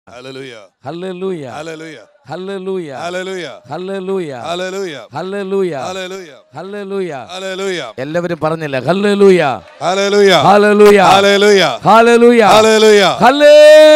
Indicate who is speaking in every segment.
Speaker 1: Hallelujah.
Speaker 2: ഹല്ലേലൂയ
Speaker 1: Hallelujah.
Speaker 2: ഹല്ലേലൂയ
Speaker 1: Hallelujah.
Speaker 2: ഹല്ലേലൂയ
Speaker 1: Hallelujah.
Speaker 2: ഹല്ലേലൂയ
Speaker 1: Hallelujah.
Speaker 2: ഹല്ലേലൂയ
Speaker 1: Hallelujah.
Speaker 2: എല്ലാവരും പറഞ്ഞില്ല ഹല്ലേലൂയ
Speaker 1: Hallelujah.
Speaker 2: ഹല്ലേലൂയ
Speaker 1: Hallelujah.
Speaker 2: ഹല്ലേലൂയ
Speaker 1: Hallelujah.
Speaker 2: ഹല്ലേ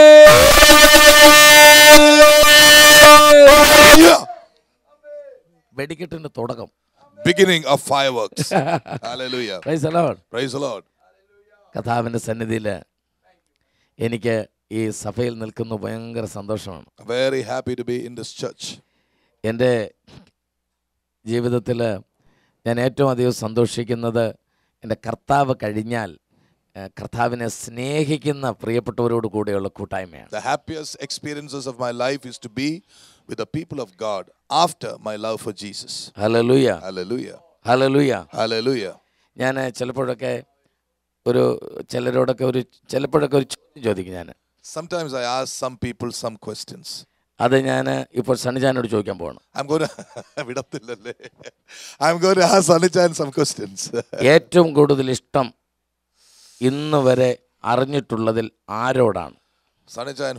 Speaker 1: Hallelujah.
Speaker 2: വെടിക്കെട്ടിന്റെ തുടക്കം
Speaker 1: Beginning of fireworks. Hallelujah.
Speaker 2: Praise the Lord.
Speaker 1: Praise the Lord.
Speaker 2: കഥാവിൻ്റെ സന്നിധിയിൽ എനിക്ക് ഈ സഭയിൽ നിൽക്കുന്ന ഭയങ്കര സന്തോഷമാണ്
Speaker 1: I'm very happy to be in this church.
Speaker 2: എൻ്റെ ജീവിതത്തിൽ ഞാൻ ഏറ്റവും അധികം സന്തോഷിക്കുന്നത് എൻ്റെ കർത്താവ് കഴിഞ്ഞാൽ ഏഹ്, കർത്താവിനെ സ്നേഹിക്കുന്ന പ്രിയപ്പെട്ടവരോട് കൂടെയുള്ള കൂട്ടായ്മയാണ്
Speaker 1: The happiest experiences of my life is to be with the people of God after my love for Jesus.
Speaker 2: Hallelujah
Speaker 1: Hallelujah.
Speaker 2: Hallelujah
Speaker 1: Hallelujah.
Speaker 2: ഞാൻ ചിലപ്പോഴൊക്കെ ഒരു ചിലരോടൊക്കെ ഒരു ചിലപ്പോഴൊക്കെ ഒരു ചോദ്യം ചോദിക്കും ഞാൻ
Speaker 1: Sometimes I ask some people some questions.
Speaker 2: അത് ഞാൻ ഇപ്പോൾ സണ്ണിജാനോട് ചോദിക്കാൻ പോകണം
Speaker 1: I'm going to വിടത്തില്ലല്ലേ I'm going to ask Sanichan some questions.
Speaker 2: ഏറ്റവും കൂടുതൽ ഇഷ്ടം ഇന്ന് വരെ അറിഞ്ഞിട്ടുള്ളതിൽ ആരോടാണ്
Speaker 1: Sanichan,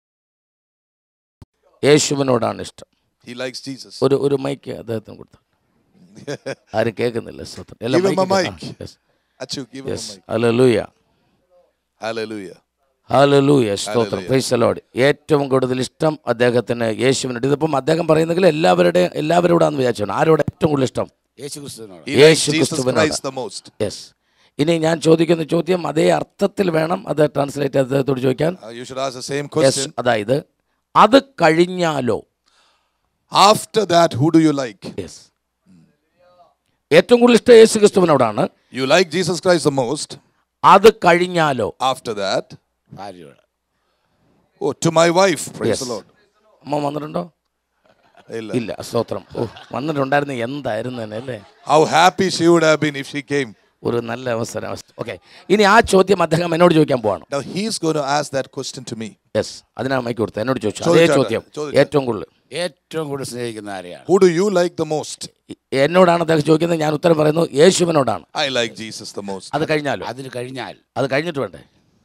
Speaker 2: യേശുവിനോടാണ് ഇഷ്ടം
Speaker 1: he likes Jesus.
Speaker 2: ഒരു ഒരു മൈക്ക് അദ്ദേഹത്തിന് കൊടുത്തു ആരും കേൾക്കുന്നില്ല സ്വന്തം
Speaker 1: Give him a mic. Achu, give him a mic.
Speaker 2: Hallelujah
Speaker 1: Hallelujah.
Speaker 2: ഹലലൂയ സ്തോത്രം
Speaker 1: Hallelujah.
Speaker 2: പ്രൈസ് ലോഡ് ഏറ്റവും കൂടുതൽ ഇഷ്ടം അദ്ദേഹത്തിന് യേശുവിനോട് ഇതിപ്പം അദ്ദേഹം പറയുന്നെങ്കിൽ എല്ലാവരുടെയും എല്ലാവരോടാന്ന് വിചാരിച്ചു ആരോട് ഏറ്റവും കൂടുതൽ ഇഷ്ടം
Speaker 3: യേശു ക്രിസ്തുവിനോട്
Speaker 1: He likes
Speaker 2: യേശു
Speaker 1: Jesus
Speaker 2: ക്രിസ്തുവിനോട്.
Speaker 1: Christ the most.
Speaker 2: യെസ് ഇനി ഞാൻ ചോദിക്കുന്ന ചോദ്യം അതേ അർത്ഥത്തിൽ വേണം അത് ട്രാൻസ്ലേറ്റ് അദ്ദേഹത്തോട് ചോദിക്കാൻ
Speaker 1: Uh, you should ask the same
Speaker 2: yes
Speaker 1: question.
Speaker 2: അതായത് അത് കഴിഞ്ഞാലോ
Speaker 1: After that, who do you like?
Speaker 2: Yes ഏറ്റവും കൂടുതൽ ഇഷ്ടം യേശു ക്രിസ്തുവിനോടാണ്
Speaker 1: You like Jesus Christ the most.
Speaker 2: അത് കഴിഞ്ഞാലോ
Speaker 1: After that,
Speaker 3: ഭാര്യയോട്
Speaker 1: oh, to my wife. Praise
Speaker 2: Yes.
Speaker 1: the Lord.
Speaker 2: അമ്മ വന്നിട്ടുണ്ടോ
Speaker 1: ഇല്ല.
Speaker 2: ഇല്ല സ്തോത്രം ഓ വന്നിട്ടുണ്ടായിരുന്നു എന്തായിരുന്നു തന്നെ അല്ലേ
Speaker 1: How happy she would have been if she came.
Speaker 2: ഒരു നല്ല അവസരം ഓക്കെ ഇനി ആ ചോദ്യം അദ്ദേഹം എന്നോട് ചോദിക്കാൻ പോവാണ്
Speaker 1: Now he's going to ask that question to me.
Speaker 2: Yes അതിനാണ് മൈക്ക് കൊടുത്തത് എന്നോട് ചോദിച്ചു അതേ
Speaker 1: ചോദിച്ചാട്ടെ,
Speaker 2: ചോദ്യം
Speaker 1: ചോദിച്ചാട്ടെ.
Speaker 2: ഏറ്റവും കൂടുതൽ
Speaker 3: ഏറ്റവും കൂടുതൽ സ്നേഹിക്കുന്ന ആരെയാണ്
Speaker 1: Who do you like the most?
Speaker 2: ഇ- എന്നോടാണ് അദ്ദേഹം ചോദിക്കുന്നത് ഞാൻ ഉത്തരം പറയുന്നു യേശുവിനോടാണ്
Speaker 1: I like Jesus the most.
Speaker 2: അത് കഴിഞ്ഞാലോ
Speaker 3: അതിന് കഴിഞ്ഞാൽ
Speaker 2: അത് കഴിഞ്ഞിട്ട് വേണ്ടേ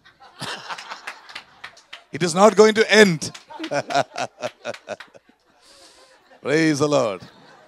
Speaker 1: It is not going to end. Praise the Lord.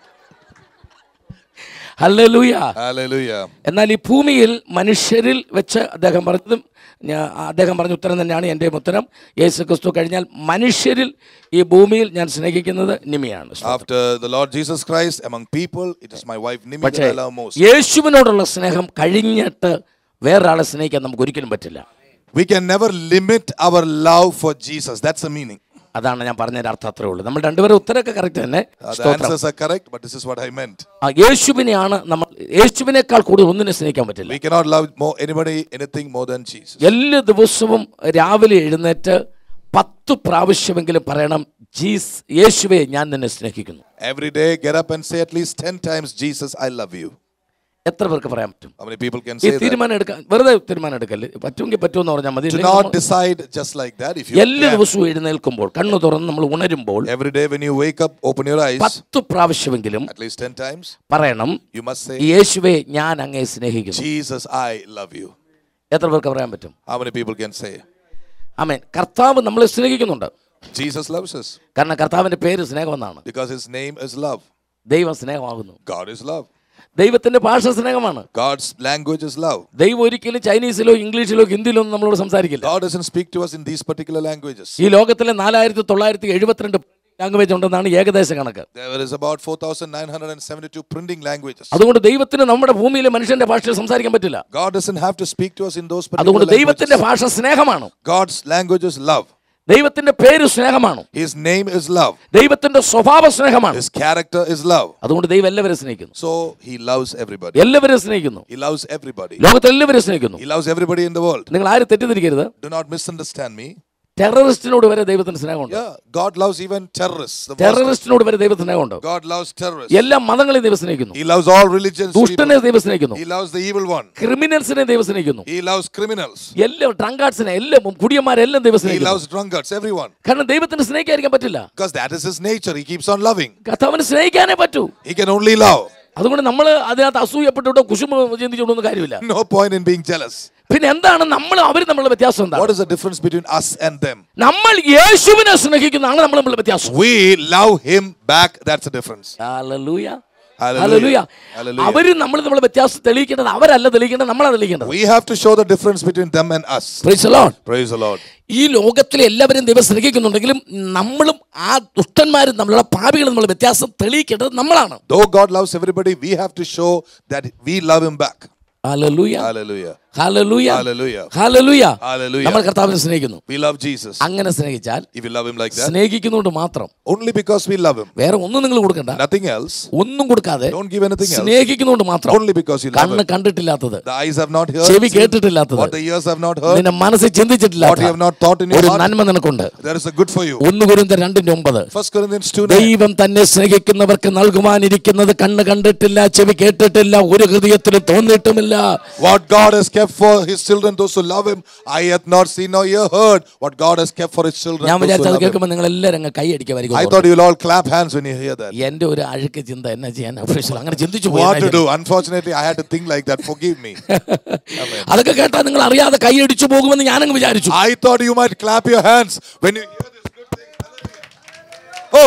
Speaker 2: ഹല്ലേലൂയ
Speaker 1: Hallelujah.
Speaker 2: എന്നാൽ ഈ ഭൂമിയിൽ മനുഷ്യരിൽ വെച്ച് അദ്ദേഹം പറഞ്ഞതും ഞാൻ അദ്ദേഹം പറഞ്ഞ ഉത്തരം തന്നെയാണ് എൻ്റെ ഉത്തരം യേശു ക്രിസ്തു കഴിഞ്ഞാൽ മനുഷ്യരിൽ ഈ ഭൂമിയിൽ ഞാൻ സ്നേഹിക്കുന്നത് നിമിയാണ്
Speaker 1: After the Lord Jesus Christ, among people, it is my wife Nimi
Speaker 2: പക്ഷേ
Speaker 1: that I love most.
Speaker 2: യേശുവിനോടുള്ള സ്നേഹം കഴിഞ്ഞിട്ട് വേറൊരാളെ സ്നേഹിക്കാൻ നമുക്ക് ഒരിക്കലും പറ്റില്ല
Speaker 1: We can never limit our love for Jesus. That's the meaning.
Speaker 2: അതാണ് ഞാൻ പറഞ്ഞതിന്റെ അർത്ഥം അത്രേ ഉള്ളൂ നമ്മൾ രണ്ടുപേരും ഉത്തരമൊക്കെ കറക്റ്റ് തന്നെ
Speaker 1: Uh, the
Speaker 2: സ്തോത്രം
Speaker 1: answers are correct, but this is what I meant.
Speaker 2: ആ, യേശുവിനെയാണ് നമ്മൾ യേശുവിനേക്കാൾ കൂടുതൽ ഒന്നിനെ സ്നേഹിക്കാൻ പറ്റില്ല
Speaker 1: We cannot love more anybody, anything more than Jesus.
Speaker 2: എല്ലാ ദിവസവും രാവിലെ എഴുന്നേറ്റ് പത്ത് പ്രാവശ്യമെങ്കിലും പറയണം ജീസ് യേശുവെ ഞാൻ നിന്നെ സ്നേഹിക്കുന്നു
Speaker 1: Every day, get up and say at least 10 times, Jesus, I love you.
Speaker 2: എത്ര പേർക്ക് പറയാൻ പറ്റും
Speaker 1: How many people can
Speaker 2: ഈ
Speaker 1: say that?
Speaker 2: തീരുമാനം എടുക്കാൻ വെറുതെ തീരുമാനം എടുക്കല്ലേ പറ്റുമെങ്കിൽ പറ്റുമെന്ന് പറഞ്ഞാൽ മതി
Speaker 1: Do
Speaker 2: ഇല്ലെങ്കിൽ
Speaker 1: not
Speaker 2: നമ്മൾ
Speaker 1: decide just like that. If you
Speaker 2: എല്ലാ
Speaker 1: can.
Speaker 2: ദിവസവും എഴുന്നേൽക്കുമ്പോൾ കണ്ണു തുറന്ന് നമ്മൾ ഉണരുമ്പോൾ
Speaker 1: Every day when you wake up, open your eyes
Speaker 2: പത്ത് പ്രാവശ്യമെങ്കിലും
Speaker 1: at least 10 times.
Speaker 2: പറയണം
Speaker 1: You must say,
Speaker 2: യേശുവെ ഞാൻ അങ്ങേ സ്നേഹിക്കുന്നു
Speaker 1: Jesus, I love you.
Speaker 2: എത്ര പേർക്ക് പറയാൻ പറ്റും
Speaker 1: How many people can say?
Speaker 2: ആമേൻ കർത്താവ് നമ്മളെ സ്നേഹിക്കുന്നുണ്ട്
Speaker 1: Jesus loves us
Speaker 2: കാരണം കർത്താവിന്റെ പേര് സ്നേഹമെന്നാണ്
Speaker 1: because his name is love.
Speaker 2: ദൈവം സ്നേഹമാകുന്നു
Speaker 1: God is love.
Speaker 2: ദൈവത്തിന്റെ ഭാഷ സ്നേഹമാണ്
Speaker 1: God's language is love.
Speaker 2: ദൈവം ഒരിക്കലും ചൈനീസിലോ ഇംഗ്ലീഷിലോ ഹിന്ദിയിലോ ഒന്നും നമ്മളോട് സംസാരിക്കില്ല
Speaker 1: God doesn't speak to us in these particular languages.
Speaker 2: ഈ ലോകത്തിലെ നാലായിരത്തി തൊള്ളായിരത്തി എഴുപത്തിരണ്ട് ലാംഗ്വേജ് ഉണ്ടെന്നാണ് ഏകദേശ കണക്ക്
Speaker 1: There is about 4,972 printing languages.
Speaker 2: അതുകൊണ്ട് ദൈവത്തിന് നമ്മുടെ ഭൂമിയിലെ മനുഷ്യന്റെ ഭാഷയിൽ സംസാരിക്കാൻ പറ്റില്ല
Speaker 1: God doesn't have to speak to us in those particular
Speaker 2: അതുകൊണ്ട് ദൈവത്തിന്റെ
Speaker 1: languages.
Speaker 2: ഭാഷ സ്നേഹമാണ്
Speaker 1: God's language is love.
Speaker 2: ദൈവത്തിന്റെ പേര് സ്നേഹമാണ്
Speaker 1: His name is love.
Speaker 2: ദൈവത്തിന്റെ സ്വഭാവ സ്നേഹമാണ്
Speaker 1: His character is love.
Speaker 2: അതുകൊണ്ട് ദൈവം എല്ലാവരും സ്നേഹിക്കുന്നു
Speaker 1: So he loves everybody.
Speaker 2: എല്ലാവരും സ്നേഹിക്കുന്നു
Speaker 1: He loves everybody.
Speaker 2: ലോകത്തെ എല്ലാവരും സ്നേഹിക്കുന്നു
Speaker 1: He loves everybody in the world.
Speaker 2: നിങ്ങൾ ആരും തെറ്റിദ്ധരിക്കരുത്
Speaker 1: Do not misunderstand me.
Speaker 2: ടെററിസ്റ്റിനോട് വരെ ദൈവത്തിന് സ്നേഹമുണ്ട്
Speaker 1: Yeah, God loves even terrorists. The worst-
Speaker 2: ടെററിസ്റ്റിനോട് വരെ ദൈവത്തിന് സ്നേഹമുണ്ട്
Speaker 1: God loves terrorists.
Speaker 2: എല്ലാ മതങ്ങളെയും ദൈവം സ്നേഹിക്കുന്നു
Speaker 1: He loves all religions.
Speaker 2: ദുഷ്ടനെ
Speaker 1: people.
Speaker 2: ദൈവം സ്നേഹിക്കുന്നു
Speaker 1: He loves the evil one.
Speaker 2: ക്രിമിനൽസിനെ ദൈവം സ്നേഹിക്കുന്നു
Speaker 1: He loves criminals.
Speaker 2: എല്ലാ ഡ്രങ്കാർഡ്സിനെ എല്ലാം കുടിയന്മാരെല്ലാം ദൈവം
Speaker 1: He
Speaker 2: സ്നേഹിക്കുന്നു
Speaker 1: loves drunkards, everyone.
Speaker 2: കാരണം ദൈവത്തിന് സ്നേഹിക്കാതിരിക്കാൻ പറ്റില്ല
Speaker 1: Because that is his nature. He keeps on loving.
Speaker 2: കർത്താവിന് സ്നേഹിക്കാനേ പറ്റൂ
Speaker 1: He can only love.
Speaker 2: അതുകൊണ്ട് നമ്മൾ അതിനകത്ത് അസൂയപ്പെട്ടിട്ടോ കുശുമ ചിന്തിച്ചുകൊണ്ടൊന്നും കാര്യമില്ല
Speaker 1: No point in being jealous.
Speaker 2: പിന്നെ എന്താണ് നമ്മൾ അവർ തമ്മിലുള്ള വ്യത്യാസം എന്താണ്
Speaker 1: What is the difference between us and them?
Speaker 2: നമ്മൾ യേശുവിനെ സ്നേഹിക്കുന്നതാണ് നമ്മൾ തമ്മിലുള്ള വ്യത്യാസം
Speaker 1: We love him back. That's the difference.
Speaker 2: Hallelujah.
Speaker 1: Hallelujah.
Speaker 2: Hallelujah.
Speaker 1: Hallelujah.
Speaker 2: അവര് നമ്മൾ തമ്മിലുള്ള വ്യത്യാസം തെളിയിക്കേണ്ടത് അവരല്ല തെളിയിക്കേണ്ടത് നമ്മളാണ് തെളിയിക്കേണ്ടത്
Speaker 1: We have to show the difference between them and us.
Speaker 2: Praise the Lord.
Speaker 1: Praise the Lord.
Speaker 2: ഈ ലോകത്തിലെ എല്ലാവരും ദൈവം സ്നേഹിക്കുന്നുണ്ടെങ്കിലും നമ്മളും ആ ദുഷ്ടന്മാരും നമ്മളുടെ പാപികളും തമ്മിലുള്ള വ്യത്യാസം തെളിയിക്കേണ്ടത് നമ്മളാണ്
Speaker 1: Though God loves everybody, we have to show that we love him back.
Speaker 2: Hallelujah.
Speaker 1: Hallelujah.
Speaker 2: Hallelujah.
Speaker 1: Hallelujah.
Speaker 2: Hallelujah.
Speaker 1: Hallelujah.
Speaker 2: നമ്മൾ കർത്താവിനെ സ്നേഹിക്കുന്നു
Speaker 1: We love Jesus.
Speaker 2: അങ്ങനെ സ്നേഹിച്ചാൽ
Speaker 1: If you love him like that,
Speaker 2: സ്നേഹിക്കുന്നതുകൊണ്ട് മാത്രം
Speaker 1: only because we love him.
Speaker 2: വേറെ ഒന്നും നിങ്ങൾ കൊടുക്കണ്ട
Speaker 1: Nothing else.
Speaker 2: ഒന്നും കൊടുക്കാതെ
Speaker 1: Don't give anything else.
Speaker 2: സ്നേഹിക്കുന്നതുകൊണ്ട് മാത്രം
Speaker 1: Only because you love
Speaker 2: കണ്ണ്
Speaker 1: him.
Speaker 2: കണ്ടിട്ടില്ലാത്തത്
Speaker 1: The eyes have not heard.
Speaker 2: ചെവി
Speaker 1: seen,
Speaker 2: കേട്ടിട്ടില്ലാത്തത്
Speaker 1: What the ears have not heard.
Speaker 2: നിന്റെ മനസ്സിൽ
Speaker 1: What you have
Speaker 2: ചിന്തിച്ചിട്ടില്ലാത്ത
Speaker 1: not thought in your
Speaker 2: ഒരു
Speaker 1: heart.
Speaker 2: നന്മ നിനക്കുണ്ട്
Speaker 1: There is a good for you.
Speaker 2: ഒന്ന് കുരുന്ന രണ്ടിന്റെ ഒമ്പത്
Speaker 1: First Corinthians 2 9.
Speaker 2: ദൈവം തന്നെ സ്നേഹിക്കുന്നവർക്ക് നൽകുവാനിരിക്കുന്നത് കണ്ണ് കണ്ടിട്ടില്ല ചെവി കേട്ടിട്ടില്ല ഒരു ഹൃദയത്തിലും തോന്നിയിട്ടുമില്ല
Speaker 1: What God has kept for his children, those who love him, I hath not seen nor ear heard. What God has kept for his children.
Speaker 2: ഞാൻ
Speaker 1: those who
Speaker 2: വിചാരിച്ചത്
Speaker 1: love him.
Speaker 2: കേൾക്കുമ്പോൾ നിങ്ങൾ എല്ലാവരും അങ്ങ് കൈ അടിക്കുമായിരിക്കും
Speaker 1: I thought you'll all clap hands when you hear that.
Speaker 2: എന്റെ ഒരു അഴുക്ക് ചിന്ത എന്നാ ചെയ്യാൻ official. അങ്ങനെ ചിന്തിച്ചു പോയി
Speaker 1: What
Speaker 2: എന്നാ
Speaker 1: to do? Unfortunately, I had to think like that. Forgive me.
Speaker 2: ചെയ്യാൻ? അതൊക്കെ കേട്ടാൽ നിങ്ങൾ അറിയാതെ കൈ അടിച്ചു പോകുമെന്ന് ഞാനങ്ങ് വിചാരിച്ചു
Speaker 1: I thought you might clap your hands when you hear this good thing. Hallelujah. Oh,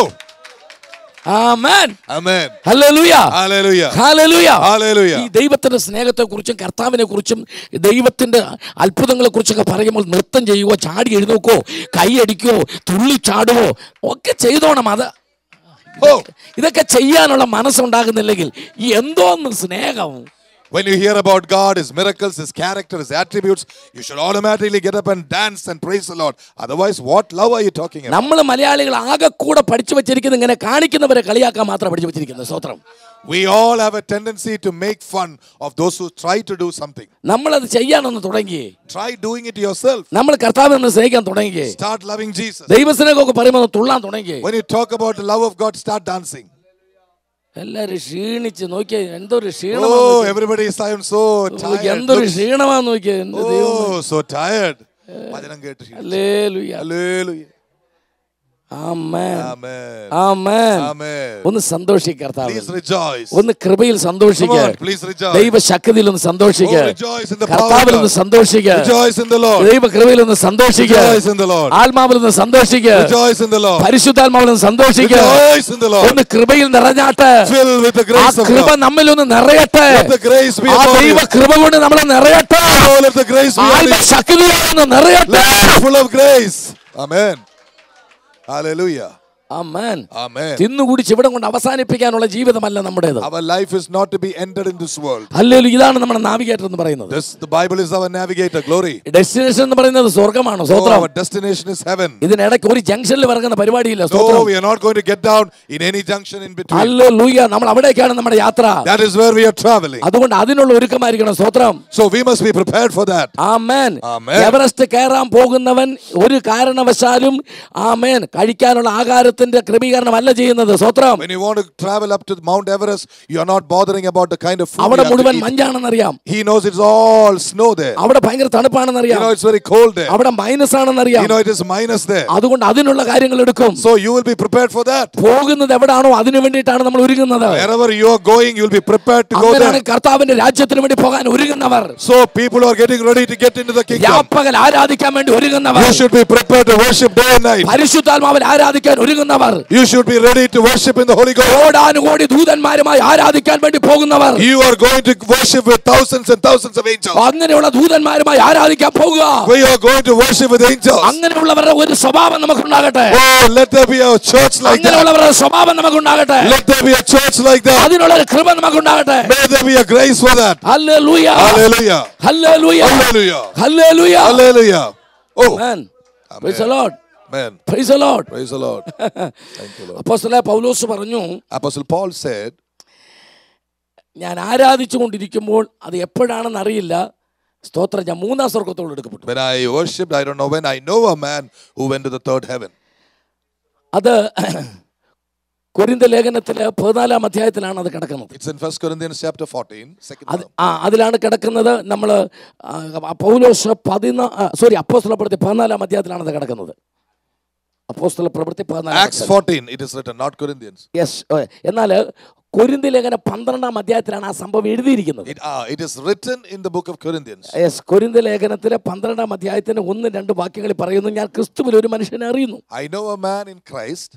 Speaker 2: amen
Speaker 1: Amen.
Speaker 2: ഹല്ലേലൂയ
Speaker 1: Hallelujah.
Speaker 2: ഹല്ലേലൂയ
Speaker 1: Hallelujah.
Speaker 2: ഈ ദൈവത്തിന്റെ സ്നേഹത്തെക്കുറിച്ചും കർത്താവിനെ കുറിച്ചും ദൈവത്തിന്റെ അത്ഭുതങ്ങളെ കുറിച്ചൊക്കെ പറയുമ്പോൾ നൃത്തം ചെയ്യുവോ ചാടി എഴുന്നേക്കോ കൈയടിക്കോ തുള്ളിച്ചാടുവോ ഒക്കെ ചെയ്തോണം അത്
Speaker 1: Oh,
Speaker 2: ഇതൊക്കെ ചെയ്യാനുള്ള മനസ്സുണ്ടാകുന്നില്ലെങ്കിൽ ഈ എന്തോന്ന് സ്നേഹം
Speaker 1: when you hear about God, His miracles, His character, His attributes, you should automatically get up and dance and praise the Lord. Otherwise, what love are you talking about?
Speaker 2: നമ്മൾ മലയാളികൾ ആകെ കൂടെ പഠിച്ചു വെച്ചിരിക്കുന്നത് ഇങ്ങനെ കാണിക്കുന്നവരെ കളിയാക്കാൻ മാത്രം പഠിച്ചു വെച്ചിരിക്കുന്നത് സ്വത്രം
Speaker 1: We all have a tendency to make fun of those who try to do something.
Speaker 2: നമ്മളത് ചെയ്യാനൊന്ന് തുടങ്ങി
Speaker 1: Try doing it yourself.
Speaker 2: നമ്മൾ കർത്താവിനെ സ്നേഹിക്കാൻ തുടങ്ങി
Speaker 1: Start loving Jesus.
Speaker 2: ദൈവസ്നേഹമൊക്കെ പറയുമ്പോൾ ഒന്ന് തുള്ളാൻ തുടങ്ങി
Speaker 1: When you talk about the love of God, start dancing.
Speaker 2: എല്ലാരും ക്ഷീണിച്ച് നോക്കിയ എന്തൊരു ക്ഷീണം
Speaker 1: Oh, everybody is I'm so tired.
Speaker 2: എന്തൊരു
Speaker 1: Looks-
Speaker 2: ക്ഷീണമാ നോക്കിയ എന്റെ ദൈവം
Speaker 1: Oh, so tired. വചനം കേട്ട് ക്ഷീണിച്ചു.
Speaker 2: ഹല്ലേലൂയ.
Speaker 1: Hallelujah.
Speaker 2: ആമേൻ.
Speaker 1: Amen.
Speaker 2: ആമേൻ.
Speaker 1: Amen.
Speaker 2: ഒന്ന് സന്തോഷിക്ക കർത്താവ്
Speaker 1: Please rejoice.
Speaker 2: ഒന്ന് കൃപയിൽ സന്തോഷിക്ക
Speaker 1: Come on, please rejoice.
Speaker 2: ദൈവശക്തിയിൽ ഒന്ന് സന്തോഷിക്ക
Speaker 1: Oh, rejoice in the power of
Speaker 2: കർത്താവിൽ ഒന്ന്
Speaker 1: God.
Speaker 2: സന്തോഷിക്ക
Speaker 1: Rejoice in the Lord.
Speaker 2: ദൈവ കൃപയിൽ ഒന്ന് സന്തോഷിക്ക
Speaker 1: Rejoice in the Lord.
Speaker 2: ആത്മാവിൽ ഒന്ന് സന്തോഷിക്ക
Speaker 1: Rejoice in the Lord.
Speaker 2: പരിശുദ്ധാത്മാവിൽ ഒന്ന് സന്തോഷിക്ക
Speaker 1: Rejoice in the Lord.
Speaker 2: ഒന്ന് കൃപയിൽ നിറഞ്ഞാട്ട്
Speaker 1: Fill with the
Speaker 2: ആ
Speaker 1: grace of
Speaker 2: കൃപ
Speaker 1: God.
Speaker 2: നമ്മിൽ ഒന്ന് നിറയട്ടെ
Speaker 1: Let the grace be
Speaker 2: ആ
Speaker 1: upon
Speaker 2: ദൈവ
Speaker 1: you.
Speaker 2: കൃപ കൊണ്ട് നമ്മളെ നിറയട്ടെ
Speaker 1: Oh, let the grace be upon you.
Speaker 2: ആത്മശക്തിയൊന്ന് നിറയട്ടെ
Speaker 1: Let us be full of grace. Amen. Hallelujah.
Speaker 2: ആമേൻ
Speaker 1: Amen.
Speaker 2: തിന്നുകൂടിച്ച് ഇവിടം കൊണ്ട് അവസാനിപ്പിക്കാനുള്ള ജീവിതമല്ല നമ്മുടേത്
Speaker 1: Our life is not to be entered in this world.
Speaker 2: അല്ലെങ്കിൽ ഇതാണ് നമ്മുടെ നാവിഗേറ്റർ എന്ന് പറയുന്നത്
Speaker 1: This, the Bible is our navigator. Glory.
Speaker 2: Destination എന്ന് പറയുന്നത് സ്വർഗമാണ്
Speaker 1: Oh,
Speaker 2: സ്തോത്രം
Speaker 1: our destination is heaven.
Speaker 2: ഇതിനിടയ്ക്ക് ഒരു ജംഗ്ഷനിൽ ഇറങ്ങുന്ന പരിപാടിയില്ല
Speaker 1: No,
Speaker 2: സ്തോത്രം
Speaker 1: we are not going to get down in any junction in between.
Speaker 2: അല്ലോ ലൂയ നമ്മൾ അവിടേക്കാണ് നമ്മുടെ യാത്ര
Speaker 1: That is where we are traveling.
Speaker 2: അതുകൊണ്ട് അതിനുള്ള ഒരുക്കമായിരിക്കണം സ്തോത്രം
Speaker 1: So we must be prepared for that.
Speaker 2: Amen
Speaker 1: amen.
Speaker 2: Everest കയറാൻ പോകുന്നവൻ ഒരു കാരണവശാലും ആമേൻ കഴിക്കാനുള്ള ആഹാരത്തിന്റെ ക്രമീകരണമല്ല ചെയ്യുന്നത് സ്തോത്രം
Speaker 1: When you want to travel up to Mount Everest, you are not bothering about the kind of food
Speaker 2: അവിടെ
Speaker 1: you have
Speaker 2: മുഴുവൻ
Speaker 1: to eat.
Speaker 2: മഞ്ഞാണെന്നറിയാം
Speaker 1: He knows it's all snow there.
Speaker 2: അവിടെ ഭയങ്കര
Speaker 1: You
Speaker 2: തണുപ്പാണെന്നറിയാം
Speaker 1: know it's very cold there.
Speaker 2: അവിടെ minus ആണെന്നറിയാം
Speaker 1: You know it is minus there.
Speaker 2: അതുകൊണ്ട് അതിനുള്ള കാര്യങ്ങൾ എടുക്കും
Speaker 1: So you will be prepared for that.
Speaker 2: പോകുന്നത് എവിടാണോ അതിനു വേണ്ടിയിട്ടാണ് നമ്മൾ ഒരുങ്ങുന്നത്
Speaker 1: Wherever you are going, you will be prepared to go
Speaker 2: അങ്ങനെയാണ്
Speaker 1: there.
Speaker 2: കർത്താവിന്റെ രാജ്യത്തിന് വേണ്ടി പോകാൻ ഒരുങ്ങുന്നവർ
Speaker 1: So people are getting ready to get into the kingdom.
Speaker 2: യാപ്പകൽ ആരാധിക്കാൻ വേണ്ടി ഒരുങ്ങുന്നവർ
Speaker 1: You should be prepared to worship day and night.
Speaker 2: പരിശുദ്ധാത്മാവിൽ ആരാധിക്കാൻ ഒരുങ്ങുന്നവർ
Speaker 1: You should be ready to worship in the Holy Ghost.
Speaker 2: കോടാനുകോടി ദൂതന്മാരുമായി ആരാധിക്കാൻ വേണ്ടി പോകുന്നവർ
Speaker 1: You are going to worship with thousands and thousands of angels.
Speaker 2: അങ്ങനെയുള്ള ദൂതന്മാരുമായി ആരാധിക്കാൻ പോകുക
Speaker 1: We are going to worship with angels.
Speaker 2: അങ്ങനെയുള്ളവരുടെ ഒരു സ്വഭാവം നമുക്കുണ്ടാകട്ടെ
Speaker 1: Oh, let there be a church like that.
Speaker 2: അങ്ങനെയുള്ളവരുടെ സ്വഭാവം നമുക്കുണ്ടാകട്ടെ
Speaker 1: Let there be a church like that.
Speaker 2: അതിനുള്ള ഒരു കൃപ നമുക്കുണ്ടാകട്ടെ
Speaker 1: May there be a grace for that.
Speaker 2: Hallelujah
Speaker 1: Hallelujah.
Speaker 2: ഹല്ലേലൂയ
Speaker 1: Hallelujah.
Speaker 2: ഹല്ലേലൂയ
Speaker 1: Hallelujah. Oh,
Speaker 2: Amen. Praise the Lord.
Speaker 1: man.
Speaker 2: Praise the Lord.
Speaker 1: Praise the Lord. Thank you, Lord.
Speaker 2: അപ്പോസ്തലനായ പൗലോസ് പറഞ്ഞു
Speaker 1: Apostle Paul said,
Speaker 2: ഞാൻ ആരാധിച്ചു കൊണ്ടിരിക്കുമ്പോൾ അത് എപ്പോഴാണെന്ന് അറിയില്ല സ്തോത്രം ഞാൻ മൂന്നാം സ്വർഗത്തോട് എടുക്കപ്പെട്ടു
Speaker 1: When I worshipped, I don't know when, I know a man who went to the third heaven.
Speaker 2: അത് കൊരിന്ത ലേഖനത്തിലെ പതിനാലാം അധ്യായത്തിലാണ് അത് കിടക്കുന്നത്
Speaker 1: It's in 1 Corinthians chapter 14, second
Speaker 2: അത്
Speaker 1: term.
Speaker 2: ആ അതിലാണ് കിടക്കുന്നത് നമ്മൾ പൗലോസ് പതിനാ സോറി അപ്പോസ്തല പ്രവൃത്തി പതിനാലാം അധ്യായത്തിലാണ് അത് കിടക്കുന്നത് അപ്പോസ്തല പ്രവൃത്തി പതിനാലാം
Speaker 1: Acts 14, it is written, not Corinthians.
Speaker 2: Yes എന്നാൽ കൊരിന്തി ലേഖന പന്ത്രണ്ടാം അധ്യായത്തിലാണ് ആ സംഭവം എഴുതിയിരിക്കുന്നത്
Speaker 1: It, uh, it is written in the book of Corinthians.
Speaker 2: Yes കൊരിന്തി ലേഖനത്തിലെ പന്ത്രണ്ടാം അധ്യായത്തിന് ഒന്ന് രണ്ട് വാക്യങ്ങളിൽ പറയുന്നു ഞാൻ ക്രിസ്തുവിൽ ഒരു മനുഷ്യനെ അറിയുന്നു
Speaker 1: I know a man in Christ.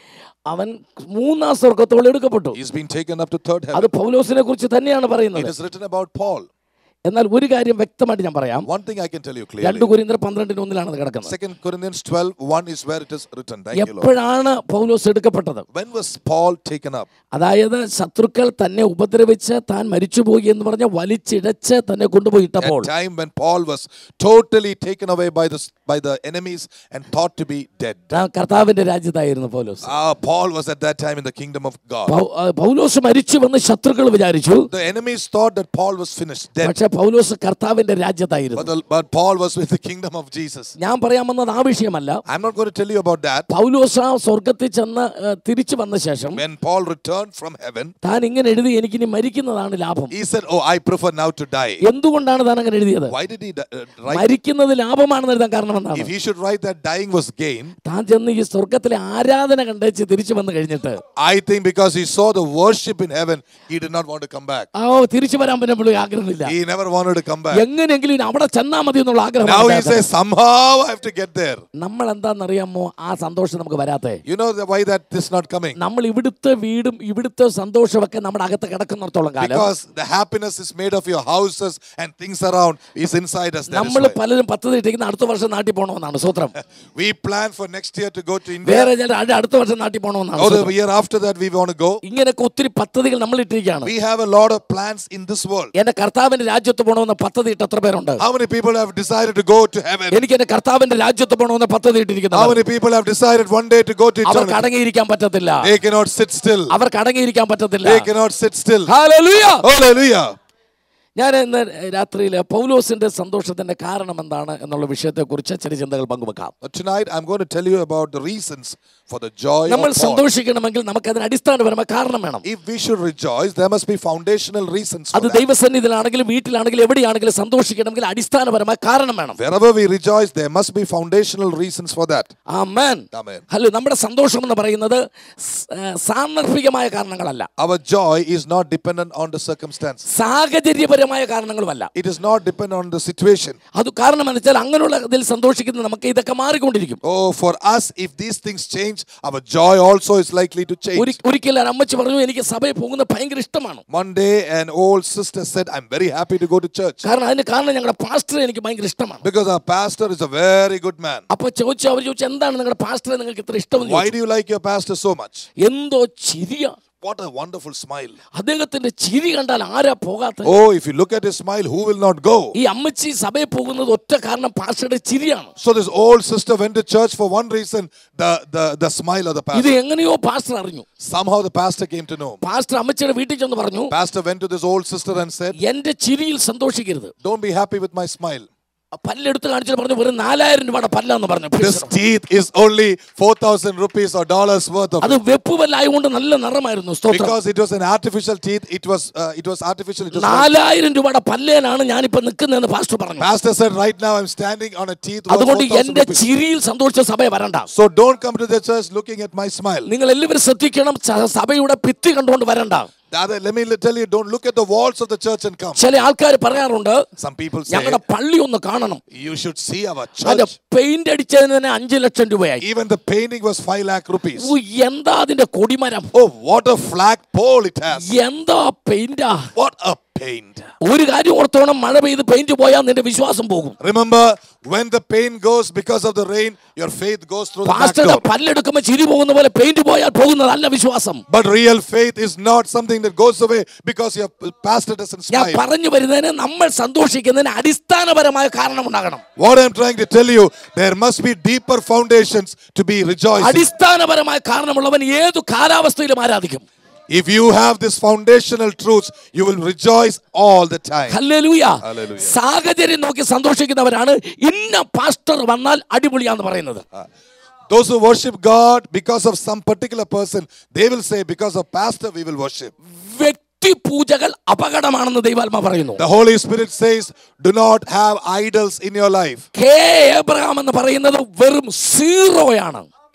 Speaker 2: അവൻ മൂന്നാം സ്വർഗത്തോളം എടുക്കപ്പെട്ടു
Speaker 1: He's been taken up to third heaven.
Speaker 2: അത് പൗലോസിനെ കുറിച്ച് തന്നെയാണ്
Speaker 1: It
Speaker 2: പറയുന്നത്
Speaker 1: is written about Paul.
Speaker 2: എന്നാൽ ഒരു കാര്യം വ്യക്തമായിട്ട് ഞാൻ പറയാം
Speaker 1: One thing I can tell you
Speaker 2: രണ്ട്
Speaker 1: clearly.
Speaker 2: കുരിന്തർ പന്ത്രണ്ടിന് ഒന്നിലാണ് അത് കിടക്കുന്നത്
Speaker 1: Second Corinthians 12, 1 is where it is written. Thank you, Lord.
Speaker 2: എപ്പോഴാണ് പൗലോസ് എടുക്കപ്പെട്ടത്
Speaker 1: When was Paul taken up?
Speaker 2: അതായത് ശത്രുക്കൾ തന്നെ ഉപദ്രവിച്ച് താൻ മരിച്ചുപോയി എന്ന് പറഞ്ഞ് വലിച്ചിഴച്ച് തന്നെ കൊണ്ടുപോയി ഇട്ടപ്പോൾ
Speaker 1: At time when Paul was totally taken away by the, by the enemies and thought to be dead.
Speaker 2: ആ കർത്താവിന്റെ രാജ്യത്തായിരുന്നു പൗലോസ്
Speaker 1: Ah, Paul was at that time in the kingdom of God.
Speaker 2: പൗ- ആ, പൗലോസ് മരിച്ചുവെന്ന് ശത്രുക്കൾ വിചാരിച്ചു
Speaker 1: The enemies thought that Paul was finished, dead.
Speaker 2: പക്ഷെ പൗലോസ് കർത്താവിന്റെ രാജ്യത്തായിരുന്നു
Speaker 1: But, the, but Paul was with the kingdom of Jesus.
Speaker 2: ഞാൻ പറയാൻ വന്നത് ആ വിഷയമല്ല
Speaker 1: I'm not going to tell you about that.
Speaker 2: പൗലോസ് ആ സ്വർഗത്തിൽ ചെന്ന് ആ, തിരിച്ചു വന്ന ശേഷം
Speaker 1: When Paul returned from heaven,
Speaker 2: താൻ ഇങ്ങനെ എഴുതി എനിക്കിനി മരിക്കുന്നതാണ് ലാഭം
Speaker 1: he said, Oh, I prefer now to die.
Speaker 2: എന്തുകൊണ്ടാണ് താൻ അങ്ങനെ എഴുതിയത്
Speaker 1: Why did he di- uh, write?
Speaker 2: മരിക്കുന്നത് ലാഭമാണെന്ന് എഴുതാൻ കാരണം എന്താണ്
Speaker 1: If he should write that dying was gain,
Speaker 2: താൻ ചെന്ന് ഈ സ്വർഗത്തിലെ ആരാധന കണ്ടേച്ച് തിരിച്ചു വന്നു കഴിഞ്ഞിട്ട്
Speaker 1: I think because he saw the worship in heaven, he did not want to come back.
Speaker 2: ആ തിരിച്ചു വരാൻ പിന്നെ പുള്ളി ആഗ്രഹമില്ല
Speaker 1: He never wanted to come back.
Speaker 2: എങ്ങനെയെങ്കിലും ഇനി അവിടെ ചെന്നാ മതി എന്നുള്ള ആഗ്രഹം
Speaker 1: Now he
Speaker 2: ഉണ്ടായിരുന്നു.
Speaker 1: says, Somehow I have to get there.
Speaker 2: നമ്മൾ എന്താണെന്നറിയാമോ ആ സന്തോഷം നമുക്ക് വരാത്തെ
Speaker 1: You know the- why that is not coming?
Speaker 2: നമ്മൾ ഇവിടുത്തെ വീടും ഇവിടുത്തെ സന്തോഷമൊക്കെ നമ്മുടെ അകത്ത് കിടക്കുന്നിടത്തോളം കാലം
Speaker 1: Because the happiness is made of your houses and things around is inside us. That is
Speaker 2: നമ്മൾ
Speaker 1: why.
Speaker 2: പലരും പദ്ധതി ഇട്ടിരിക്കുന്ന അടുത്ത വർഷം നാട്ടിൽ പോകണമെന്നാണ് സൂത്രം
Speaker 1: We plan for next year to go to India.
Speaker 2: വേറെ ചിലർ "അടി, അടുത്ത വർഷം നാട്ടിൽ പോകണമെന്നാണ്
Speaker 1: Or the
Speaker 2: സൂത്രം.
Speaker 1: year after that, we want to go.
Speaker 2: ഇങ്ങനെയൊക്കെ ഒത്തിരി പദ്ധതികൾ നമ്മൾ ഇട്ടിരിക്കുകയാണ്
Speaker 1: We have a lot of plans in this world.
Speaker 2: എന്റെ കർത്താവിന്റെ രാജ്യത്ത് പോകണമെന്ന് പദ്ധതി ഇട്ട് എത്ര പേരുണ്ട്
Speaker 1: How many people have decided to go to heaven?
Speaker 2: എനിക്ക് എന്റെ കർത്താവിന്റെ രാജ്യത്ത് പോകണമെന്ന് പദ്ധതി
Speaker 1: How
Speaker 2: ഇട്ടിരിക്കുന്നു
Speaker 1: many people have decided one day to go to
Speaker 2: അവർക്ക്
Speaker 1: eternity?
Speaker 2: അടങ്ങിയിരിക്കാൻ പറ്റത്തില്ല
Speaker 1: They cannot sit still.
Speaker 2: അവർക്ക് അടങ്ങിയിരിക്കാൻ പറ്റത്തില്ല
Speaker 1: They cannot sit still.
Speaker 2: Hallelujah.
Speaker 1: Hallelujah.
Speaker 2: ഞാൻ ഇന്ന് രാത്രിയിൽ പൗലോസിന്റെ സന്തോഷത്തിന്റെ കാരണം എന്താണ് എന്നുള്ള വിഷയത്തെക്കുറിച്ച് ചില ചിന്തകൾ പങ്കുവെക്കാം
Speaker 1: But Tonight, I'm going to tell you about the reasons for the joy
Speaker 2: നമ്മൾ
Speaker 1: of Paul.
Speaker 2: സന്തോഷിക്കണമെങ്കിൽ നമുക്ക് അതിന് അടിസ്ഥാനപരമായ കാരണം വേണം
Speaker 1: If we should rejoice, there must be foundational reasons for
Speaker 2: അത്
Speaker 1: that.
Speaker 2: ദൈവസന്നിധിയിലാണെങ്കിലും വീട്ടിലാണെങ്കിലും എവിടെയാണെങ്കിലും സന്തോഷിക്കണമെങ്കിൽ അടിസ്ഥാനപരമായ കാരണം വേണം
Speaker 1: Wherever we rejoice, there must be foundational reasons for that.
Speaker 2: Amen
Speaker 1: Amen.
Speaker 2: Hello നമ്മുടെ സന്തോഷം എന്ന് പറയുന്നത് സ്- ആ, സാന്ദർഭികമായ കാരണങ്ങളല്ല
Speaker 1: Our joy is not dependent on the circumstance.
Speaker 2: സാഹചര്യപരമായ കാരണങ്ങളുമല്ല
Speaker 1: It is not dependent on the situation.
Speaker 2: അത് കാരണം എന്ന് വെച്ചാൽ അങ്ങനെയുള്ള ഇതിൽ സന്തോഷിക്കുന്ന നമുക്ക് ഇതൊക്കെ മാറിക്കൊണ്ടിരിക്കും
Speaker 1: Oh, for us, if these things change, our joy also is likely to change.
Speaker 2: ഒരി- ഒരിക്കൽ ഒരു അമ്മച്ചി പറഞ്ഞു എനിക്ക് സഭയിൽ പോകുന്നത് ഭയങ്കര ഇഷ്ടമാണ്
Speaker 1: One day, an old sister said, I'm very happy to go to church
Speaker 2: കാരണം അതിന് കാരണം ഞങ്ങളുടെ പാസ്റ്റർ എനിക്ക് ഭയങ്കര ഇഷ്ടമാണ്
Speaker 1: because our pastor is a very good man.
Speaker 2: അപ്പൊ ചോദിച്ചു അവർ ചോദിച്ചു എന്താണ് നിങ്ങളുടെ പാസ്റ്ററെ നിങ്ങൾക്ക് ഇത്ര ഇഷ്ടം
Speaker 1: Why do you like your pastor so much?
Speaker 2: എന്തോ ചിരിയ
Speaker 1: What a wonderful smile.
Speaker 2: അദ്ദേഹത്തിന്റെ ചിരി കണ്ടാൽ ആരാ പോകാത്ത
Speaker 1: Oh, if you look at his smile, who will not go?
Speaker 2: ഈ അമ്മച്ചി സഭയിൽ പോകുന്നത് ഒറ്റ കാരണം പാസ്റ്ററുടെ ചിരിയാണ്
Speaker 1: So this old sister went to church for one reason, the, the, the smile of the
Speaker 2: ഇത്
Speaker 1: pastor.
Speaker 2: എങ്ങനെയോ പാസ്റ്റർ അറിഞ്ഞു
Speaker 1: Somehow the pastor came to know.
Speaker 2: Pastor അമ്മച്ചിയുടെ വീട്ടിൽ ചെന്ന് പറഞ്ഞു
Speaker 1: Pastor went to this old sister and said,
Speaker 2: എന്റെ ചിരിയിൽ സന്തോഷിക്കരുത്
Speaker 1: don't be happy with my smile.
Speaker 2: ആ പല്ലെടുത്ത് കാണിച്ചിട്ട് പറഞ്ഞു വെറും നാലായിരം രൂപയുടെ പല്ലാന്ന് പറഞ്ഞു
Speaker 1: This teeth is only 4,000 rupees or dollars worth of
Speaker 2: അത്
Speaker 1: it.
Speaker 2: വെപ്പുപല്ലായതുകൊണ്ട് നല്ല നിറമായിരുന്നു സ്തോത്രം
Speaker 1: Because it was an artificial teeth, it was, uh, it was artificial. It was white.
Speaker 2: നാലായിരം രൂപയുടെ പല്ലേനാണ് ഞാനിപ്പോ നിൽക്കുന്നതെന്ന് പാസ്റ്റർ പറഞ്ഞു
Speaker 1: Pastor said, right now I'm standing on a teeth worth
Speaker 2: അതുകൊണ്ട്
Speaker 1: 4,000
Speaker 2: എന്റെ
Speaker 1: rupees.
Speaker 2: ചിരിയിൽ സന്തോഷിച്ച സഭയെ വരണ്ട
Speaker 1: So don't come to the church looking at my smile.
Speaker 2: നിങ്ങൾ എല്ലാവരും ശ്രദ്ധിക്കണം സ- സഭയുടെ ഭിത്തി കണ്ടുകൊണ്ട് വരണ്ട
Speaker 1: The other, let me tell you, don't look at the walls of the church and come.
Speaker 2: ചില ആൾക്കാർ പറയാറുണ്ട്
Speaker 1: Some people say,
Speaker 2: ഞങ്ങളുടെ പള്ളി ഒന്ന് കാണണം
Speaker 1: you should see our
Speaker 2: അതിന്റെ
Speaker 1: church.
Speaker 2: പെയിന്റ് അടിച്ചതിന് തന്നെ അഞ്ചു ലക്ഷം രൂപയായി
Speaker 1: Even the painting was 5 lakh rupees.
Speaker 2: ഉ, എന്താ അതിന്റെ കൊടിമരം
Speaker 1: Oh, what a flag pole it has.
Speaker 2: എന്താ പെയിന്റാ
Speaker 1: What a paint.
Speaker 2: ഒരു കാര്യം ഓർത്തോണം മഴ പെയ്ത് പെയിന്റ് പോയാൽ നിന്റെ വിശ്വാസം പോകും
Speaker 1: Remember, when the pain goes because of the rain, your faith goes through the back
Speaker 2: പാസ്റ്ററുടെ
Speaker 1: door.
Speaker 2: പല്ലെടുക്കുമ്പോ ചിരി പോകുന്ന പോലെ പെയിന്റ് പോയാൽ പോകുന്നതല്ല വിശ്വാസം
Speaker 1: But real faith is not something that goes away because your pastor doesn't
Speaker 2: ഞാൻ
Speaker 1: smile.
Speaker 2: പറഞ്ഞു വരുന്നതിന് നമ്മൾ സന്തോഷിക്കുന്നതിന് അടിസ്ഥാനപരമായ കാരണം ഉണ്ടാകണം
Speaker 1: What I'm trying to tell you, there must be deeper foundations to be rejoicing.
Speaker 2: അടിസ്ഥാനപരമായ കാരണമുള്ളവൻ ഏതു കാലാവസ്ഥയിലും ആരാധിക്കും
Speaker 1: If you have this foundational truths, you will rejoice all the time.
Speaker 2: Hallelujah
Speaker 1: hallelujah.
Speaker 2: സാഹചര്യം നോക്കി സന്തോഷിക്കുന്നവരാണ് ഇന്ന പാസ്റ്റർ വന്നാൽ അടിപൊളിയാന്ന് പറയുന്നത്
Speaker 1: Those who worship God because of some particular person, they will say, because of pastor, we will worship.
Speaker 2: വ്യക്തി പൂജകൾ അപകടമാണെന്ന് ദൈവാത്മ പറയുന്നു
Speaker 1: The Holy Spirit says, do not have idols in your life.
Speaker 2: K Abraham എന്ന് പറയുന്നത് വെറും സീറോയാണ്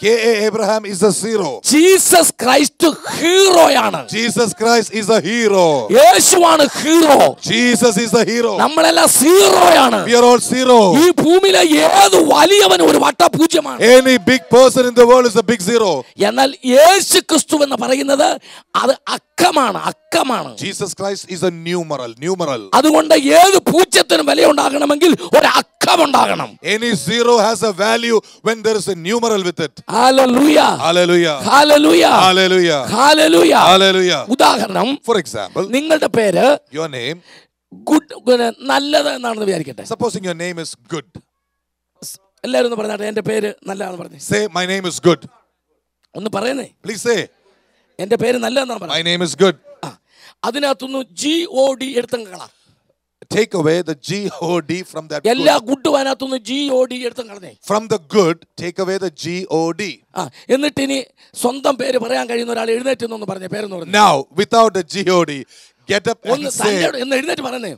Speaker 1: K.A. Abraham is a zero.
Speaker 2: Jesus Christ ഹീറോയാണ്
Speaker 1: Jesus Christ is a hero.
Speaker 2: യേശുവാണ് hero
Speaker 1: Jesus is the hero.
Speaker 2: നമ്മളെല്ലാം സീറോയാണ്
Speaker 1: We are all zero.
Speaker 2: ഈ ഭൂമിയിലെ ഏത് വലിയവനും ഒരു വട്ടപൂജ്യമാണ്
Speaker 1: Any big person in the world is a big zero.
Speaker 2: എന്നാൽ യേശു ക്രിസ്തു എന്ന് പറയുന്നത് അത് അക്കമാണ് അക്കമാണ്
Speaker 1: Jesus Christ is a numeral. Numeral.
Speaker 2: അതുകൊണ്ട് ഏത് പൂജ്യത്തിനും വിലയുണ്ടാകണമെങ്കിൽ ഒരു അക്കമുണ്ടാകണം
Speaker 1: Any zero has a value when there is a numeral with it.
Speaker 2: Hallelujah
Speaker 1: Hallelujah.
Speaker 2: ഹല്ലേലൂയ
Speaker 1: Hallelujah.
Speaker 2: ഹല്ലേലൂയ
Speaker 1: Hallelujah.
Speaker 2: ഉദാഹരണം
Speaker 1: For example,
Speaker 2: നിങ്ങളുടെ പേര്
Speaker 1: your name,
Speaker 2: ഗുഡ് പിന്നെ നല്ലത് എന്നാണെന്ന് വിചാരിക്കട്ടെ
Speaker 1: supposing your name is good.
Speaker 2: എല്ലാവരും ഒന്ന് പറഞ്ഞാട്ടെ എൻ്റെ പേര് നല്ലതാണെന്ന് പറഞ്ഞേ
Speaker 1: Say, My name is good.
Speaker 2: ഒന്ന് പറയുന്നേ
Speaker 1: Please say,
Speaker 2: എൻ്റെ പേര് നല്ലതെന്നാണ് പറഞ്ഞത്
Speaker 1: My name is good.
Speaker 2: ആ അതിനകത്തുനിന്ന് ജി ഒ ഡി എടുത്തങ്ങളാ
Speaker 1: Take away the G O D from that
Speaker 2: എല്ലാ
Speaker 1: good.
Speaker 2: ഗുഡും അതിനകത്തുനിന്ന് ജി ഒ ഡി എടുത്തും കളഞ്ഞേ
Speaker 1: From the good, take away the G O D.
Speaker 2: ആ എന്നിട്ട് ഇനി സ്വന്തം പേര് പറയാൻ കഴിയുന്ന ഒരാൾ എഴുന്നേറ്റ് എന്നൊന്ന് പറഞ്ഞ പേരെന്ന് പറഞ്ഞു
Speaker 1: Now, without the G O D, get up
Speaker 2: ഒന്ന്
Speaker 1: and
Speaker 2: തന്റെ
Speaker 1: say,
Speaker 2: എന്ന് എഴുന്നേറ്റ് പറയുന്നേ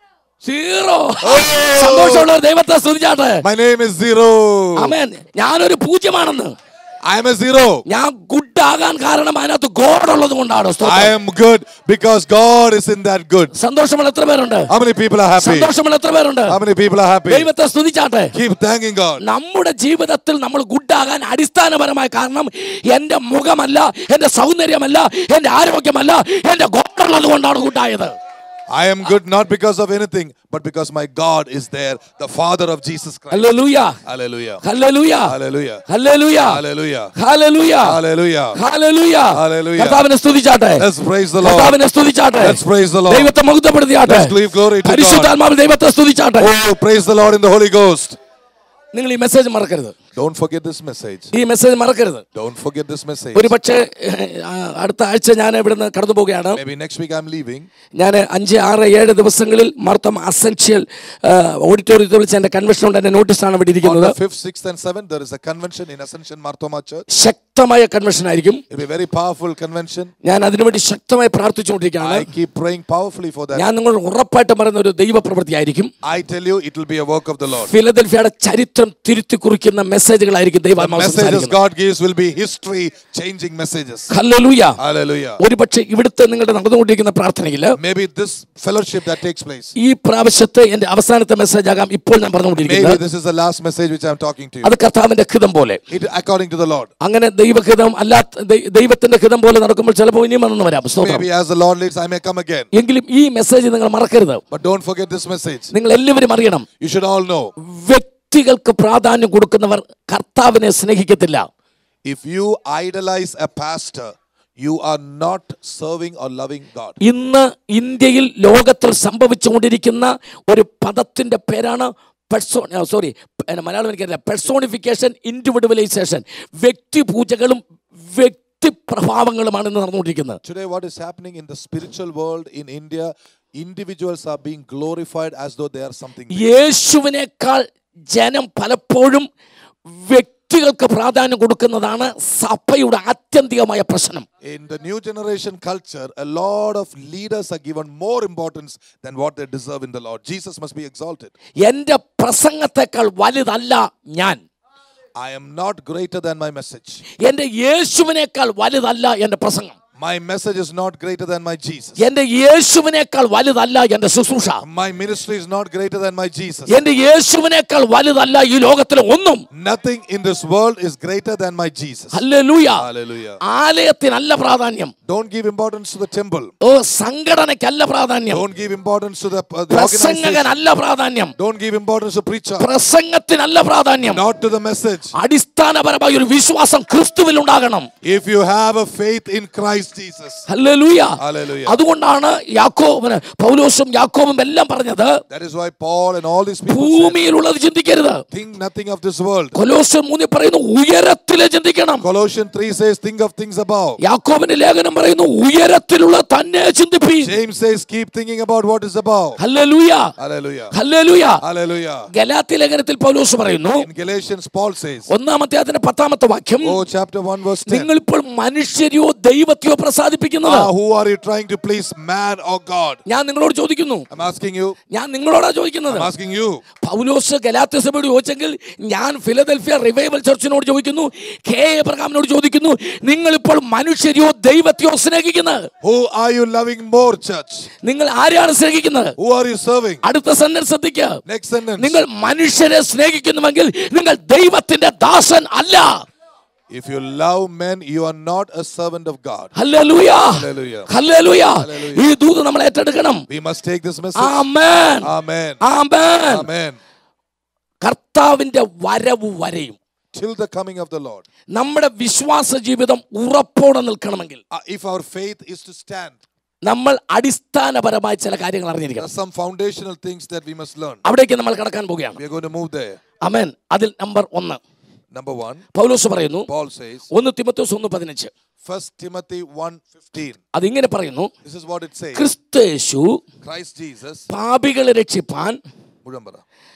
Speaker 2: സീറോ സന്തോഷമുള്ളവർ ദൈവത്തെ സ്തുതിച്ചാട്ടെ
Speaker 1: My name is Zero.
Speaker 2: അമേൻ ഞാനൊരു പൂജ്യമാണെന്ന്
Speaker 1: I am a zero.
Speaker 2: ഞാൻ ഗുഡ് ആകാൻ കാരണം അതിനകത്ത് ഗോഡ് ഉള്ളത് കൊണ്ടാണ്
Speaker 1: I am good because God is in that good.
Speaker 2: സന്തോഷമുള്ള എത്ര പേരുണ്ട്
Speaker 1: How many people are happy?
Speaker 2: സന്തോഷമുള്ള എത്ര പേരുണ്ട്
Speaker 1: How many people are happy?
Speaker 2: ദൈവത്തെ സ്തുതിച്ചാട്ടെ
Speaker 1: Keep thanking God.
Speaker 2: നമ്മുടെ ജീവിതത്തിൽ നമ്മൾ ഗുഡാകാൻ അടിസ്ഥാനപരമായ കാരണം എന്റെ മുഖമല്ല എന്റെ സൗന്ദര്യമല്ല എന്റെ ആരോഗ്യമല്ല എന്റെ ഗോഡുള്ളത് കൊണ്ടാണ് ഗുഡായത്
Speaker 1: I am good not because of anything, but because my God is there, the Father of Jesus Christ.
Speaker 2: Hallelujah
Speaker 1: Hallelujah.
Speaker 2: ഹല്ലേലൂയ
Speaker 1: Hallelujah.
Speaker 2: ഹല്ലേലൂയ
Speaker 1: Hallelujah.
Speaker 2: ഹല്ലേലൂയ
Speaker 1: Hallelujah.
Speaker 2: ഹല്ലേലൂയ
Speaker 1: Hallelujah.
Speaker 2: കർത്താവിനെ സ്തുതിച്ചാട്ടെ
Speaker 1: Let's praise the Lord.
Speaker 2: കർത്താവിനെ സ്തുതിച്ചാട്ടെ
Speaker 1: Let's praise the Lord.
Speaker 2: ദൈവത്തെ മഹത്വപ്പെടുത്തിയാട്ടെ
Speaker 1: Let's give glory to God.
Speaker 2: പരിശുദ്ധാത്മാവ് ദൈവത്തെ സ്തുതിച്ചാട്ടെ
Speaker 1: Oh, praise the Lord in the Holy Ghost.
Speaker 2: നിങ്ങൾ ഈ മെസ്സേജ് മറക്കരുത്
Speaker 1: Don't forget this message.
Speaker 2: ഈ മെസ്സേജ് മറക്കരുത്
Speaker 1: Don't forget this message.
Speaker 2: ഒരു പക്ഷേ അടുത്ത ആഴ്ച ഞാൻ ഇവിടുന്ന് കടന്നു പോവുകയാണ്
Speaker 1: Maybe next week I'm leaving.
Speaker 2: ഞാൻ അഞ്ച് ആറ് ഏഴ് ദിവസങ്ങളിൽ മർത്തം അസെൻഷ്യൽ ഓഡിറ്റോറിയത്തിൽ വെച്ച് എൻ്റെ കൺവെൻഷൻ ഉണ്ട് എൻ്റെ നോട്ടീസാണ് ഇവിടെ
Speaker 1: On
Speaker 2: ഇരിക്കുന്നത്
Speaker 1: the 5th, 6th, and 7th, there is a convention in Ascension Marthoma Church.
Speaker 2: ശക്തമായ കൺവെൻഷൻ ആയിരിക്കും
Speaker 1: It'll be a very powerful convention.
Speaker 2: ഞാൻ അതിനുവേണ്ടി ശക്തമായി പ്രാർത്ഥിച്ചുകൊണ്ടിരിക്കുകയാണ്
Speaker 1: I keep praying powerfully for that.
Speaker 2: ഞാൻ നിങ്ങൾ ഉറപ്പായിട്ടും പറയുന്ന ഒരു ദൈവപ്രവൃത്തി ആയിരിക്കും
Speaker 1: I tell you, it will be a work of the Lord.
Speaker 2: ഫിലദൽഫിയയുടെ ചരിത്രം തിരുത്തി കുറിക്കുന്ന മെസ്സേജുകളായിരിക്കും
Speaker 1: The
Speaker 2: ദൈവാത്മാവ്
Speaker 1: messages
Speaker 2: സംസാരിക്കുന്നത്.
Speaker 1: God gives will be history changing messages.
Speaker 2: Hallelujah
Speaker 1: Hallelujah.
Speaker 2: ഒരു പക്ഷേ ഇവിടുത്തെ നിങ്ങളുടെ നടന്നുകൊണ്ടിരിക്കുന്ന പ്രാർത്ഥനയിൽ
Speaker 1: Maybe this fellowship that takes place.
Speaker 2: ഈ പ്രാവശ്യത്തെ എന്റെ അവസാനത്തെ മെസ്സേജ് ആകാം ഇപ്പോൾ ഞാൻ
Speaker 1: Maybe
Speaker 2: പറഞ്ഞുകൊണ്ടിരിക്കുന്നത്
Speaker 1: this is the last message which I'm talking to you.
Speaker 2: അത് കർത്താവിന്റെ ഹിതം പോലെ
Speaker 1: It according to the Lord.
Speaker 2: അങ്ങനെ ദൈവഹിതം അല്ലാത്ത ദൈ- ദൈവത്തിന്റെ ഹിതം പോലെ നടക്കുമ്പോൾ ചിലപ്പോൾ ഇനിയും വന്നു വരാം സ്തോത്രം
Speaker 1: Maybe as the Lord leads, I may come again.
Speaker 2: എങ്കിലും ഈ മെസ്സേജ് നിങ്ങൾ മറക്കരുത്
Speaker 1: But don't forget this message.
Speaker 2: നിങ്ങൾ എല്ലാവരും അറിയണം
Speaker 1: You should all know
Speaker 2: വ്യക്തികൾക്ക് പ്രാധാന്യം കൊടുക്കുന്നവർ കർത്താവിനെ സ്നേഹിക്കത്തില്ല
Speaker 1: if you idolize a pastor, you are not serving or loving God.
Speaker 2: ഇന്ന് ഇന്ത്യയിൽ ലോകത്തിൽ സംഭവിച്ചുകൊണ്ടിരിക്കുന്ന ഒരു പദത്തിന്റെ പേരാണ് പെർസോ സോറി മലയാളം എനിക്കറിയില്ല പെർസോണിഫിക്കേഷൻ ഇൻഡിവിഡുവലൈസേഷൻ വ്യക്തിപൂജകളും വ്യക്തിപ്രഭാവങ്ങളുമാണ് ഇന്ന് നടന്നുകൊണ്ടിരിക്കുന്നത്
Speaker 1: Today, what is happening in the spiritual world in India, individuals are being glorified as though they are something. big.
Speaker 2: യേശുവിനേക്കാൾ ജനം പലപ്പോഴും വ്യക്തികൾക്ക് പ്രാധാന്യം കൊടുക്കുന്നതാണ് സഭയുടെ ആത്യന്തികമായ പ്രശ്നം
Speaker 1: In the new generation culture, a lot of leaders are given more importance than what they deserve in the Lord. Jesus must be exalted.
Speaker 2: എൻ്റെ പ്രസംഗത്തെക്കാൾ വലുതല്ല ഞാൻ
Speaker 1: I am not greater than my message.
Speaker 2: എൻ്റെ യേശുവിനേക്കാൾ വലുതല്ല എൻ്റെ പ്രസംഗം
Speaker 1: My message is not greater than my Jesus.
Speaker 2: എൻ്റെ യേശുവിനേക്കാൾ വലുതല്ല എൻ്റെ ശുശ്രൂഷ
Speaker 1: My ministry is not greater than my Jesus.
Speaker 2: എൻ്റെ യേശുവിനേക്കാൾ വലുതല്ല ഈ ലോകത്തിലെ ഒന്നും
Speaker 1: Nothing in this world is greater than my Jesus.
Speaker 2: ഹല്ലേലൂയ
Speaker 1: Hallelujah.
Speaker 2: ആലയത്തിനല്ല പ്രാധാന്യം
Speaker 1: Don't give importance to the temple.
Speaker 2: ഓ സംഘടനയ്ക്കല്ല പ്രാധാന്യം
Speaker 1: Don't give importance to the, uh, the organization.
Speaker 2: പ്രസംഗകനല്ല പ്രാധാന്യം
Speaker 1: Don't give importance to preacher.
Speaker 2: പ്രസംഗത്തിനല്ല പ്രാധാന്യം
Speaker 1: Not to the message.
Speaker 2: അടിസ്ഥാനപരമായ ഒരു വിശ്വാസം ക്രിസ്തുവിൽ ഉണ്ടാകണം
Speaker 1: If you have a faith in Christ Jesus.
Speaker 2: ഹല്ലേലൂയ
Speaker 1: Hallelujah.
Speaker 2: അതുകൊണ്ടാണ് യാക്കോബിന് പൗലോസും യാക്കോബും എല്ലാം പറഞ്ഞത്
Speaker 1: That is why Paul and all these people said,
Speaker 2: ഭൂമിയിലുള്ളത് ചിന്തിക്കരുത്
Speaker 1: think nothing of this world.
Speaker 2: കൊലോസ്യം മൂന്നിൽ പറയുന്നു ഉയരത്തിലെ ചിന്തിക്കണം
Speaker 1: Colossians 3 says, think of things above.
Speaker 2: യാക്കോബിന്റെ ലേഖനം പറയുന്നു ഉയരത്തിലുള്ള തന്നെ ചിന്തിപ്പി
Speaker 1: James says, keep thinking about what is above.
Speaker 2: Hallelujah
Speaker 1: Hallelujah.
Speaker 2: ഹല്ലേലൂയ
Speaker 1: Hallelujah.
Speaker 2: ഗലാത്തി ലേഖനത്തിൽ പൗലോസ് പറയുന്നു
Speaker 1: In Galatians, Paul says,
Speaker 2: ഒന്നാമത്തെ അതിന്റെ പത്താമത്തെ വാക്യം
Speaker 1: oh, chapter 1, verse 10.
Speaker 2: നിങ്ങൾ ഇപ്പോൾ മനുഷ്യരെയോ ദൈവത്തെയോ പ്രസാദിപ്പിക്കുന്നത്
Speaker 1: Ah, who are you trying to please, man or God?
Speaker 2: ഞാൻ നിങ്ങളോട് ചോദിക്കുന്നു
Speaker 1: I'm asking you.
Speaker 2: ഞാൻ നിങ്ങളോടാ ചോദിക്കുന്നത്
Speaker 1: I'm asking you.
Speaker 2: പൗലോസ് ഗലാത്യ സഭയോട് ചോദിച്ചെങ്കിൽ ഞാൻ ഫിലദൽഫിയ റിവൈവൽ ചർച്ചിനോട് ചോദിക്കുന്നു കെ എബ്രഹാമിനോട് ചോദിക്കുന്നു നിങ്ങൾ ഇപ്പോൾ മനുഷ്യരെയോ ദൈവത്തെയോ സ്നേഹിക്കുന്നത്
Speaker 1: Who are you loving more, church?
Speaker 2: നിങ്ങൾ ആരെയാണ് സ്നേഹിക്കുന്നത്
Speaker 1: Who are you serving?
Speaker 2: അടുത്ത സെന്റൻസ് ശ്രദ്ധിക്കുക
Speaker 1: Next sentence.
Speaker 2: നിങ്ങൾ മനുഷ്യരെ സ്നേഹിക്കുന്നുവെങ്കിൽ നിങ്ങൾ ദൈവത്തിന്റെ ദാസൻ അല്ല
Speaker 1: If you love men, you are not a servant of God.
Speaker 2: Hallelujah
Speaker 1: Hallelujah.
Speaker 2: ഹല്ലേലൂയ
Speaker 1: Hallelujah.
Speaker 2: ഈ ദൂത് നമ്മൾ ഏറ്റെടുക്കണം
Speaker 1: We must take this message.
Speaker 2: Amen
Speaker 1: Amen.
Speaker 2: ആമേൻ
Speaker 1: Amen.
Speaker 2: കർത്താവിന്റെ വരവ് വരെയും
Speaker 1: Till the coming of the Lord.
Speaker 2: നമ്മുടെ വിശ്വാസ ജീവിതം ഉറപ്പോടെ നിൽക്കണമെങ്കിൽ
Speaker 1: Uh, if our faith is to stand,
Speaker 2: നമ്മൾ അടിസ്ഥാനപരമായ ചില കാര്യങ്ങൾ
Speaker 1: there are
Speaker 2: അറിഞ്ഞിരിക്കണം
Speaker 1: some foundational things that we must learn.
Speaker 2: അവിടേക്ക് നമ്മൾ കടക്കാൻ പോവുകയാണ്
Speaker 1: We are going to move there.
Speaker 2: അമേൻ അതിൽ നമ്പർ ഒന്ന്
Speaker 1: Number one,
Speaker 2: പൗലോസ് പറയുന്നു
Speaker 1: Paul says,
Speaker 2: ഒന്ന് തിമത്തോസ് ഒന്ന് പതിനഞ്ച്
Speaker 1: 1 Timothy 1.15.
Speaker 2: അതിങ്ങനെ പറയുന്നു
Speaker 1: This is what it says.
Speaker 2: ക്രിസ്തേശു
Speaker 1: Christ Jesus,
Speaker 2: പാപികളെ രക്ഷിപ്പാൻ
Speaker 1: മുഴമ്പറ.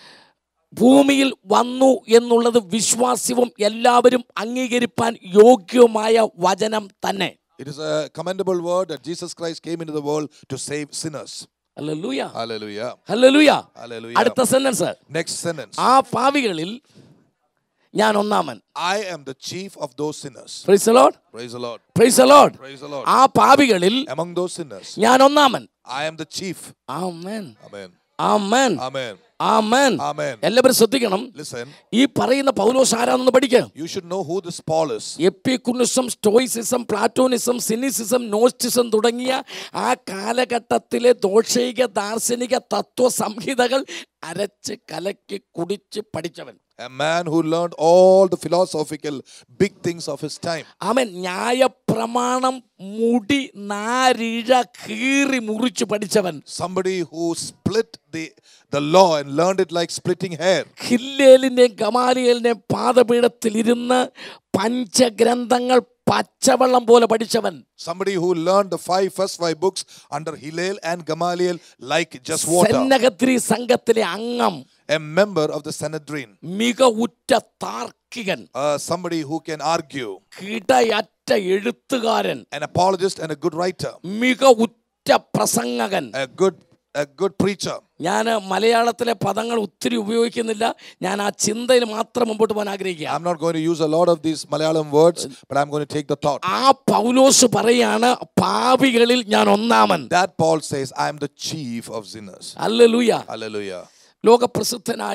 Speaker 2: ഭൂമിയിൽ വന്നു എന്നുള്ളത് വിശ്വാസ്യവും എല്ലാവരും അംഗീകരിപ്പാൻ യോഗ്യവുമായ വചനം തന്നെ
Speaker 1: It is a commendable word that Jesus Christ came into the world to save sinners.
Speaker 2: Hallelujah
Speaker 1: Hallelujah.
Speaker 2: ഹല്ലേലൂയ
Speaker 1: Hallelujah.
Speaker 2: അടുത്ത സെന്റൻസ്
Speaker 1: Next sentence.
Speaker 2: ആ പാവികളിൽ ഞാൻ ഒന്നാമൻ
Speaker 1: I am the chief of those sinners.
Speaker 2: Praise Lord
Speaker 1: Praise the Lord.
Speaker 2: Praise Lord
Speaker 1: Praise the Lord.
Speaker 2: ആ പാപികളിൽ
Speaker 1: Among those sinners,
Speaker 2: ഞാൻ ഒന്നാമൻ
Speaker 1: I am the chief.
Speaker 2: Amen
Speaker 1: Amen.
Speaker 2: ആമേൻ
Speaker 1: Amen.
Speaker 2: ആമേൻ
Speaker 1: Amen.
Speaker 2: എല്ലാവരും ശ്രദ്ധിക്കണം
Speaker 1: Listen,
Speaker 2: ഈ പറയുന്ന പൗലോസ് ആരാണെന്ന് പഠിക്കുക
Speaker 1: you should know who this Paul is.
Speaker 2: Epicureanism stoicism Platonism cynicism gnosticism തുടങ്ങിയ ആ കാലഘട്ടത്തിലെ ദോഷൈക ദാർശനിക തത്വ സംഹിതകൾ അരച്ച് കലക്കി കുടിച്ച് പഠിച്ചവൻ
Speaker 1: A man who learned all the philosophical big things of his time.
Speaker 2: അവൻ ന്യായപ്രമാണം മുടി നാരിഴ കീറി മുറിച്ച് പഠിച്ചവൻ
Speaker 1: Somebody who split the, the law and learned it like splitting hair.
Speaker 2: ഹില്ലേലിന്റെയും ഗമാലിയലിന്റെയും പാദപീഠത്തിൽ ഇരുന്ന് പഞ്ചഗ്രന്ഥങ്ങൾ പച്ചവെള്ളം പോലെ പഠിച്ചവൻ
Speaker 1: Somebody who learned the five first five books under Hillel and Gamaliel like just water.
Speaker 2: സെന്നഗത്രി സംഘത്തിലെ അംഗം
Speaker 1: A member of the Sanhedrin.
Speaker 2: മികവുറ്റ താർക്കികൻ
Speaker 1: Uh, somebody who can argue.
Speaker 2: കിടയറ്റ എഴുത്തുകാരൻ
Speaker 1: An apologist and a good writer.
Speaker 2: മികവുറ്റ പ്രസംഗകൻ
Speaker 1: A good, a good preacher.
Speaker 2: ഞാൻ മലയാളത്തിലെ പദങ്ങൾ ഒത്തിരി ഉപയോഗിക്കുന്നില്ല ഞാൻ ആ ചിന്തയിൽ മാത്രം മുമ്പോട്ട് പോകാൻ ആഗ്രഹിക്കുക
Speaker 1: I'm not going to use a lot of these Malayalam words, but I'm going to take the thought.
Speaker 2: ആ പൗലോസ് പറയാണ് പാപികളിൽ ഞാൻ ഒന്നാമൻ
Speaker 1: That Paul says, I am the chief of sinners.
Speaker 2: Alleluia
Speaker 1: Hallelujah.
Speaker 2: ലോകപ്രസിദ്ധനായ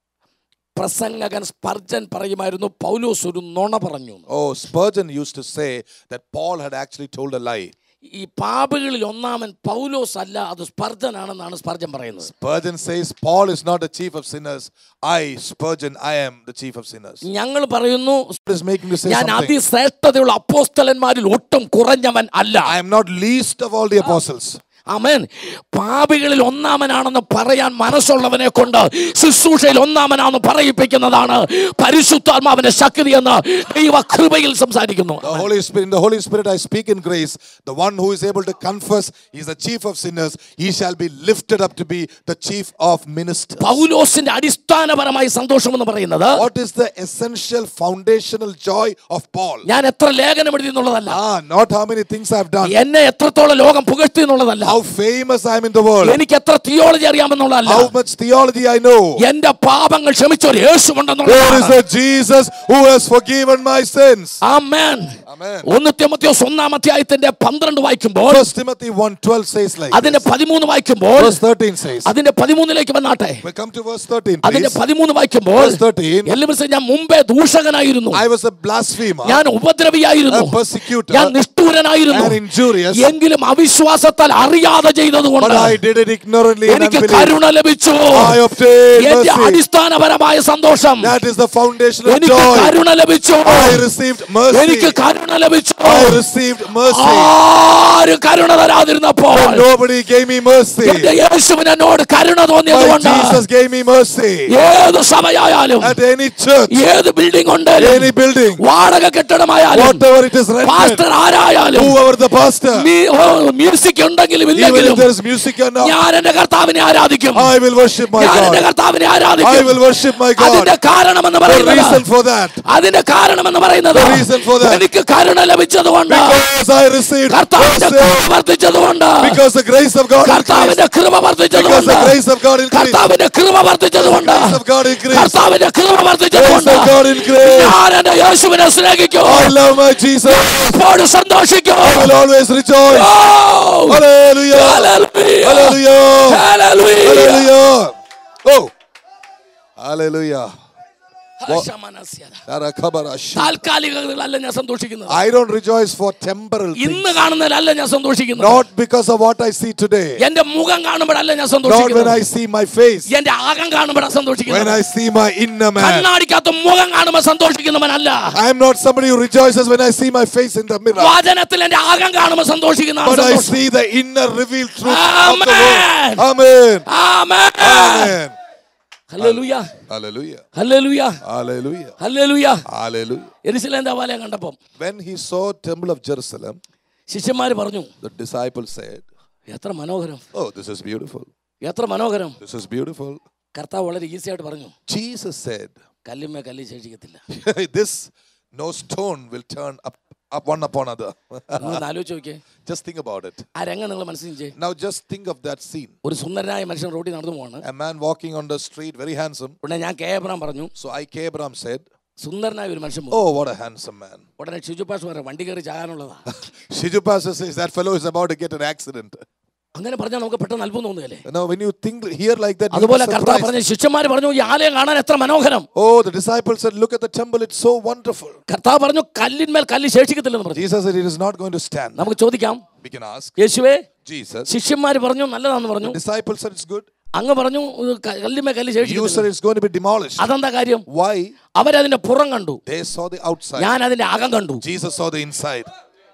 Speaker 2: പ്രസംഗകൻ സ്പർജൻ പറയുമായിരുന്നു പൗലോസ് ഒരു നുണ പറഞ്ഞു എന്ന്.
Speaker 1: Oh, Spurgeon used to say that Paul had actually told a lie.
Speaker 2: ഈ പാപികളിൽ ഒന്നാമൻ പൗലോസ് അല്ല അത് സ്പർജനാണെന്നാണ് സ്പർജൻ പറയുന്നത്
Speaker 1: Spurgeon says, Paul is not the chief of sinners. I, Spurgeon, I am the chief of sinners.
Speaker 2: ഞങ്ങൾ പറയുന്നു
Speaker 1: What is making to say
Speaker 2: ഞാൻ
Speaker 1: something?
Speaker 2: അതിശ്രേഷ്ഠതയുള്ള അപ്പോസ്തലന്മാരിൽ ഒട്ടും കുറഞ്ഞവൻ അല്ല
Speaker 1: I am not least of all the apostles.
Speaker 2: അമേൻ പാപികളിൽ ഒന്നാമനാണെന്ന് പറയാൻ മനസ്സുള്ളവനെ കൊണ്ട് ശുശ്രൂഷയിൽ ഒന്നാമനാണെന്ന് പറയിപ്പിക്കുന്നതാണ് പരിശുദ്ധാത്മാവിന്റെ ശക്തി എന്ന് ദൈവ കൃപയിൽ സംസാരിക്കുന്നു
Speaker 1: The Holy Spirit, in the Holy Spirit, I speak in grace. The one who is able to confess, he is the chief of sinners. He shall be lifted up to be the chief of ministers.
Speaker 2: പൗലോസിന്റെ അടിസ്ഥാനപരമായ സന്തോഷം എന്ന് പറയുന്നത്
Speaker 1: What is the essential foundational joy of Paul?
Speaker 2: ഞാൻ എത്ര ലേഖനം എഴുതി എന്നുള്ളതല്ല
Speaker 1: Ah, not how many things I've done,
Speaker 2: എന്നെ എത്രത്തോളം ലോകം പുകഴ്ത്തി എന്നുള്ളതല്ല
Speaker 1: how famous I am in the world,
Speaker 2: എനിക്ക് എത്ര തിയോളജി അറിയാമെന്നുള്ളതല്ല
Speaker 1: how much theology I know.
Speaker 2: എന്റെ പാപങ്ങൾ ക്ഷമിച്ച ഒരു യേശു
Speaker 1: There is
Speaker 2: ഉണ്ടെന്നുള്ളതാണ്
Speaker 1: a Jesus who has forgiven my sins.
Speaker 2: Amen
Speaker 1: Amen.
Speaker 2: ഒന്ന് തിമോത്തിയോസ് ഒന്നാം അധ്യായത്തിന്റെ പന്ത്രണ്ട് വായിക്കുമ്പോൾ
Speaker 1: First Timothy 1.12 says like
Speaker 2: അതിന്റെ
Speaker 1: this.
Speaker 2: പതിമൂന്ന് വായിക്കുമ്പോൾ
Speaker 1: Verse 13 says.
Speaker 2: അതിന്റെ പതിമൂന്നിലേക്ക് വന്നാട്ടെ
Speaker 1: We come to verse 13
Speaker 2: അതിന്റെ
Speaker 1: please.
Speaker 2: പതിമൂന്ന് വായിക്കുമ്പോൾ
Speaker 1: Verse 13.
Speaker 2: എല്ലാവരും ഞാൻ മുമ്പേ ദൂഷകനായിരുന്നു
Speaker 1: I was a blasphemer,
Speaker 2: ഞാൻ ഉപദ്രവിയായിരുന്നു
Speaker 1: a persecutor,
Speaker 2: ഞാൻ നിഷ്ഠൂരനായിരുന്നു
Speaker 1: and injurious,
Speaker 2: എങ്കിലും അവിശ്വാസത്താൽ അറിയാതെ ചെയ്തതുകൊണ്ട്
Speaker 1: but I did it ignorantly and
Speaker 2: എനിക്ക്
Speaker 1: unbelief.
Speaker 2: കരുണ ലഭിച്ചു
Speaker 1: I obtained
Speaker 2: എന്റെ
Speaker 1: mercy.
Speaker 2: അടിസ്ഥാനപരമായ സന്തോഷം
Speaker 1: That is the foundation of
Speaker 2: എനിക്ക്
Speaker 1: joy.
Speaker 2: കരുണ ലഭിച്ചു
Speaker 1: I received mercy.
Speaker 2: എനിക്ക് കരുണ ലഭിച്ചു
Speaker 1: I received mercy.
Speaker 2: ആരും കരുണ തരാതിരുന്നപ്പോൾ
Speaker 1: But nobody gave me mercy.
Speaker 2: എന്റെ യേശുവിന് എന്നോട് കരുണ
Speaker 1: But
Speaker 2: തോന്നിയതുകൊണ്ട്
Speaker 1: Jesus gave me mercy.
Speaker 2: ഏത് സഭയായാലും
Speaker 1: At any church,
Speaker 2: ഏത് ബിൽഡിംഗ് ഉണ്ടെങ്കിലും
Speaker 1: any building,
Speaker 2: വാടക കെട്ടിടമായാലും
Speaker 1: whatever it is rented,
Speaker 2: pastor ആരായാലും ആയാലും
Speaker 1: whoever the pastor,
Speaker 2: മ്യൂസിക് ഉണ്ടെങ്കിലും
Speaker 1: even
Speaker 2: ഇല്ലെങ്കിലും
Speaker 1: if there is music or not,
Speaker 2: ഞാൻ എന്റെ കർത്താവിനെ ആരാധിക്കും
Speaker 1: I will worship my
Speaker 2: ഞാൻ എന്റെ
Speaker 1: God.
Speaker 2: കർത്താവിനെ
Speaker 1: I
Speaker 2: ആരാധിക്കും
Speaker 1: will worship my
Speaker 2: അതിന്റെ
Speaker 1: God.
Speaker 2: കാരണം എന്ന്
Speaker 1: The reason
Speaker 2: പറയുന്നത്
Speaker 1: for that,
Speaker 2: അതിന്റെ കാരണം എന്ന് പറയുന്നത്
Speaker 1: The reason for that.
Speaker 2: എനിക്ക് കരുണ ലഭിച്ചതുകൊണ്ട്
Speaker 1: because I received
Speaker 2: കർത്താവിന്റെ
Speaker 1: mercy,
Speaker 2: കൃപ വർദ്ധിച്ചതുകൊണ്ട്
Speaker 1: because the grace of God increased,
Speaker 2: കർത്താവിന്റെ കൃപ
Speaker 1: because
Speaker 2: വർദ്ധിച്ചതുകൊണ്ട്
Speaker 1: the grace of God increased,
Speaker 2: കർത്താവിന്റെ കൃപ വർദ്ധിച്ചതുകൊണ്ട്
Speaker 1: grace of God increased,
Speaker 2: കർത്താവിന്റെ കൃപ
Speaker 1: grace
Speaker 2: വർദ്ധിച്ചതുകൊണ്ട്
Speaker 1: of God increased.
Speaker 2: ഞാൻ എന്റെ യേശുവിനെ സ്നേഹിക്കും
Speaker 1: I love my Jesus.
Speaker 2: എപ്പോഴും സന്തോഷിക്കും
Speaker 1: I will always rejoice.
Speaker 2: Oh!
Speaker 1: Hallelujah.
Speaker 2: Hallelujah.
Speaker 1: Hallelujah.
Speaker 2: Hallelujah.
Speaker 1: Hallelujah. Oh. Hallelujah.
Speaker 2: ഹർഷമനസ്യത.
Speaker 1: Tarakabarash.
Speaker 2: താൽക്കാലികതകളല്ല ഞാൻ സന്തോഷിക്കുന്നത്
Speaker 1: I don't rejoice for temporal
Speaker 2: ഇന്ന്
Speaker 1: things.
Speaker 2: കാണുന്നതിലല്ല ഞാൻ സന്തോഷിക്കുന്നത്
Speaker 1: Not because of what I see today.
Speaker 2: എന്റെ മുഖം കാണുമ്പോഴല്ല ഞാൻ
Speaker 1: Not when
Speaker 2: സന്തോഷിക്കുന്നത്
Speaker 1: I see my face.
Speaker 2: എന്റെ ആകം കാണുമ്പോഴാണ്
Speaker 1: When
Speaker 2: സന്തോഷിക്കുന്നത്
Speaker 1: I see my inner man.
Speaker 2: കണ്ണാടിക്കകത്ത് മുഖം കാണുമ്പോൾ സന്തോഷിക്കുന്നവനല്ല
Speaker 1: I am not somebody who rejoices when I see my face in the mirror.
Speaker 2: വചനത്തിൽ എന്റെ ആകം കാണുമ്പോൾ സന്തോഷിക്കുന്ന
Speaker 1: But I see the inner revealed truth of the
Speaker 2: Amen.
Speaker 1: word. Amen.
Speaker 2: ആമേൻ
Speaker 1: Amen.
Speaker 2: ഹല്ലേലൂയ
Speaker 1: Hallelujah.
Speaker 2: ഹല്ലേലൂയ
Speaker 1: Hallelujah.
Speaker 2: ഹല്ലേലൂയ
Speaker 1: Hallelujah.
Speaker 2: എരിശിലേം ദേവാലയം കണ്ടപ്പം
Speaker 1: When he saw temple of Jerusalem,
Speaker 2: ശിഷ്യന്മാര് പറഞ്ഞു
Speaker 1: the disciples said,
Speaker 2: എത്ര മനോഹരം
Speaker 1: Oh, this is beautiful.
Speaker 2: എത്ര മനോഹരം
Speaker 1: This is beautiful.
Speaker 2: കർത്താവ് വളരെ ഈസി ആയിട്ട് പറഞ്ഞു
Speaker 1: Jesus said,
Speaker 2: കല്ലുമേ കല്ല് ശേഷിക്കത്തില്ല
Speaker 1: This no stone will turn up, up one upon other.
Speaker 2: നിങ്ങളൊന്ന് ആലോചിച്ച് നോക്കിയേ
Speaker 1: just think about it.
Speaker 2: ആ രംഗം നിങ്ങൾ മനസ്സിൽ
Speaker 1: Now just think of that scene.
Speaker 2: ഒരു സുന്ദരനായ മനുഷ്യൻ റോഡിൽ നടന്നു പോവാണ്
Speaker 1: A man walking on the street, very handsome.
Speaker 2: ഉടനെ ഞാൻ കെ എബ്രാം പറഞ്ഞു
Speaker 1: So I, K. Abraham said,
Speaker 2: സുന്ദരനായ ഒരു മനുഷ്യൻ പോകും
Speaker 1: Oh, what a handsome man.
Speaker 2: ഉടനെ ഷിജു പാഷ് പറയാം വണ്ടി കയറി ചാകാനുള്ളതാ
Speaker 1: Shijupasa says that fellow is about to get an accident.
Speaker 2: അങ്ങനെ പറഞ്ഞാൽ നമുക്ക് പെട്ടെന്ന് അത്ഭുതം തോന്നുകയല്ലേ
Speaker 1: Now, when you think here like that, you'll be
Speaker 2: അതുപോലെ കർത്താവ്
Speaker 1: surprised.
Speaker 2: പറഞ്ഞ ശിഷ്യന്മാർ പറഞ്ഞു ഈ ആലയം കാണാൻ എത്ര മനോഹരം
Speaker 1: Oh, the disciples said, Look at the temple, it's so wonderful.
Speaker 2: കർത്താവ് പറഞ്ഞു കല്ലിന്മേൽ കല്ല് ശേഷിക്കത്തില്ലെന്ന് പറഞ്ഞു
Speaker 1: Jesus said, It is not going to stand.
Speaker 2: നമുക്ക് ചോദിക്കാം
Speaker 1: We can ask.
Speaker 2: യേശുവേ
Speaker 1: Jesus.
Speaker 2: ശിഷ്യന്മാർ പറഞ്ഞു നല്ലതാന്ന് പറഞ്ഞു
Speaker 1: Disciples said, It's good.
Speaker 2: അങ്ങ് പറഞ്ഞു ഇത് ക- കല്ലുമേ കല്ല്
Speaker 1: You said
Speaker 2: ശേഷിക്കത്തില്ല
Speaker 1: it's going to be demolished.
Speaker 2: അതെന്താ കാര്യം
Speaker 1: Why?
Speaker 2: അവരതിന്റെ പുറം കണ്ടു
Speaker 1: They saw the outside.
Speaker 2: ഞാൻ അതിന്റെ അകം കണ്ടു
Speaker 1: Jesus saw the inside.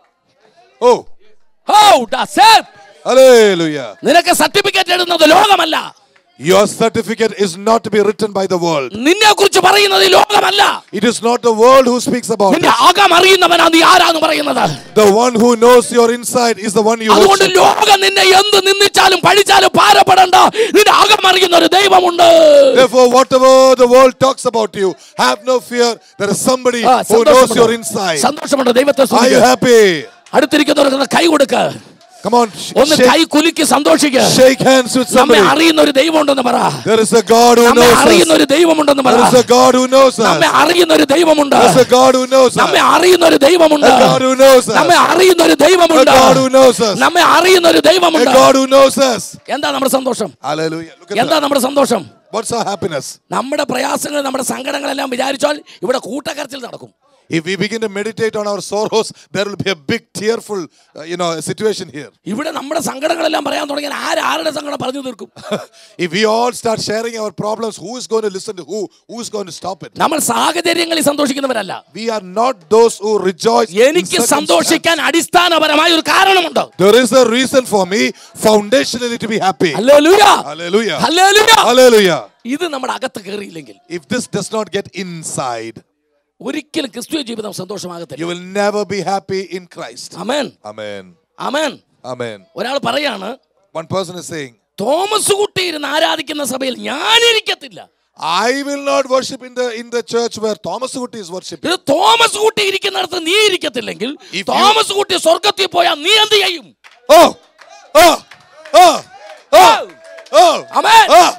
Speaker 1: Oh,
Speaker 2: Oh, that's it.
Speaker 1: hallelujah.
Speaker 2: നിനക്ക് സർട്ടിഫിക്കറ്റ് എഴുതുന്നത് ലോകമല്ല
Speaker 1: Your certificate is not to be written by the world.
Speaker 2: നിന്നെ കുറിച്ച് പറയുന്നത് ഈ ലോകമല്ല
Speaker 1: It is not the world who speaks about
Speaker 2: നിന്റെ
Speaker 1: it.
Speaker 2: അകം അറിയുന്നവനാ നീ ആരാന്ന് പറയുന്നത്
Speaker 1: The one who knows your inside is the one you
Speaker 2: അതുകൊണ്ട്
Speaker 1: worship.
Speaker 2: ലോകം നിന്നെ എന്ത് നിന്ദിച്ചാലും പഴിച്ചാലും ഭാരപ്പെടണ്ട നിന്റെ അകം അറിയുന്ന ഒരു ദൈവമുണ്ട്
Speaker 1: Therefore, whatever the world talks about you, have no fear. There is somebody
Speaker 2: ആ,
Speaker 1: who knows
Speaker 2: സന്തോഷമുണ്ട്.
Speaker 1: your inside.
Speaker 2: സന്തോഷമുണ്ട് ദൈവത്തെ
Speaker 1: Are you
Speaker 2: സ്തുതിക്ക്.
Speaker 1: happy?
Speaker 2: അടുത്തിരിക്കുന്നവർക്ക് കൈ കൊടുക്ക
Speaker 1: Come on, sh-
Speaker 2: ഒന്ന് കൈ
Speaker 1: shake,
Speaker 2: കുലുക്കി സന്തോഷിക്കുക
Speaker 1: shake hands with
Speaker 2: നമ്മെ
Speaker 1: somebody.
Speaker 2: അറിയുന്ന ഒരു ദൈവമുണ്ടെന്ന് പറ
Speaker 1: There is a God who
Speaker 2: നമ്മെ
Speaker 1: knows
Speaker 2: അറിയുന്ന
Speaker 1: us.
Speaker 2: ഒരു ദൈവമുണ്ടെന്ന് പറ
Speaker 1: There is a God who knows
Speaker 2: നമ്മെ
Speaker 1: us.
Speaker 2: അറിയുന്ന ഒരു ദൈവമുണ്ട്
Speaker 1: There is a God who knows
Speaker 2: നമ്മെ
Speaker 1: us.
Speaker 2: അറിയുന്ന ഒരു ദൈവമുണ്ട്
Speaker 1: A God who knows
Speaker 2: നമ്മെ
Speaker 1: us.
Speaker 2: അറിയുന്ന ഒരു
Speaker 1: A
Speaker 2: ദൈവമുണ്ട്
Speaker 1: God who knows us.
Speaker 2: നമ്മെ അറിയുന്ന ഒരു
Speaker 1: A
Speaker 2: ദൈവമുണ്ട്
Speaker 1: God who knows us.
Speaker 2: എന്താ നമ്മുടെ സന്തോഷം
Speaker 1: Hallelujah. Look at
Speaker 2: എന്താ
Speaker 1: that.
Speaker 2: നമ്മുടെ സന്തോഷം
Speaker 1: What's our happiness?
Speaker 2: നമ്മുടെ പ്രയാസങ്ങൾ നമ്മുടെ സങ്കടങ്ങളെല്ലാം വിചാരിച്ചാൽ ഇവിടെ കൂട്ടക്കരച്ചിൽ നടക്കും
Speaker 1: If we begin to meditate on our sorrows, there will be a big tearful, uh, you know, situation here.
Speaker 2: ഇവിടെ നമ്മുടെ സങ്കടങ്ങളെല്ലാം പറയാൻ തുടങ്ങിയാൽ ആര് ആരുടെ സങ്കടം പറഞ്ഞു തീർക്കും
Speaker 1: if we all start sharing our problems, who is going to listen to who? Who is going to stop it?
Speaker 2: നമ്മൾ സാഹചര്യങ്ങളിൽ സന്തോഷിക്കുന്നവരല്ല
Speaker 1: We are not those who rejoice. in
Speaker 2: എനിക്ക്
Speaker 1: circumstance.
Speaker 2: സന്തോഷിക്കാൻ അടിസ്ഥാനപരമായ ഒരു കാരണമുണ്ട്
Speaker 1: There is a reason for me foundationally to be happy.
Speaker 2: ഹല്ലേലൂയ.
Speaker 1: Hallelujah.
Speaker 2: ഹല്ലേലൂയ.
Speaker 1: Hallelujah.
Speaker 2: ഇത് നമ്മുടെ അകത്ത് കയറിയില്ലെങ്കിൽ
Speaker 1: If this does not get inside,
Speaker 2: ഒരിക്കലും ക്രിസ്തുവ ജീവിതം സന്തോഷമാകത്തില്ല
Speaker 1: you will never be happy in Christ.
Speaker 2: Amen
Speaker 1: Amen.
Speaker 2: Amen
Speaker 1: Amen.
Speaker 2: ഒരാൾ പറയാണ്
Speaker 1: One person is saying,
Speaker 2: Thomas Kutty ഇരുന്ന് ആരാധിക്കുന്ന സഭയിൽ ഞാനിരിക്കത്തില്ല
Speaker 1: I will not worship in the in the church where Thomas Wood is worshiping.
Speaker 2: ഇത് Thomas Kutty ഇരിക്കുന്നിടത്ത് നീ ഇരിക്കത്തില്ലെങ്കിൽ
Speaker 1: If you-
Speaker 2: Thomas കുട്ടി സ്വർഗത്തിൽ പോയാൽ നീ എന്ത് ചെയ്യും
Speaker 1: Oh! Oh! Oh! Oh! Oh!
Speaker 2: Amen.
Speaker 1: Oh!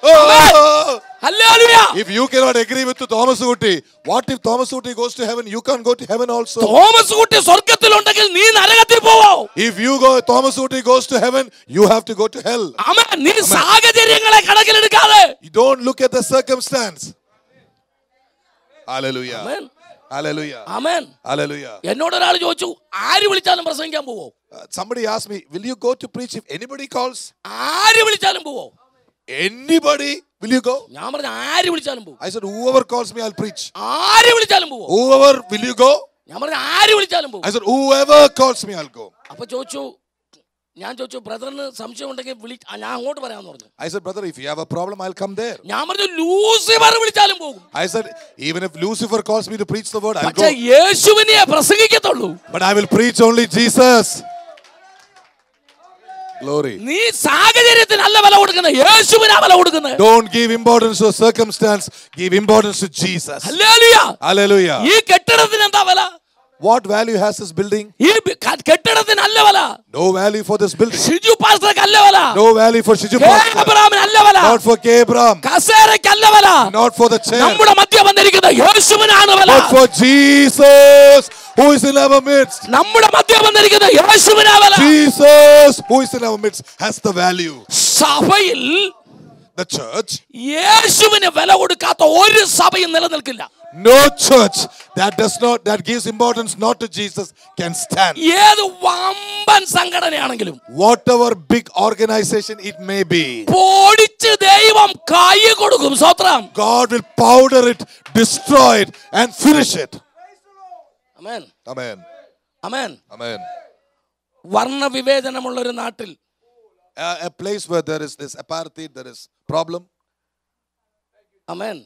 Speaker 1: Oh!
Speaker 2: ഹല്ലേലൂയ.
Speaker 1: If you cannot agree with Thomas Woody, what if Thomas Woody goes to heaven? You can't go to heaven also.
Speaker 2: Thomas Kutty സ്വർഗത്തിലുണ്ടെങ്കിൽ നീ നരകത്തിൽ പോവോ
Speaker 1: If you go, Thomas Woody goes to heaven, you have to go to hell.
Speaker 2: അമേൻ നീ സാഹചര്യങ്ങളെ കണക്കിലെടുക്കാതെ
Speaker 1: You don't look at the circumstance. Hallelujah.
Speaker 2: Amen
Speaker 1: Hallelujah.
Speaker 2: Amen
Speaker 1: Hallelujah.
Speaker 2: എന്നോട് ഒരാൾ ചോദിച്ചു ആര് വിളിച്ചാലും പ്രസംഗിക്കാൻ പോവോ
Speaker 1: Uh, somebody asked me, Will you go to preach if anybody calls?
Speaker 2: ആര് വിളിച്ചാലും പോവോ
Speaker 1: Anybody? Will you go?
Speaker 2: ഞാൻ പറഞ്ഞു ആര് വിളിച്ചാലും പോവും
Speaker 1: I said, Whoever calls me, I'll preach.
Speaker 2: ആര് വിളിച്ചാലും പോവോ
Speaker 1: Whoever, will you go?
Speaker 2: ഞാൻ പറഞ്ഞു ആര് വിളിച്ചാലും പോവും
Speaker 1: I said, Whoever calls me, I'll go.
Speaker 2: അപ്പൊ ചോദിച്ചു ഞാൻ ചോദിച്ചു ബ്രദറിന് സംശയം ഉണ്ടെങ്കിൽ വിളി ആ, ഞാൻ അങ്ങോട്ട് പറയാമെന്ന് പറഞ്ഞു
Speaker 1: I said, brother, if you have a problem, I'll come there.
Speaker 2: ഞാൻ പറഞ്ഞു ലൂസിഫർ വിളിച്ചാലും പോകും
Speaker 1: I said, even if Lucifer calls me to preach the word, I'll
Speaker 2: പക്ഷെ
Speaker 1: go.
Speaker 2: യേശുവിനെ പ്രസംഗിക്കത്തുള്ളൂ
Speaker 1: But I will preach only Jesus. Glory.
Speaker 2: നീ സാഹചര്യത്തിനല്ല വില കൊടുക്കുന്നത് യേശുവിനാ വില കൊടുക്കുന്നത്
Speaker 1: Don't give importance to circumstance, give importance to Jesus.
Speaker 2: ഹല്ലേലൂയ.
Speaker 1: Hallelujah.
Speaker 2: ഈ കെട്ടിടത്തിന് എന്താ വില
Speaker 1: What value has this building?
Speaker 2: ഈ ബി- ക- കെട്ടിടത്തിനല്ല വില
Speaker 1: No value for this building.
Speaker 2: Shiju പാസ്റ്റർക്ക് അല്ല വില
Speaker 1: No value for Shiju
Speaker 2: K.
Speaker 1: Pastor.
Speaker 2: അബ്രഹാമിന് അല്ല വില
Speaker 1: Not for K. Abraham.
Speaker 2: കസേരയ്ക്ക് അല്ല വില
Speaker 1: Not for the chair.
Speaker 2: നമ്മുടെ മധ്യ വന്നിരിക്കുന്ന യേശുവിനാണ് വില
Speaker 1: But for Jesus, who is in our midst.
Speaker 2: നമ്മുടെ മധ്യ വന്നിരിക്കുന്ന യേശുവിനാ വില
Speaker 1: Jesus, who is in our midst, has the value.
Speaker 2: സഭയിൽ
Speaker 1: The church,
Speaker 2: യേശുവിന് വില കൊടുക്കാത്ത ഒരു സഭയും നിലനിൽക്കില്ല
Speaker 1: no church that does not, that gives importance not to Jesus can stand.
Speaker 2: ഏത് വമ്പൻ സംഘടനയാണെങ്കിലും
Speaker 1: Whatever big organization it may be,
Speaker 2: പൊടിച്ച് ദൈവം കൈ കൊടുക്കും സ്വത്രം
Speaker 1: God will powder it, destroy it, and finish it.
Speaker 2: Amen
Speaker 1: Amen.
Speaker 2: Amen
Speaker 1: Amen.
Speaker 2: വർണ്ണവിവേചനമുള്ള ഒരു നാട്ടിൽ
Speaker 1: A, a place where there is this apartheid, there is problem.
Speaker 2: അമേൻ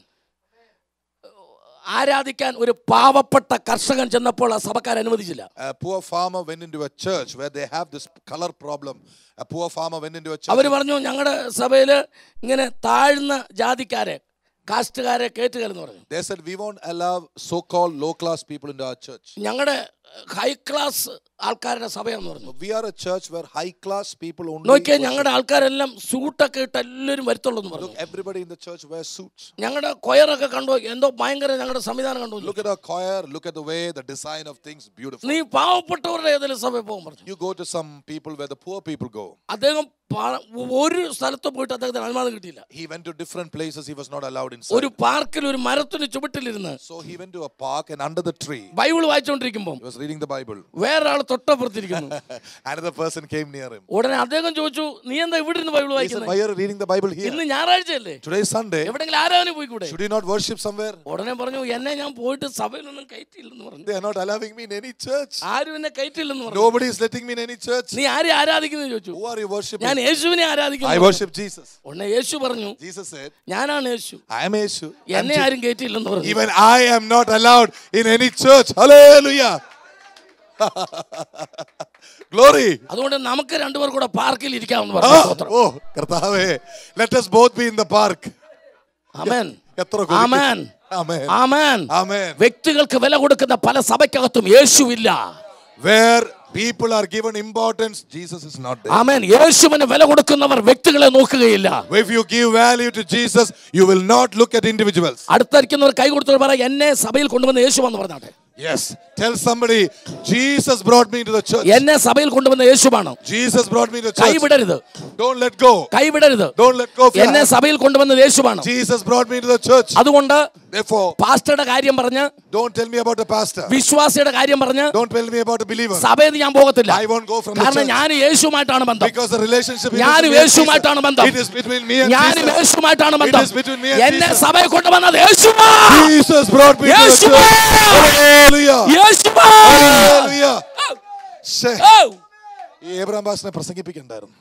Speaker 2: ആരാധിക്കാൻ ഒരു പാവപ്പെട്ട കർഷകൻ ചെന്നപ്പോൾ ആ സഭക്കാർ അനുവദിച്ചില്ല
Speaker 1: A poor farmer went into a church where they have this color problem. A poor farmer went into a church.
Speaker 2: അവർ പറഞ്ഞു ഞങ്ങളുടെ സഭയിൽ ഇങ്ങനെ താഴ്ന്ന ജാതിക്കാരെ കാസ്റ്റുകാരെ കയറ്റുകയെന്ന് പറഞ്ഞു
Speaker 1: They said, We won't allow so called low class people into our church.
Speaker 2: ഞങ്ങളുടെ high class ആൾക്കാരുടെ സഭയെന്ന് പറഞ്ഞു
Speaker 1: We are a church where high class people only.
Speaker 2: നോക്കിയാൽ
Speaker 1: worship.
Speaker 2: ഞങ്ങളുടെ ആൾക്കാരെല്ലാം സൂട്ടൊക്കെ ഇട്ട് എല്ലാവരും വരുത്തുള്ളൂ എന്ന് പറഞ്ഞു
Speaker 1: Look, everybody in the church wears suits.
Speaker 2: ഞങ്ങളുടെ കൊയറൊക്കെ കണ്ടോ എന്തോ ഭയങ്കര ഞങ്ങളുടെ സംവിധാനം കണ്ടോ
Speaker 1: Look at our choir, look at the way, the design of things, beautiful.
Speaker 2: നീ പാവപ്പെട്ടവരുടെ ഏതെങ്കിലും സഭയിൽ പോകും പറഞ്ഞു
Speaker 1: You go to some people where the poor people go.
Speaker 2: അദ്ദേഹം പ- ഒരു സ്ഥലത്ത് പോയിട്ട് അദ്ദേഹത്തിന് അനുവാദം കിട്ടിയില്ല
Speaker 1: He went to different places, he was not allowed inside.
Speaker 2: ഒരു പാർക്കിൽ ഒരു മരത്തിന് ചുവട്ടിലിരുന്ന്
Speaker 1: So he went to a park and under the tree,
Speaker 2: Bible വായിച്ചുകൊണ്ടിരിക്കുമ്പോൾ
Speaker 1: he was reading the Bible.
Speaker 2: വേറൊരാൾ തൊട്ടപ്പുറത്തിരിക്കുന്നു
Speaker 1: Another person came near him.
Speaker 2: ഉടനെ അദ്ദേഹം ചോദിച്ചു നീ എന്താ ഇവിടെ ഇരുന്ന് ബൈബിൾ
Speaker 1: He said,
Speaker 2: വായിക്കുന്നത്
Speaker 1: Why are you reading the Bible here?
Speaker 2: ഇന്ന് ഞായറാഴ്ചയല്ലേ
Speaker 1: Today is Sunday.
Speaker 2: എവിടെങ്കിലും ആരാധന പോയിക്കൂടെ
Speaker 1: Should you not worship somewhere?
Speaker 2: ഉടനെ പറഞ്ഞു എന്നെ ഞാൻ പോയിട്ട് സഭയിലൊന്നും കയറ്റിയില്ലെന്ന് പറഞ്ഞു
Speaker 1: They are not allowing me in any church.
Speaker 2: ആരും എന്നെ കയറ്റിയില്ലെന്ന് പറഞ്ഞു
Speaker 1: Nobody is letting me in any church.
Speaker 2: നീ ആരെ ആരാധിക്കുന്നു ചോദിച്ചു
Speaker 1: Who are you worshiping?
Speaker 2: ഞാൻ യേശുവിനെ
Speaker 1: I
Speaker 2: ആരാധിക്കുന്നു
Speaker 1: worship Jesus.
Speaker 2: ഉടനെ യേശു പറഞ്ഞു
Speaker 1: Jesus said,
Speaker 2: ഞാനാണ് യേശു
Speaker 1: I am Yeshu. I'm
Speaker 2: എന്നെ
Speaker 1: Je-
Speaker 2: ആരും കയറ്റിയില്ലെന്ന് പറഞ്ഞു
Speaker 1: Even I am not allowed in any church. Hallelujah. Glory.
Speaker 2: അതുകൊണ്ട് നമുക്ക് രണ്ടുപേർ കൂടെ പാർക്കിൽ ഇരിക്കാമെന്ന്
Speaker 1: Ah,
Speaker 2: പറഞ്ഞു സ്തോത്രം.
Speaker 1: oh, കർത്താവേ. Let us both be in the park.
Speaker 2: ആമേൻ
Speaker 1: എത്ര കൊതിക്കും.
Speaker 2: ആമേൻ
Speaker 1: Amen.
Speaker 2: ആമേൻ
Speaker 1: Amen.
Speaker 2: വ്യക്തികൾക്ക് വില കൊടുക്കുന്ന പല സഭയ്ക്കകത്തും യേശുവില്ല
Speaker 1: Where people are given importance, Jesus is not there.
Speaker 2: ആമേൻ യേശുവിന് വില കൊടുക്കുന്നവർ വ്യക്തികളെ നോക്കുകയില്ല
Speaker 1: If you give value to Jesus, you will not look at individuals.
Speaker 2: അടുത്തിരിക്കുന്നവർ കൈ കൊടുത്തവർ പറ എന്നെ സഭയിൽ കൊണ്ടുവന്ന യേശു എന്ന് പറഞ്ഞാട്ടെ
Speaker 1: Yes. Tell somebody, Jesus brought me into the church.
Speaker 2: എന്നെ സഭയിൽ കൊണ്ടുവന്ന യേശുവാണ്
Speaker 1: Jesus brought me to the church.
Speaker 2: കൈവിടരുത്
Speaker 1: Don't let go.
Speaker 2: കൈവിടരുത്
Speaker 1: Don't let go of your
Speaker 2: എന്നെ
Speaker 1: hand.
Speaker 2: സഭയിൽ കൊണ്ടുവന്നത് യേശുവാണ്
Speaker 1: Jesus brought me to the church.
Speaker 2: അതുകൊണ്ട്
Speaker 1: Therefore,
Speaker 2: പാസ്റ്ററുടെ കാര്യം പറഞ്ഞ്
Speaker 1: don't tell me about the pastor.
Speaker 2: വിശ്വാസിയുടെ കാര്യം പറഞ്ഞ്
Speaker 1: Don't tell me about a believer.
Speaker 2: സഭയിൽ ഞാൻ പോകത്തില്ല
Speaker 1: I won't go from the
Speaker 2: കാരണം
Speaker 1: church.
Speaker 2: ഞാൻ യേശുമായിട്ടാണ് ബന്ധം
Speaker 1: Because the relationship it is
Speaker 2: ഞാനും
Speaker 1: me and
Speaker 2: യേശുമായിട്ടാണ്
Speaker 1: Jesus.
Speaker 2: ബന്ധം.
Speaker 1: It is between me and
Speaker 2: ഞാനും
Speaker 1: Jesus.
Speaker 2: യേശുമായിട്ടാണ്
Speaker 1: It
Speaker 2: ബന്ധം
Speaker 1: is between me and
Speaker 2: എന്നെ
Speaker 1: Jesus.
Speaker 2: സഭയിൽ കൊണ്ടുവന്നത് യേശുവാ
Speaker 1: Jesus brought me to the
Speaker 2: യേശുവാ!
Speaker 1: church. Hallelujah.
Speaker 2: യേശുവാ
Speaker 1: Hallelujah. ശ്ശേ.
Speaker 2: ഓ,
Speaker 1: ഈ ഏബ്രഹാം പാസ്റ്ററിനെ പ്രസംഗിപ്പിക്കണ്ടായിരുന്നു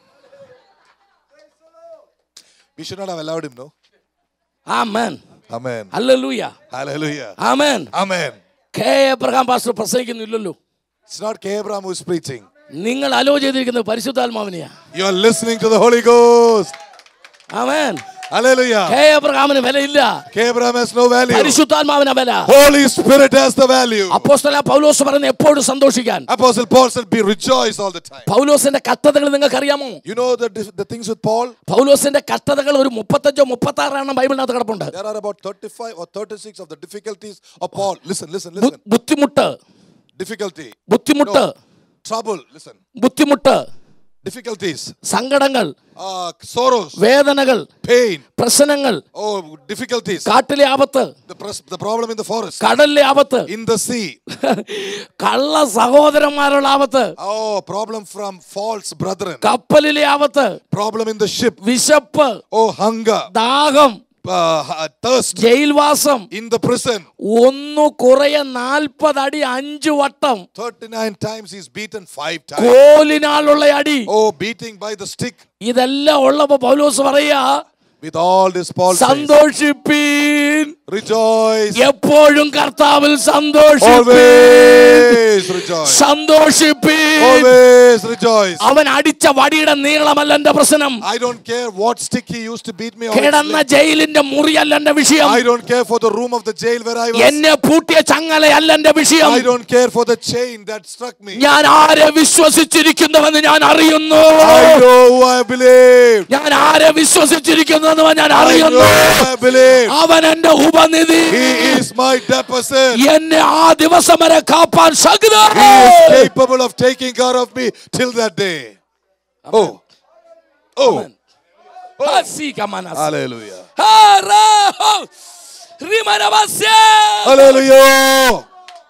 Speaker 1: We should not have allowed him, no?
Speaker 2: ആമേൻ
Speaker 1: Amen.
Speaker 2: ഹല്ലേലൂയ
Speaker 1: Hallelujah.
Speaker 2: ആമേൻ
Speaker 1: Amen.
Speaker 2: കെ എബ്രഹാം പാസ്റ്റർ പ്രസംഗിക്കുന്നില്ലല്ലോ
Speaker 1: It's not K. Abraham who is preaching.
Speaker 2: നിങ്ങൾ അലോ ചെയ്തിരിക്കുന്നത് പരിശുദ്ധാത്മാവിനെയാ
Speaker 1: You are listening to the Holy Ghost.
Speaker 2: ആമേൻ
Speaker 1: Hallelujah.
Speaker 2: കെ എബ്രഹാമിന് വിലയില്ല
Speaker 1: K. Abraham has no value.
Speaker 2: പരിശുദ്ധാത്മാവിന് വില
Speaker 1: Holy Spirit has the value.
Speaker 2: അപ്പോസ്തല പൗലോസ് പറയുന്ന എപ്പോഴും സന്തോഷിക്കാൻ
Speaker 1: Apostle Paul said, Be rejoice all the time.
Speaker 2: പൗലോസിന്റെ കഷ്ടതകൾ നിങ്ങൾക്ക് അറിയാമോ
Speaker 1: You know the, the things with Paul?
Speaker 2: പൗലോസിന്റെ കഷ്ടതകൾ ഒരു മുപ്പത്തഞ്ചോ മുപ്പത്തി ആറാണ് ബൈബിളിനകത്ത് കിടപ്പുണ്ട്
Speaker 1: There are about 35 or 36 of the difficulties of Paul. Listen, listen,
Speaker 2: ബു-
Speaker 1: listen.
Speaker 2: ബുദ്ധിമുട്ട്
Speaker 1: Difficulty.
Speaker 2: ബുദ്ധിമുട്ട്
Speaker 1: No. Trouble. Listen.
Speaker 2: ബുദ്ധിമുട്ട്
Speaker 1: Difficulties.
Speaker 2: സങ്കടങ്ങൾ
Speaker 1: Uh, sorrows.
Speaker 2: വേദനകൾ
Speaker 1: Pain.
Speaker 2: പ്രശ്നങ്ങൾ
Speaker 1: Oh, difficulties.
Speaker 2: കാട്ടിലെ ആപത്ത്
Speaker 1: The, pres- the problem in the forest.
Speaker 2: കടലിലെ ആപത്ത്
Speaker 1: In the sea.
Speaker 2: കള്ള സഹോദരന്മാരുടെ ആപത്ത്
Speaker 1: Oh, problem from false brethren.
Speaker 2: കപ്പലിലെ ആപത്ത്
Speaker 1: Problem in the ship.
Speaker 2: വിശപ്പ്
Speaker 1: Oh, hunger.
Speaker 2: ദാഹം
Speaker 1: uh, thirst
Speaker 2: ജയിൽവാസം
Speaker 1: in the prison.
Speaker 2: ഒന്നു കുറയെ നാൽപ്പത് അടി അഞ്ചു വട്ടം
Speaker 1: 39 times he's beaten, five times.
Speaker 2: കോലിനാലുള്ള അടി
Speaker 1: Oh, beating by the stick.
Speaker 2: ഇതെല്ലാം ഉള്ളപ്പോ പൗലോസ് പറയാ
Speaker 1: With all this, Paul says,
Speaker 2: സന്തോഷിപ്പീൻ
Speaker 1: rejoice.
Speaker 2: എപ്പോഴും കർത്താവിൽ സന്തോഷിപ്പീൻ
Speaker 1: Always rejoice.
Speaker 2: സന്തോഷിപ്പീൻ
Speaker 1: Always rejoice.
Speaker 2: അവൻ അടിച്ച വടിയുടെ നീളമല്ല എന്റെ പ്രശ്നം
Speaker 1: I don't care what stick he used to beat me on.
Speaker 2: കിടന്ന ജയിലിന്റെ മുറിയല്ല എന്റെ വിഷയം
Speaker 1: I don't care for the room of the jail where I was.
Speaker 2: എന്നെ പൂട്ടിയ ചങ്ങലയല്ല എന്റെ വിഷയം
Speaker 1: I don't care for the chain that struck me.
Speaker 2: ഞാൻ ആരെ വിശ്വസിച്ചിരിക്കുന്നുവെന്ന് ഞാൻ അറിയുന്നു
Speaker 1: I know who I believe.
Speaker 2: ഞാൻ ആരെ വിശ്വസിച്ചിരിക്കുന്നുവെന്ന് ഞാൻ
Speaker 1: I know
Speaker 2: അറിയുന്നു
Speaker 1: who I believe.
Speaker 2: അവൻ എന്റെ ഉപനിധി
Speaker 1: He is my deposit.
Speaker 2: എന്നെ ആ ദിവസം വരെ കാപ്പാൻ ശക്ത
Speaker 1: He is capable of taking care of me till that day. Oh. Oh. Hallelujah. Hallelujah.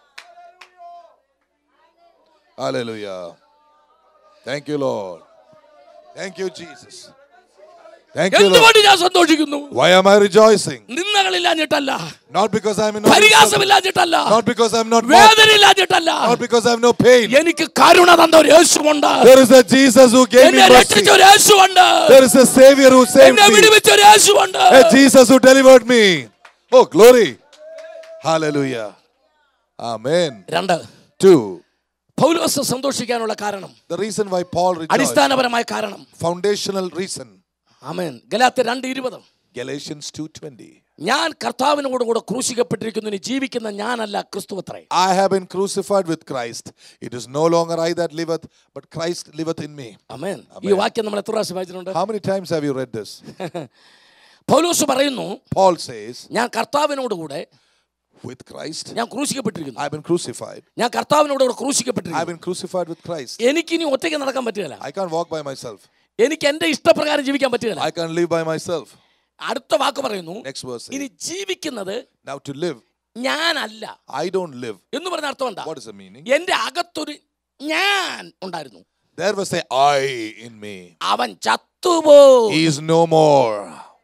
Speaker 1: Hallelujah. Thank you, Lord. Thank you, Jesus. Thank you, Lord.
Speaker 2: എന്തുകൊണ്ട് ഞാൻ സന്തോഷിക്കുന്നു
Speaker 1: Why am I rejoicing?
Speaker 2: നിന്ദകളില്ലാഞ്ഞിട്ടല്ല
Speaker 1: Not because I'm in no
Speaker 2: പരിഹാസമില്ലാഞ്ഞിട്ടല്ല
Speaker 1: not because I'm not mocked,
Speaker 2: വേദനയില്ലാഞ്ഞിട്ടല്ല
Speaker 1: not because I have no pain.
Speaker 2: എനിക്ക് കരുണ തന്ന ഒരു യേശുണ്ട്
Speaker 1: There is a Jesus who gave me
Speaker 2: എന്നെ
Speaker 1: mercy.
Speaker 2: രക്ഷിച്ച ഒരു യേശുണ്ട്
Speaker 1: There is a Savior who saved
Speaker 2: എന്നെ
Speaker 1: me.
Speaker 2: വിടുവിച്ച ഒരു യേശുണ്ട്
Speaker 1: A Jesus who delivered me. Oh, glory. Hallelujah. Amen.
Speaker 2: രണ്ട്
Speaker 1: Two.
Speaker 2: പൗലോസ് സന്തോഷിക്കാനുള്ള കാരണം
Speaker 1: The reason why Paul rejoiced.
Speaker 2: അടിസ്ഥാനപരമായ കാരണം
Speaker 1: Foundational reason.
Speaker 2: ആമേൻ ഗലാത്ത് രണ്ട് ഇരുപത്
Speaker 1: Galatians 2.20.
Speaker 2: ഞാൻ കർത്താവിനോട് കൂടെ ക്രൂശിക്കപ്പെട്ടിരിക്കുന്നു ഇനി ജീവിക്കുന്ന ഞാനല്ല ക്രിസ്തു അത്രേ
Speaker 1: I have been crucified with Christ. It is no longer I that liveth, but Christ liveth in me.
Speaker 2: ആമേൻ ഈ വാക്യം നമ്മൾ എത്ര പ്രാവശ്യം വായിച്ചിട്ടുണ്ട്
Speaker 1: How many times have you read this?
Speaker 2: പൗലോസ് പറയുന്നു
Speaker 1: Paul says,
Speaker 2: ഞാൻ കർത്താവിനോട് കൂടെ
Speaker 1: with Christ,
Speaker 2: ഞാൻ ക്രൂശിക്കപ്പെട്ടിരിക്കുന്നു
Speaker 1: I've been crucified.
Speaker 2: ഞാൻ കർത്താവിനോട് കൂടെ
Speaker 1: I've
Speaker 2: ക്രൂശിക്കപ്പെട്ടിരിക്കുന്നു
Speaker 1: been crucified with Christ.
Speaker 2: എനിക്കിനി ഒറ്റയ്ക്ക് നടക്കാൻ പറ്റുകയില്ല
Speaker 1: I can't walk by myself.
Speaker 2: എനിക്ക് എന്റെ ഇഷ്ടപ്രകാരം ജീവിക്കാൻ പറ്റുകയില്ല
Speaker 1: I can't live by myself.
Speaker 2: അടുത്ത വാക്ക് പറയുന്നു
Speaker 1: Next verse
Speaker 2: ഇനി
Speaker 1: says,
Speaker 2: ജീവിക്കുന്നത്
Speaker 1: Now to live,
Speaker 2: ഞാനല്ല
Speaker 1: I don't live.
Speaker 2: എന്ന് പറഞ്ഞ അർത്ഥം എന്താ
Speaker 1: What is the meaning?
Speaker 2: എന്റെ അകത്തൊരു ഞാൻ ഉണ്ടായിരുന്നു
Speaker 1: There was a I in me.
Speaker 2: അവൻ ചത്തുപോയി
Speaker 1: He is no more.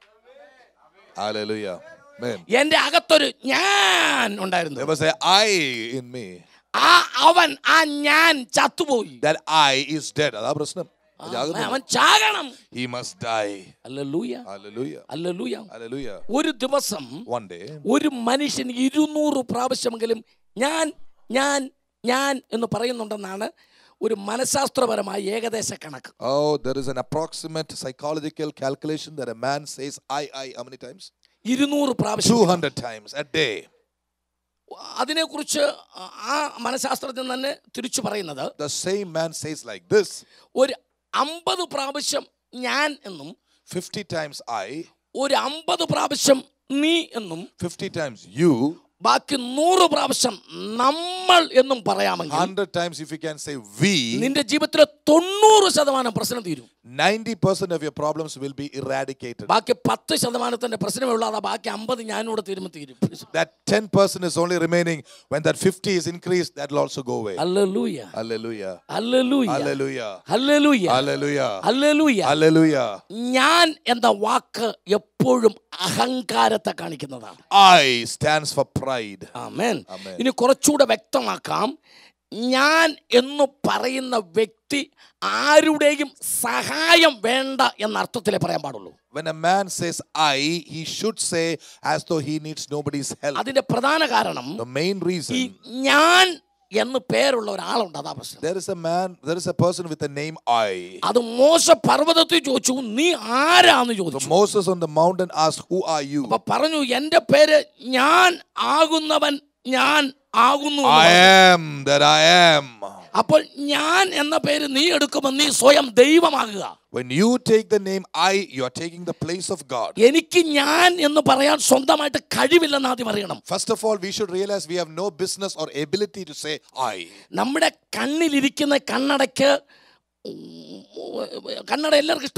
Speaker 1: Hallelujah. Amen.
Speaker 2: എന്റെ അകത്തൊരു ഞാൻ ഉണ്ടായിരുന്നു
Speaker 1: There was a I in me.
Speaker 2: ആ അവൻ ആ ഞാൻ ചത്തുപോയി
Speaker 1: That I is dead. അതാ പ്രശ്നം
Speaker 2: ആ, അവൻ ചാകണം
Speaker 1: He must die.
Speaker 2: അല്ലൂയ
Speaker 1: Hallelujah.
Speaker 2: അല്ലൂയ
Speaker 1: Hallelujah.
Speaker 2: ഒരു ദിവസം
Speaker 1: One day,
Speaker 2: ഒരു മനുഷ്യൻ ഇരുന്നൂറ് പ്രാവശ്യമെങ്കിലും ഞാൻ ഞാൻ ഞാൻ എന്ന് പറയുന്നുണ്ടെന്നാണ് ഒരു മനഃശാസ്ത്രപരമായ ഏകദേശ കണക്ക്
Speaker 1: oh, there is an approximate psychological calculation that a man says I, I, how many times?
Speaker 2: ഇരുന്നൂറ് പ്രാവശ്യം
Speaker 1: 200 times a day.
Speaker 2: അതിനെക്കുറിച്ച് ആ മനഃശാസ്ത്രത്തിൽ തന്നെ തിരിച്ചു പറയുന്നത്
Speaker 1: The same man says like this
Speaker 2: ഒരു അമ്പത് പ്രാവശ്യം ഞാൻ എന്നും
Speaker 1: 50 times I,
Speaker 2: ഒരു അമ്പത് പ്രാവശ്യം നീ എന്നും
Speaker 1: 50 times you,
Speaker 2: ബാക്കി നൂറ് പ്രാവശ്യം നമ്മൾ എന്നും പറയാമെങ്കിൽ
Speaker 1: 100 times if you can say we,
Speaker 2: നിന്റെ ജീവിതത്തിലെ തൊണ്ണൂറ് ശതമാനം പ്രശ്നം തീരും
Speaker 1: 90% of your problems will be eradicated.
Speaker 2: ബാക്കി പത്ത് ശതമാനത്തിന്റെ പ്രശ്നമേ ഉള്ളൂ അതാ ബാക്കി അമ്പത് ഞാനിവിടെ തീരുമ്പോൾ തീരും
Speaker 1: That 10% is only remaining. When that 50 is increased, that will also go away.
Speaker 2: അല്ലലൂയ
Speaker 1: Hallelujah.
Speaker 2: അല്ലലൂയ
Speaker 1: Hallelujah.
Speaker 2: അല്ലലൂയ
Speaker 1: Hallelujah.
Speaker 2: അല്ലലൂയ
Speaker 1: Hallelujah.
Speaker 2: ഞാൻ എന്ന വാക്ക് എപ്പോഴും അഹങ്കാരത്തെ കാണിക്കുന്നതാണ്
Speaker 1: I stands for pride.
Speaker 2: Amen
Speaker 1: Amen.
Speaker 2: ഇനി കുറച്ചുകൂടെ വ്യക്തമാക്കാം ഞാൻ എന്ന് പറയുന്ന വ്യക്തി ആരുടെയും സഹായം വേണ്ട എന്ന അർത്ഥത്തിലേ പറയാൻ പാടുള്ളൂ
Speaker 1: When a man says I, he should say as though he needs nobody's help.
Speaker 2: അതിന്റെ പ്രധാന കാരണം
Speaker 1: The main
Speaker 2: ഈ
Speaker 1: reason
Speaker 2: ഞാൻ എന്ന് പേരുള്ള ഒരാളുണ്ട് അതാ പ്രശ്നം
Speaker 1: there is a man, there is a person with the name I.
Speaker 2: അത് മോശ പർവ്വതത്തിൽ ചോദിച്ചു നീ ആരാന്ന്
Speaker 1: So
Speaker 2: ചോദിച്ചു
Speaker 1: Moses on the mountain asked, Who are you?
Speaker 2: അപ്പൊ പറഞ്ഞു എന്റെ പേര് ഞാൻ ആകുന്നവൻ ഞാൻ ആകുന്നു എന്ന്
Speaker 1: I
Speaker 2: പറഞ്ഞു.
Speaker 1: am that I am.
Speaker 2: അപ്പോൾ ഞാൻ എന്ന പേര് നീ എടുക്കുമ്പോൾ നീ സ്വയം ദൈവമാകുക
Speaker 1: When you take the name I, you are taking the place of God.
Speaker 2: എനിക്ക് ഞാൻ എന്ന് പറയാൻ സ്വന്തമായിട്ട് കഴിവില്ലെന്ന് ആദ്യം അറിയണം
Speaker 1: First of all, we should realize we have no business or ability to say I.
Speaker 2: നമ്മുടെ കണ്ണിലിരിക്കുന്ന കണ്ണടയ്ക്ക് കണ്ണട എല്ലാവർക്കും ഇഷ്ടമാണ്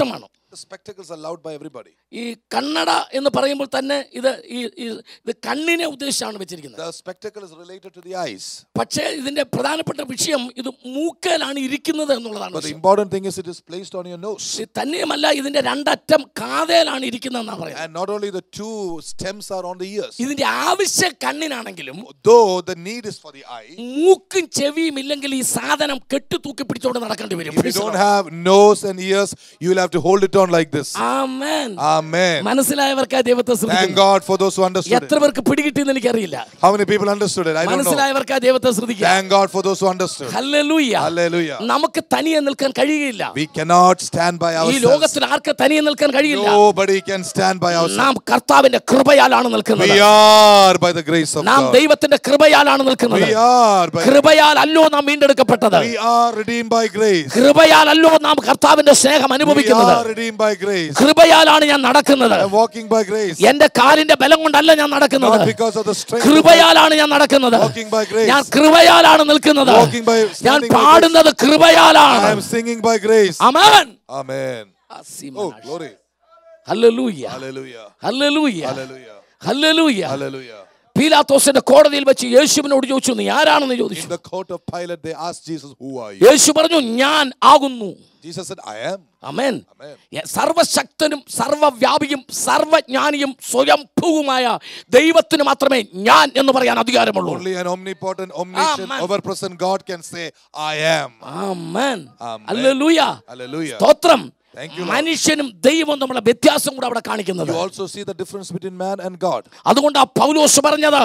Speaker 1: The spectacles are loved by everybody.
Speaker 2: ഈ കണ്ണട എന്ന് പറയുമ്പോൾ തന്നെ ഇത് ഈ ഈ- ഇത് കണ്ണിനെ ഉദ്ദേശിച്ചാണ് വെച്ചിരിക്കുന്നത്
Speaker 1: The spectacle is related to the eyes.
Speaker 2: പക്ഷേ ഇതിന്റെ പ്രധാനപ്പെട്ട വിഷയം ഇത് മൂക്കലാണ് ഇരിക്കുന്നത് എന്നുള്ളതാണ്
Speaker 1: But the
Speaker 2: വിഷയം.
Speaker 1: important thing is it is placed on your nose.
Speaker 2: ഇത് തന്നെയുമല്ല ഇതിന്റെ രണ്ടറ്റം കാതയിലാണ് ഇരിക്കുന്നതെന്നാണ് പറയുന്നത്
Speaker 1: And not only the two stems are on the ears.
Speaker 2: ഇതിന്റെ ആവശ്യം കണ്ണിനാണെങ്കിലും
Speaker 1: Though the need is for the eye,
Speaker 2: മൂക്കും ചെവിയും ഇല്ലെങ്കിൽ ഈ സാധനം കെട്ടു തൂക്കി പിടിച്ചോണ്ട് നടക്കേണ്ടി വരും
Speaker 1: if you don't have nose and ears, you will have to hold it on like this.
Speaker 2: Amen
Speaker 1: Amen.
Speaker 2: മനസ്സിലായവർക്ക് ആ ദൈവത്തെ
Speaker 1: Thank
Speaker 2: ശ്രദ്ധിക്കുന്നു
Speaker 1: God for those who understood
Speaker 2: എത്ര
Speaker 1: it.
Speaker 2: പേർക്ക് പിടികിട്ടിയെന്ന് എനിക്കറിയില്ല
Speaker 1: How many people understood it? I don't know.
Speaker 2: മനസ്സിലായവർക്ക് ആ ദൈവത്തെ ശ്രദ്ധിക്കാം
Speaker 1: Thank God for those who understood.
Speaker 2: ഹല്ലേലൂയ
Speaker 1: Hallelujah.
Speaker 2: നമുക്ക് തനിയെ നിൽക്കാൻ കഴിയുകയില്ല
Speaker 1: We cannot stand by
Speaker 2: ഈ
Speaker 1: ourselves.
Speaker 2: ലോകത്തിൽ ആർക്ക് തനിയെ നിൽക്കാൻ കഴിയില്ല
Speaker 1: Nobody can stand by ourselves.
Speaker 2: നാം കർത്താവിന്റെ കൃപയാലാണ് നിൽക്കുന്നത്
Speaker 1: We are by the grace of
Speaker 2: നാം
Speaker 1: God.
Speaker 2: ദൈവത്തിന്റെ കൃപയാലാണ് നിൽക്കുന്നത്
Speaker 1: We are by
Speaker 2: കൃപയാൽ അല്ലോ നാം വീണ്ടെടുക്കപ്പെട്ടത്
Speaker 1: we are redeemed by grace.
Speaker 2: കൃപയാൽ അല്ലോ നാം കർത്താവിന്റെ സ്നേഹം
Speaker 1: We
Speaker 2: അനുഭവിക്കുന്നത്
Speaker 1: are redeemed by grace.
Speaker 2: കൃപയാലാണ് ഞാൻ നടക്കുന്നത്
Speaker 1: I'm walking by grace.
Speaker 2: എന്റെ കാലിന്റെ ബലം കൊണ്ടല്ല ഞാൻ നടക്കുന്നത്
Speaker 1: Not because of the strength. of
Speaker 2: കൃപയാലാണ് ഞാൻ നടക്കുന്നത്
Speaker 1: Walking by grace.
Speaker 2: ഞാൻ കൃപയാലാണ് നിൽക്കുന്നത്
Speaker 1: Walking by-
Speaker 2: ഞാൻ
Speaker 1: standing by
Speaker 2: പാടുന്നത്
Speaker 1: I
Speaker 2: കൃപയാലാണ്
Speaker 1: am singing by grace.
Speaker 2: അമേൻ
Speaker 1: Amen. Oh, glory.
Speaker 2: ഹല്ലേലൂയ
Speaker 1: Hallelujah.
Speaker 2: ഹല്ലേലൂയ
Speaker 1: Hallelujah.
Speaker 2: ഹല്ലേലൂയ
Speaker 1: Hallelujah.
Speaker 2: പീലാത്തോസിന്റെ കോടതിയിൽ വെച്ച് യേശുവിനോട് ചോദിച്ചു നീ ആരാണെന്ന്
Speaker 1: In
Speaker 2: ചോദിച്ചു
Speaker 1: the court of Pilate, they asked Jesus, Who are you?
Speaker 2: യേശു പറഞ്ഞു ഞാൻ ആകുന്നു
Speaker 1: Jesus said, I am.
Speaker 2: Amen
Speaker 1: Amen.
Speaker 2: യ- സർവശക്തനും സർവവ്യാപിയും സർവജ്ഞാനിയും സ്വയംഭൂവുമായ ദൈവത്തിന് മാത്രമേ ഞാൻ എന്ന് പറയാൻ അധികാരമുള്ളൂ
Speaker 1: Only an omnipotent, omniscient,
Speaker 2: Amen.
Speaker 1: ever-present God can say, I am.
Speaker 2: ആമേൻ
Speaker 1: Amen.
Speaker 2: ഹല്ലേലൂയ
Speaker 1: Hallelujah.
Speaker 2: സ്തോത്രം
Speaker 1: Thank you, Lord.
Speaker 2: മനുഷ്യനും ദൈവവും തമ്മിലുള്ള വ്യത്യാസം കൂടെ അവിടെ കാണിക്കുന്നത്
Speaker 1: You also see the difference between man and God.
Speaker 2: അതുകൊണ്ട് ആ പൗലോസ് പറഞ്ഞത്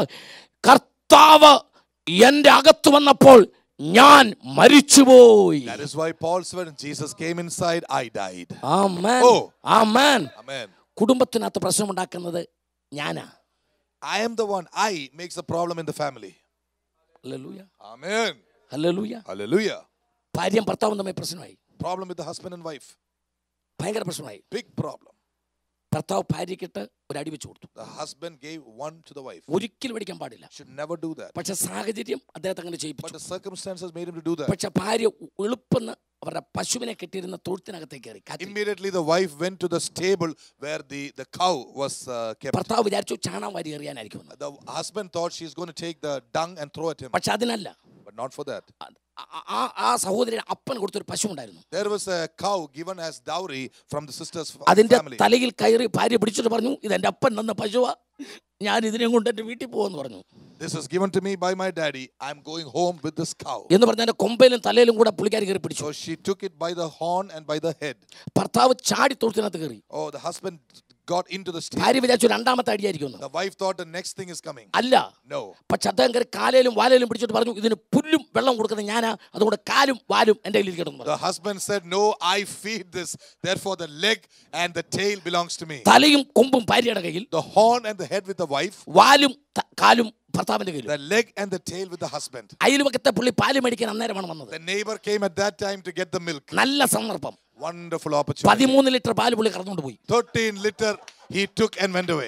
Speaker 2: കർത്താവ് എൻ്റെ അകത്ത് വന്നപ്പോൾ ഞാൻ മരിച്ചുപോയി
Speaker 1: That is why Paul said, when Jesus came inside, I died.
Speaker 2: Amen
Speaker 1: Oh.
Speaker 2: Amen
Speaker 1: Amen.
Speaker 2: കുടുംബത്തിനകത്ത് പ്രശ്നമുണ്ടാക്കുന്നത് ഞാനാ
Speaker 1: I am the one. I makes a problem in the family.
Speaker 2: ഹല്ലേലൂയ
Speaker 1: Amen.
Speaker 2: ഹല്ലേലൂയ
Speaker 1: Hallelujah.
Speaker 2: ഭാര്യയും ഭർത്താവും തമ്മിൽ പ്രശ്നമായി
Speaker 1: Problem with the husband and wife.
Speaker 2: ഭയങ്കര പ്രശ്നമായി
Speaker 1: Big problem.
Speaker 2: ഭർത്താവ് ഭാര്യയ്ക്കിട്ട് ഒരു അടി വെച്ച് കൊടുത്തു
Speaker 1: The husband gave one to the wife.
Speaker 2: ഒരിക്കലും അടിക്കാൻ പാടില്ല
Speaker 1: Should never do that.
Speaker 2: പക്ഷെ സാഹചര്യം അദ്ദേഹത്തെ അങ്ങനെ
Speaker 1: But
Speaker 2: ചെയ്യിപ്പിച്ചു
Speaker 1: the circumstances made him to do that.
Speaker 2: പക്ഷെ ഭാര്യ എളുപ്പെന്ന് അവരുടെ പശുവിനെ കെട്ടിയിരുന്ന തൊഴുത്തിനകത്തേക്ക് കയറി കാറ്റ്
Speaker 1: Immediately the wife went to the stable where the, the cow was uh, kept.
Speaker 2: ഭർത്താവ് വിചാരിച്ചു ചാണാൻ വാരി എറിയാനായിരിക്കും എന്ന്.
Speaker 1: The husband thought she's going to take the dung and throw at him.
Speaker 2: പക്ഷെ അതിനല്ല
Speaker 1: But not for that.
Speaker 2: ആ- ആ- ആ സഹോദരൻ അപ്പൻ കൊടുത്തൊരു പശു ഉണ്ടായിരുന്നു
Speaker 1: There was a cow given as dowry from the sister's fa-
Speaker 2: അതിന്റെ
Speaker 1: family.
Speaker 2: തലയിൽ കയറി ഭാര്യ പിടിച്ചിട്ട് പറഞ്ഞു ഇത് എൻ്റെ അപ്പൻ തന്ന പശുവാ ഞാൻ ഇതിനെ കൊണ്ട് എൻ്റെ വീട്ടിൽ പോകുമെന്ന് പറഞ്ഞു
Speaker 1: This is given to me by my daddy. I'm going home with this cow.
Speaker 2: എന്ന് പറഞ്ഞ എൻ്റെ കൊമ്പയിലും തലയിലും കൂടെ പുള്ളിക്കാരി കയറി പിടിച്ചു
Speaker 1: So she took it by the horn and by the head.
Speaker 2: ഭർത്താവ് ചാടി തൊഴുത്തിനകത്ത് കയറി
Speaker 1: Oh, the husband got into the stable.
Speaker 2: ഭാര്യ വിചാരിച്ചു രണ്ടാമത്തെ അടിയായിരിക്കും എന്ന്.
Speaker 1: The wife thought the next thing is coming.
Speaker 2: അല്ല
Speaker 1: No.
Speaker 2: പക്ഷെ അദ്ദേഹം കയറി കാലയിലും വാലയിലും പിടിച്ചിട്ട് പറഞ്ഞു ഇതിന് പുല്ലും വെള്ളം കൊടുക്കുന്നത് ഞാനാ അതുകൊണ്ട് കാലും വാലും എൻ്റെ കയ്യിൽ ഇരിക്കണം എന്ന് പറഞ്ഞു
Speaker 1: The husband said, No, I feed this. Therefore, the leg and the tail belongs to me.
Speaker 2: തലയും കൊമ്പും ഭാര്യയുടെ കയ്യിൽ
Speaker 1: The horn and the head with the wife,
Speaker 2: വാലും ത- കാലും ഭർത്താവിന്റെ കയ്യിൽ
Speaker 1: the leg and the tail with the husband.
Speaker 2: അയൽവക്കത്തെ പുള്ളി പാല് മേടിക്കാൻ അന്നേരമാണ് വന്നത്
Speaker 1: The neighbor came at that time to get the milk.
Speaker 2: നല്ല സന്ദർഭം
Speaker 1: Wonderful opportunity.
Speaker 2: പതിമൂന്ന് ലിറ്റർ പാല് പുള്ളി കറന്നുകൊണ്ട് പോയി
Speaker 1: 13 liter he took and went away.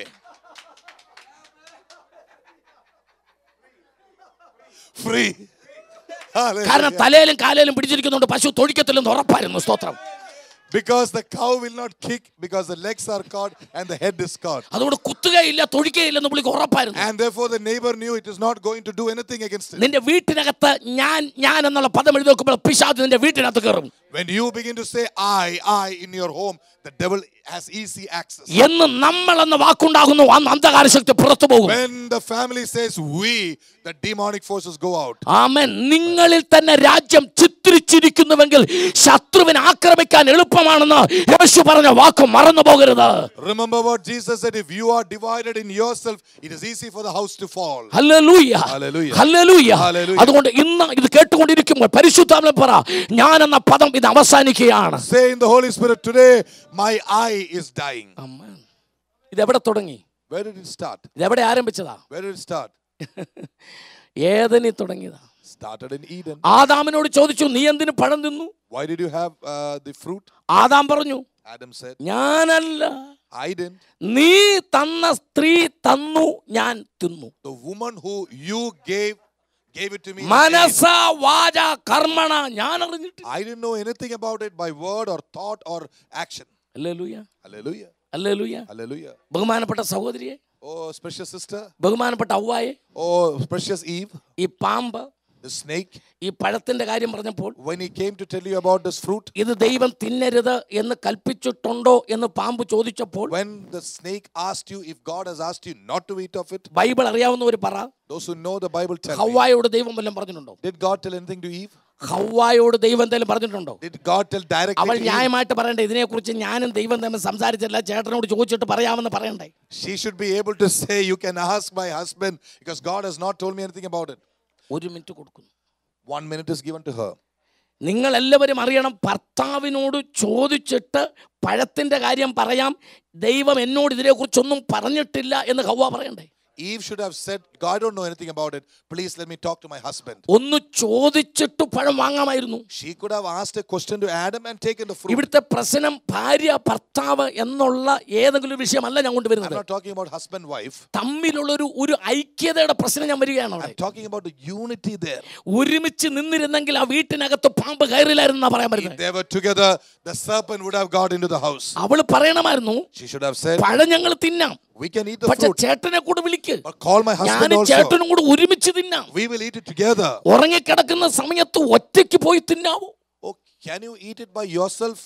Speaker 1: Free.
Speaker 2: കാരണം
Speaker 1: Hallelujah.
Speaker 2: തലയിലും കാലയിലും പിടിച്ചിരിക്കുന്നുണ്ട് പശു തൊഴിക്കത്തില്ലെന്ന് ഉറപ്പായിരുന്നു സ്തോത്രം
Speaker 1: Because the cow will not kick because the legs are caught and the head is caught.
Speaker 2: അതുകൊണ്ട് കുത്തുകയില്ല തൊഴിക്കുകയില്ലെന്ന് പുള്ളിക്ക് ഉറപ്പായിരുന്നു
Speaker 1: And therefore the neighbor knew it is not going to do anything against it.
Speaker 2: നിന്റെ വീട്ടിനകത്ത് ഞാൻ ഞാൻ എന്നുള്ള പദം എഴുതി നോക്കുമ്പോൾ പിശാദ് നിന്റെ വീട്ടിനകത്ത് കയറും
Speaker 1: When you begin to say I, I in your home, the devil has easy access.
Speaker 2: എന്ന് നമ്മൾ എന്ന വാക്കുണ്ടാകുന്നു അന്ന് അന്ധകാര ശക്തി പുറത്തു പോകും
Speaker 1: When the family says we, the demonic forces go out.
Speaker 2: ആമൻ നിങ്ങളിൽ തന്നെ രാജ്യം ചിത്രിച്ചിരിക്കുന്നുവെങ്കിൽ ശത്രുവിനെ ആക്രമിക്കാൻ എളുപ്പമാണെന്ന് യേശു പറഞ്ഞ വാക്ക് മറന്നു പോകരുത്
Speaker 1: Remember what Jesus said if you are divided in yourself, it is easy for the house to fall.
Speaker 2: ഹല്ലേലൂയ.
Speaker 1: ഹല്ലേലൂയ.
Speaker 2: ഹല്ലേലൂയ.
Speaker 1: ഹല്ലേലൂയ.
Speaker 2: അതുകൊണ്ട് ഇന്ന് ഇത് കേട്ടുകൊണ്ടിരിക്കുമ്പോൾ പരിശുദ്ധാത്മ പറ ഞാൻ എന്ന പദം ഇത് അവസാനിക്കുകയാണ്
Speaker 1: Say in the Holy Spirit, today my eye is dying.
Speaker 2: ആമേൻ. ഇത് എവിടെ തുടങ്ങി
Speaker 1: Where did it start?
Speaker 2: ഇത് എവിടെ ആരംഭിച്ചതാ
Speaker 1: Where did it start?
Speaker 2: ഏതനി തുടങ്ങിയതാ
Speaker 1: Started in Eden.
Speaker 2: ആദാമിനോട് ചോദിച്ചു നീ എന്തിനു പഴം തിന്നു
Speaker 1: Why did you have uh, the fruit?
Speaker 2: ആദാം പറഞ്ഞു
Speaker 1: Adam said,
Speaker 2: ഞാനല്ല
Speaker 1: I didn't.
Speaker 2: നീ തന്ന സ്ത്രീ തന്നു ഞാൻ തിന്നു
Speaker 1: The woman who you gave gave it to me. in
Speaker 2: മനസ വാച കർമ്മണ ഞാൻ അറിഞ്ഞിട്ട്
Speaker 1: I didn't know anything about it by word or thought or action.
Speaker 2: അല്ലേലൂയ
Speaker 1: Hallelujah.
Speaker 2: അല്ലേലൂയ
Speaker 1: Hallelujah.
Speaker 2: ബഹുമാനപ്പെട്ട സഹോദരിയെ
Speaker 1: Oh, precious sister.
Speaker 2: ബഹുമാനപ്പെട്ട ഔവായെ
Speaker 1: Oh, precious Eve.
Speaker 2: ഈ പാമ്പ്
Speaker 1: The snake.
Speaker 2: ഈ പഴത്തിന്റെ കാര്യം പറഞ്ഞപ്പോൾ
Speaker 1: When he came to tell you about this fruit,
Speaker 2: ഇത് ദൈവം തിന്നരുത് എന്ന് കൽപ്പിച്ചിട്ടുണ്ടോ എന്ന് പാമ്പ് ചോദിച്ചപ്പോൾ
Speaker 1: when the snake asked you if God has asked you not to eat of it,
Speaker 2: Bible അറിയാവുന്നവർ പറ
Speaker 1: those who know the Bible tell me,
Speaker 2: ഹവായോട് ദൈവം വല്ലതും പറഞ്ഞിട്ടുണ്ടോ
Speaker 1: did God tell anything to Eve?
Speaker 2: ഹവായോട് ദൈവം എന്തെങ്കിലും പറഞ്ഞിട്ടുണ്ടോ
Speaker 1: Did God tell directly
Speaker 2: അവൾ
Speaker 1: to Eve?
Speaker 2: ന്യായമായിട്ട് പറയണ്ടേ ഇതിനെക്കുറിച്ച് ഞാനും ദൈവം തമ്മിൽ സംസാരിച്ചില്ല ചേട്ടനോട് ചോദിച്ചിട്ട് പറയാമെന്ന് പറയണ്ടേ
Speaker 1: She should be able to say, You can ask my husband because God has not told me anything about it.
Speaker 2: ഒരു മിനിറ്റ് കൊടുക്കുന്നു
Speaker 1: One minute is given to her.
Speaker 2: നിങ്ങൾ എല്ലാവരും അറിയണം ഭർത്താവിനോട് ചോദിച്ചിട്ട് പഴത്തിന്റെ കാര്യം പറയാം ദൈവം എന്നോട് ഇതിനെക്കുറിച്ചൊന്നും പറഞ്ഞിട്ടില്ല എന്ന് ഹവ്വ പറയണ്ടേ
Speaker 1: Eve should have said, God, I don't know anything about it. Please let me talk to my husband.
Speaker 2: ഒന്ന് ചോദിച്ചിട്ട് പഴം വാങ്ങാമായിരുന്നു
Speaker 1: She could have asked a question to Adam and taken the fruit.
Speaker 2: ഇവിടുത്തെ പ്രശ്നം ഭാര്യ ഭർത്താവ് എന്നുള്ള ഏതെങ്കിലും ഒരു വിഷയമല്ല ഞാൻ
Speaker 1: I'm
Speaker 2: കൊണ്ടുവരുന്നത്
Speaker 1: not talking about husband wife.
Speaker 2: തമ്മിലുള്ളൊരു ഒരു ഐക്യതയുടെ പ്രശ്നം ഞാൻ വരികയാണ് അവിടെ
Speaker 1: I'm talking about the unity there.
Speaker 2: ഒരുമിച്ച് നിന്നിരുന്നെങ്കിൽ ആ വീട്ടിനകത്ത് പാമ്പ് കയറില്ലായിരുന്നാ പറയാൻ
Speaker 1: If
Speaker 2: പറ്റുന്നത്
Speaker 1: they were together, the serpent would have got into the house.
Speaker 2: അവള് പറയണമായിരുന്നു
Speaker 1: She should have said,
Speaker 2: പഴം ഞങ്ങൾ തിന്നാം
Speaker 1: We can eat the
Speaker 2: പക്ഷെ
Speaker 1: fruit,
Speaker 2: ചേട്ടനെ കൂടെ വിളിക്ക്
Speaker 1: but call my husband
Speaker 2: ഞാനും
Speaker 1: also.
Speaker 2: ചേട്ടനും കൂടെ ഒരുമിച്ച് തിന്നാം
Speaker 1: We will eat it together.
Speaker 2: ഉറങ്ങിക്കിടക്കുന്ന സമയത്ത് ഒറ്റയ്ക്ക് പോയി തിന്നാവോ
Speaker 1: Oh, can you eat it by yourself?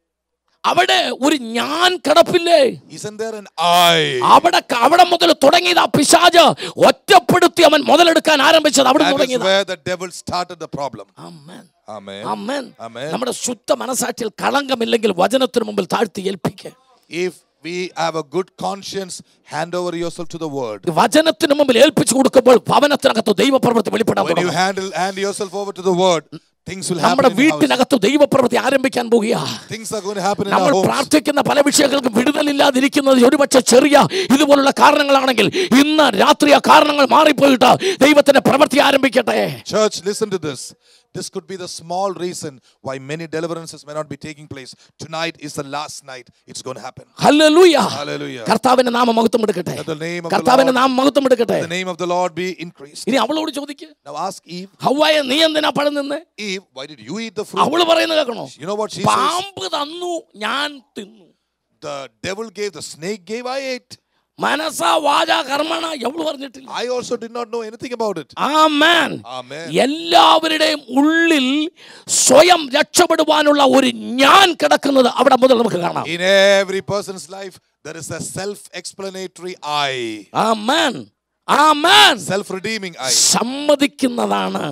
Speaker 2: അവിടെ ഒരു ഞാൻ കിടപ്പില്ലേ
Speaker 1: Isn't there an I?
Speaker 2: അവിടെ അവിടെ മുതൽ തുടങ്ങിയത് ആ പിശാജ് ഒറ്റപ്പെടുത്തി അവൻ മുതലെടുക്കാൻ ആരംഭിച്ചത് അവിടെ
Speaker 1: That is
Speaker 2: തുടങ്ങിയത്
Speaker 1: where the devil started the problem.
Speaker 2: Amen.
Speaker 1: Amen.
Speaker 2: Amen.
Speaker 1: Amen.
Speaker 2: നമ്മുടെ ശുദ്ധ മനസാക്ഷിയിൽ കളങ്കമില്ലെങ്കിൽ വചനത്തിന് മുമ്പിൽ താഴ്ത്തി ഏൽപ്പിക്കുക
Speaker 1: If we have a good conscience, hand over yourself to the word.
Speaker 2: വചനത്തിന് മുമ്പിൽ ഏൽപ്പിച്ചു കൊടുക്കുമ്പോൾ ഭവനത്തിനകത്ത് ദൈവപ്രവൃത്തി വെളിപ്പെടാൻ
Speaker 1: When you
Speaker 2: തുടങ്ങും
Speaker 1: handle hand yourself over to the word, things will happen
Speaker 2: നമ്മുടെ
Speaker 1: in the house.
Speaker 2: വീട്ടിനകത്ത് ദൈവപ്രവൃത്തി ആരംഭിക്കാൻ പോകുക
Speaker 1: Things are going to happen in
Speaker 2: നമ്മൾ
Speaker 1: our homes.
Speaker 2: പ്രാർത്ഥിക്കുന്ന പല വിഷയങ്ങൾക്കും വിടുതലില്ലാതിരിക്കുന്നത് ഒരുപക്ഷെ ചെറിയ ഇതുപോലുള്ള കാരണങ്ങളാണെങ്കിൽ ഇന്ന് രാത്രി ആ കാരണങ്ങൾ മാറിപ്പോയിട്ട് ദൈവത്തിന്റെ പ്രവൃത്തി ആരംഭിക്കട്ടെ
Speaker 1: Church, listen to this. This could be the small reason why many deliverances may not be taking place. Tonight is the last night. It's going to happen.
Speaker 2: ഹല്ലേലൂയ
Speaker 1: Hallelujah.
Speaker 2: കർത്താവിന്റെ നാമം മഹത്വം എടുക്കട്ടെ
Speaker 1: Let the name of the
Speaker 2: കർത്താവിന്റെ
Speaker 1: Lord-
Speaker 2: നാമം മഹത്വം എടുക്കട്ടെ
Speaker 1: The name of the Lord be increased.
Speaker 2: ഇനി അവളോട് ചോദിക്കുക
Speaker 1: Now ask Eve,
Speaker 2: ഹവ്വായ നീ എന്തിനാ പഴം നിന്ന്
Speaker 1: Eve, why did you eat the fruit?
Speaker 2: അവള് പറയുന്നത് കേൾക്കണോ
Speaker 1: You know what she says?
Speaker 2: പാമ്പ് തന്നു ഞാൻ തിന്നു
Speaker 1: The devil gave, the snake gave, I ate.
Speaker 2: മനസാ വാച കർമ്മണ എവള് പറഞ്ഞിട്ടില്ല
Speaker 1: I also did not know anything about it.
Speaker 2: ആമേൻ
Speaker 1: Amen.
Speaker 2: എല്ലാവരുടെയും ഉള്ളിൽ സ്വയം രക്ഷപ്പെടുവാനുള്ള ഒരു ഞാൻ കിടക്കുന്നത് അവിടെ മുതൽ നമുക്ക് കാണാം
Speaker 1: In every person's life, there is a self explanatory I,
Speaker 2: amen amen
Speaker 1: self redeeming I.
Speaker 2: സമ്മതിക്കുന്നതാണ്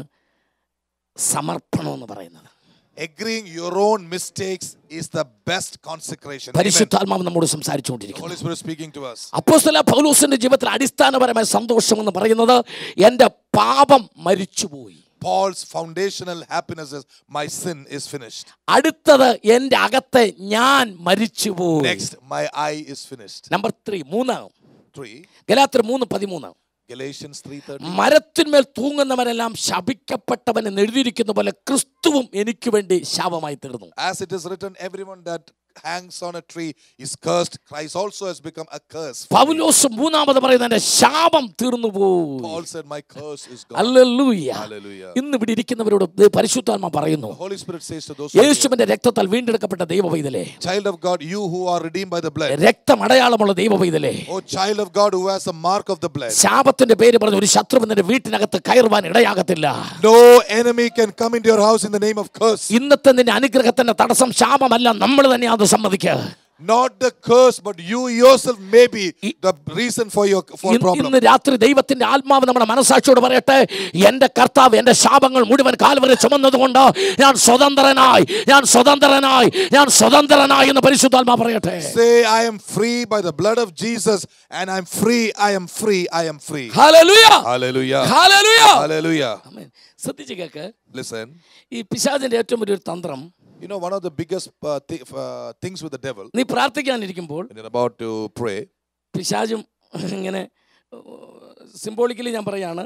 Speaker 2: സമർപ്പണം എന്ന് പറയുന്നത്
Speaker 1: Agreeing your own mistakes is the best consecration. Amen.
Speaker 2: പരിശുദ്ധാത്മാവ് നമ്മോട്
Speaker 1: The
Speaker 2: സംസാരിച്ചുകൊണ്ടിരിക്കുന്നു
Speaker 1: Holy Spirit speaking to us.
Speaker 2: അപ്പോസ്തല പൗലോസിന്റെ ജീവിതത്തിൽ അടിസ്ഥാനപരമായ സന്തോഷം എന്ന് പറയുന്നത് എൻ്റെ പാപം മരിച്ചുപോയി
Speaker 1: Paul's foundational happiness is my sin is finished.
Speaker 2: അടുത്തത് എൻ്റെ അകത്തെ ഞാൻ മരിച്ചുപോയി
Speaker 1: Next, my I is finished.
Speaker 2: Number three മൂന്ന്
Speaker 1: Three,
Speaker 2: ഗലാത്ര മൂന്ന് പതിമൂന്ന്
Speaker 1: Galatians 3:30.
Speaker 2: മരത്തിന്മേൽ തൂങ്ങുന്നവരെല്ലാം ശപിക്കപ്പെട്ടവൻ എന്ന് എഴുതിയിരിക്കുന്ന പോലെ ക്രിസ്തുവും എനിക്ക് വേണ്ടി ശാപമായി തീർന്നു
Speaker 1: As it is written, everyone that hangs on a tree is cursed. Christ also has become a curse.
Speaker 2: പൗലോസ് മൂന്നാമത് പറയുന്ന എൻ്റെ ശാപം തീർന്നു പോയി
Speaker 1: Paul said, My curse is gone.
Speaker 2: ഹല്ലേലൂയ
Speaker 1: Hallelujah.
Speaker 2: ഇന്ന് ഇവിടെ ഇരിക്കുന്നവരോട് ദേ പരിശുദ്ധാത്മ പറയുന്നു
Speaker 1: The Holy Spirit says to those who are here,
Speaker 2: യേശുവിന്റെ രക്തത്താൽ വീണ്ടെടുക്കപ്പെട്ട ദൈവവൈതലേ
Speaker 1: child of God, you who are redeemed by the blood,
Speaker 2: രക്തം അടയാളമുള്ള ദൈവവൈതലേ
Speaker 1: oh child of God who has a mark of the blood,
Speaker 2: ശാപത്തിന്റെ പേര് പറഞ്ഞ ഒരു ശത്രു നിന്റെ വീട്ടിനകത്ത് കയറുവാൻ ഇടയാകത്തില്ല
Speaker 1: no enemy can come into your house in the name of curse.
Speaker 2: ഇന്നത്തെ നിന്റെ അനുഗ്രഹത്തിന്റെ തടസ്സം ശാപമല്ല നമ്മൾ തന്നെ അത് സമ്മതിക്കുക
Speaker 1: Not the curse, but you yourself may be the reason for your for
Speaker 2: ഇന്ന്
Speaker 1: problem.
Speaker 2: ഇന്ന് രാത്രി ദൈവത്തിന്റെ ആത്മാവ് നമ്മുടെ മനസാക്ഷിയോട് പറയട്ടെ എന്റെ കർത്താവ് എന്റെ ശാപങ്ങൾ മുഴുവൻ കാൽവരെ ചുമന്നതുകൊണ്ട് ഞാൻ സ്വതന്ത്രനായി ഞാൻ സ്വതന്ത്രനായി ഞാൻ സ്വതന്ത്രനായി എന്ന് പരിശുദ്ധാത്മാ പറയട്ടെ
Speaker 1: Say, I am free by the blood of Jesus, and I'm free, I am free, I am free.
Speaker 2: ഹല്ലേലൂയ
Speaker 1: Hallelujah.
Speaker 2: ഹല്ലേലൂയ
Speaker 1: Hallelujah.
Speaker 2: ആമേൻ. ശ്രദ്ധിച്ച് കേക്ക്
Speaker 1: Listen,
Speaker 2: ഈ പിശാചിന്റെ ഏറ്റവും വലിയൊരു തന്ത്രം
Speaker 1: you know, one of the biggest uh, thi- uh, things with the devil,
Speaker 2: നീ പ്രാർത്ഥിക്കാനിരിക്കുമ്പോൾ
Speaker 1: when you're about to pray,
Speaker 2: പിശാചും ഇങ്ങനെ സിംബോളിക്കലി ഞാൻ പറയാണ്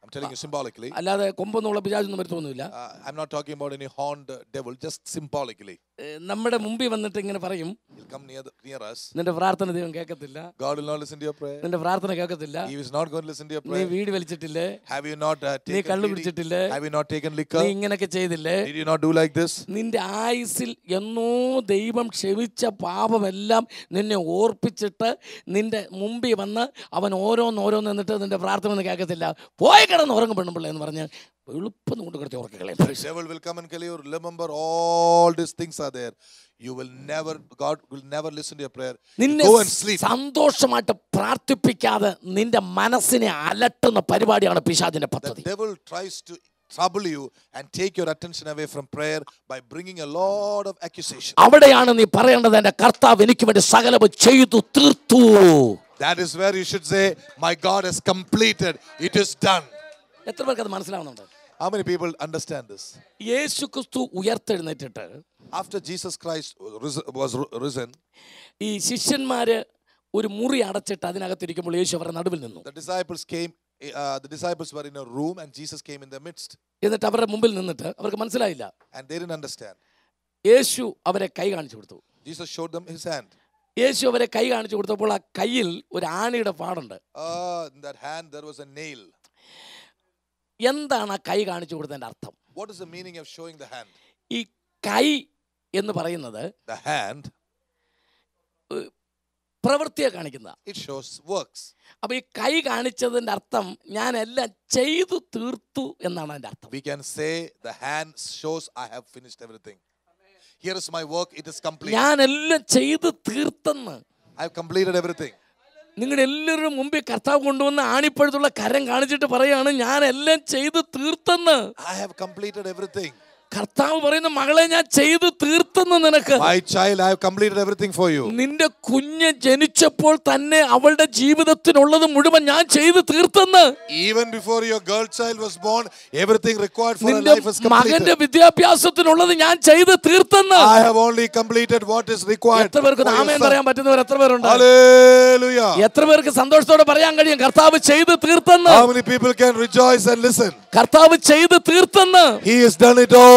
Speaker 1: I'm telling you symbolically.
Speaker 2: അല്ലാതെ കൊമ്പൊന്നുള്ള പിശാചൊന്നും വരുത്തൊന്നുമില്ല
Speaker 1: Uh, I'm not talking about any horned devil, just symbolically.
Speaker 2: ഏ, നമ്മുടെ മുമ്പിൽ വന്നിട്ട് ഇങ്ങനെ പറയും
Speaker 1: He'll come near, the, near us.
Speaker 2: നിന്റെ പ്രാർത്ഥന ദൈവം കേൾക്കത്തില്ല
Speaker 1: God will not listen to your prayer.
Speaker 2: നിന്റെ പ്രാർത്ഥന കേൾക്കത്തില്ല
Speaker 1: He is not going to listen to your
Speaker 2: നീ
Speaker 1: prayer.
Speaker 2: വീട് വലിച്ചിട്ടില്ലേ
Speaker 1: Have you not uh,
Speaker 2: നീ
Speaker 1: taken
Speaker 2: കള്ളു
Speaker 1: feeding?
Speaker 2: പിടിച്ചിട്ടില്ലേ
Speaker 1: Have you not taken
Speaker 2: നീ
Speaker 1: liquor?
Speaker 2: ഇങ്ങനൊക്കെ ചെയ്തില്ലേ
Speaker 1: Did you not do like this?
Speaker 2: നിന്റെ ആയുസിൽ എന്നോ ദൈവം ക്ഷമിച്ച പാപമെല്ലാം നിന്നെ ഓർപ്പിച്ചിട്ട് നിന്റെ മുമ്പിൽ വന്ന് അവൻ ഓരോന്ന് ഓരോന്ന് എന്നിട്ട് നിന്റെ പ്രാർത്ഥന ഒന്നും കേൾക്കത്തില്ല പോയി കിടന്ന് ഉറങ്ങും പെണ്ണുമ്പിള്ള എന്ന് പറഞ്ഞ് എളുപ്പം കൊണ്ട് കിടത്തി ഉറക്കികളെ
Speaker 1: The devil will come and kill you. Remember, all these things are there. You will never, God will never listen to your prayer. You
Speaker 2: നിന്നെ
Speaker 1: Go and sleep.
Speaker 2: സന്തോഷമായിട്ട് പ്രാർത്ഥിപ്പിക്കാതെ നിന്റെ മനസ്സിനെ അലട്ടുന്ന പരിപാടിയാണ് പിശാചിന്റെ
Speaker 1: The
Speaker 2: പദ്ധതി
Speaker 1: devil tries to trouble you and take your attention away from prayer by bringing a lot of accusation.
Speaker 2: അവിടെയാണ് നീ പറയേണ്ടത് എന്റെ കർത്താവ് എനിക്ക് വേണ്ടി സകലവും ചെയ്തു തീർത്തു
Speaker 1: That is where you should say, My God has completed, it is done.
Speaker 2: എത്ര പേർക്ക് അത് മനസ്സിലാവുന്നുണ്ട്
Speaker 1: How many people understand this?
Speaker 2: യേശു ക്രിസ്തു ഉയർത്തെഴുന്നേറ്റിട്ട്
Speaker 1: After Jesus Christ was was risen,
Speaker 2: ഈ ശിഷ്യന്മാര് ഒരു മുറി അടച്ചിട്ട് അതിനകത്തിരിക്കുമ്പോൾ യേശു അവരുടെ നടുവിൽ നിന്നു
Speaker 1: the disciples came, uh, the disciples were in a room and Jesus came in their midst.
Speaker 2: എന്നിട്ട് അവരുടെ മുമ്പിൽ നിന്നിട്ട് അവർക്ക് മനസ്സിലായില്ല
Speaker 1: And they didn't understand.
Speaker 2: യേശു അവരെ കൈ കാണിച്ചു കൊടുത്തു
Speaker 1: Jesus showed them his hand.
Speaker 2: യേശു അവരെ കൈ കാണിച്ചു കൊടുത്തപ്പോൾ ആ കയ്യിൽ ഒരു ആണിയുടെ പാടുണ്ട്
Speaker 1: Uh, in that hand there was a nail.
Speaker 2: എന്താണ് ആ കൈ കാണിച്ചു കൊടുത്തതിന്റെ അർത്ഥം
Speaker 1: What is the meaning of showing the hand?
Speaker 2: ഈ കൈ എന്ന് പറയുന്നത്
Speaker 1: The hand,
Speaker 2: പ്രവൃത്തിയെ കാണിക്കുന്ന
Speaker 1: it shows works.
Speaker 2: അപ്പൊ ഈ കൈ കാണിച്ചതിന്റെ അർത്ഥം ഞാൻ എല്ലാം ചെയ്തു തീർത്തു എന്നാണ് അതിന്റെ അർത്ഥം
Speaker 1: We can say the hand shows I have finished everything. Here is my work, it is complete.
Speaker 2: ഞാൻ എല്ലാം ചെയ്തു തീർത്തെന്ന്
Speaker 1: I have completed everything.
Speaker 2: നിങ്ങളുടെ എല്ലാവരുടെ മുമ്പിൽ കർത്താവ് കൊണ്ടുവന്ന ആണിപ്പഴുത്തുള്ള കരം കാണിച്ചിട്ട് പറയാണ് ഞാൻ എല്ലാം ചെയ്തു തീർത്തെന്ന്
Speaker 1: I have completed everything.
Speaker 2: കർത്താവ് പറയുന്ന മകളെ ഞാൻ ചെയ്തു തീർത്തെന്ന് നിനക്ക്
Speaker 1: My child, I have completed everything for you.
Speaker 2: നിന്റെ കുഞ്ഞ് ജനിച്ചപ്പോൾ തന്നെ അവളുടെ ജീവിതത്തിനുള്ളത് മുഴുവൻ ഞാൻ ചെയ്തു തീർത്തെന്ന്
Speaker 1: Even before your girl child was born, everything required for her
Speaker 2: നിന്റെ
Speaker 1: life is
Speaker 2: മകന്റെ
Speaker 1: completed.
Speaker 2: വിദ്യാഭ്യാസത്തിനുള്ളത് ഞാൻ ചെയ്തു തീർത്തെന്ന്
Speaker 1: I have only completed what is required.
Speaker 2: എത്ര പേർക്ക്
Speaker 1: for your
Speaker 2: ആമേൻ
Speaker 1: son.
Speaker 2: പറയാൻ പറ്റുന്നവർ എത്ര പേരുണ്ട്
Speaker 1: Hallelujah.
Speaker 2: എത്ര പേർക്ക് സന്തോഷത്തോടെ പറയാൻ കഴിയും കർത്താവ് ചെയ്തു തീർത്തെന്ന്
Speaker 1: How many people can rejoice and listen?
Speaker 2: കർത്താവ് ചെയ്തു തീർത്തെന്ന്
Speaker 1: He has done it all.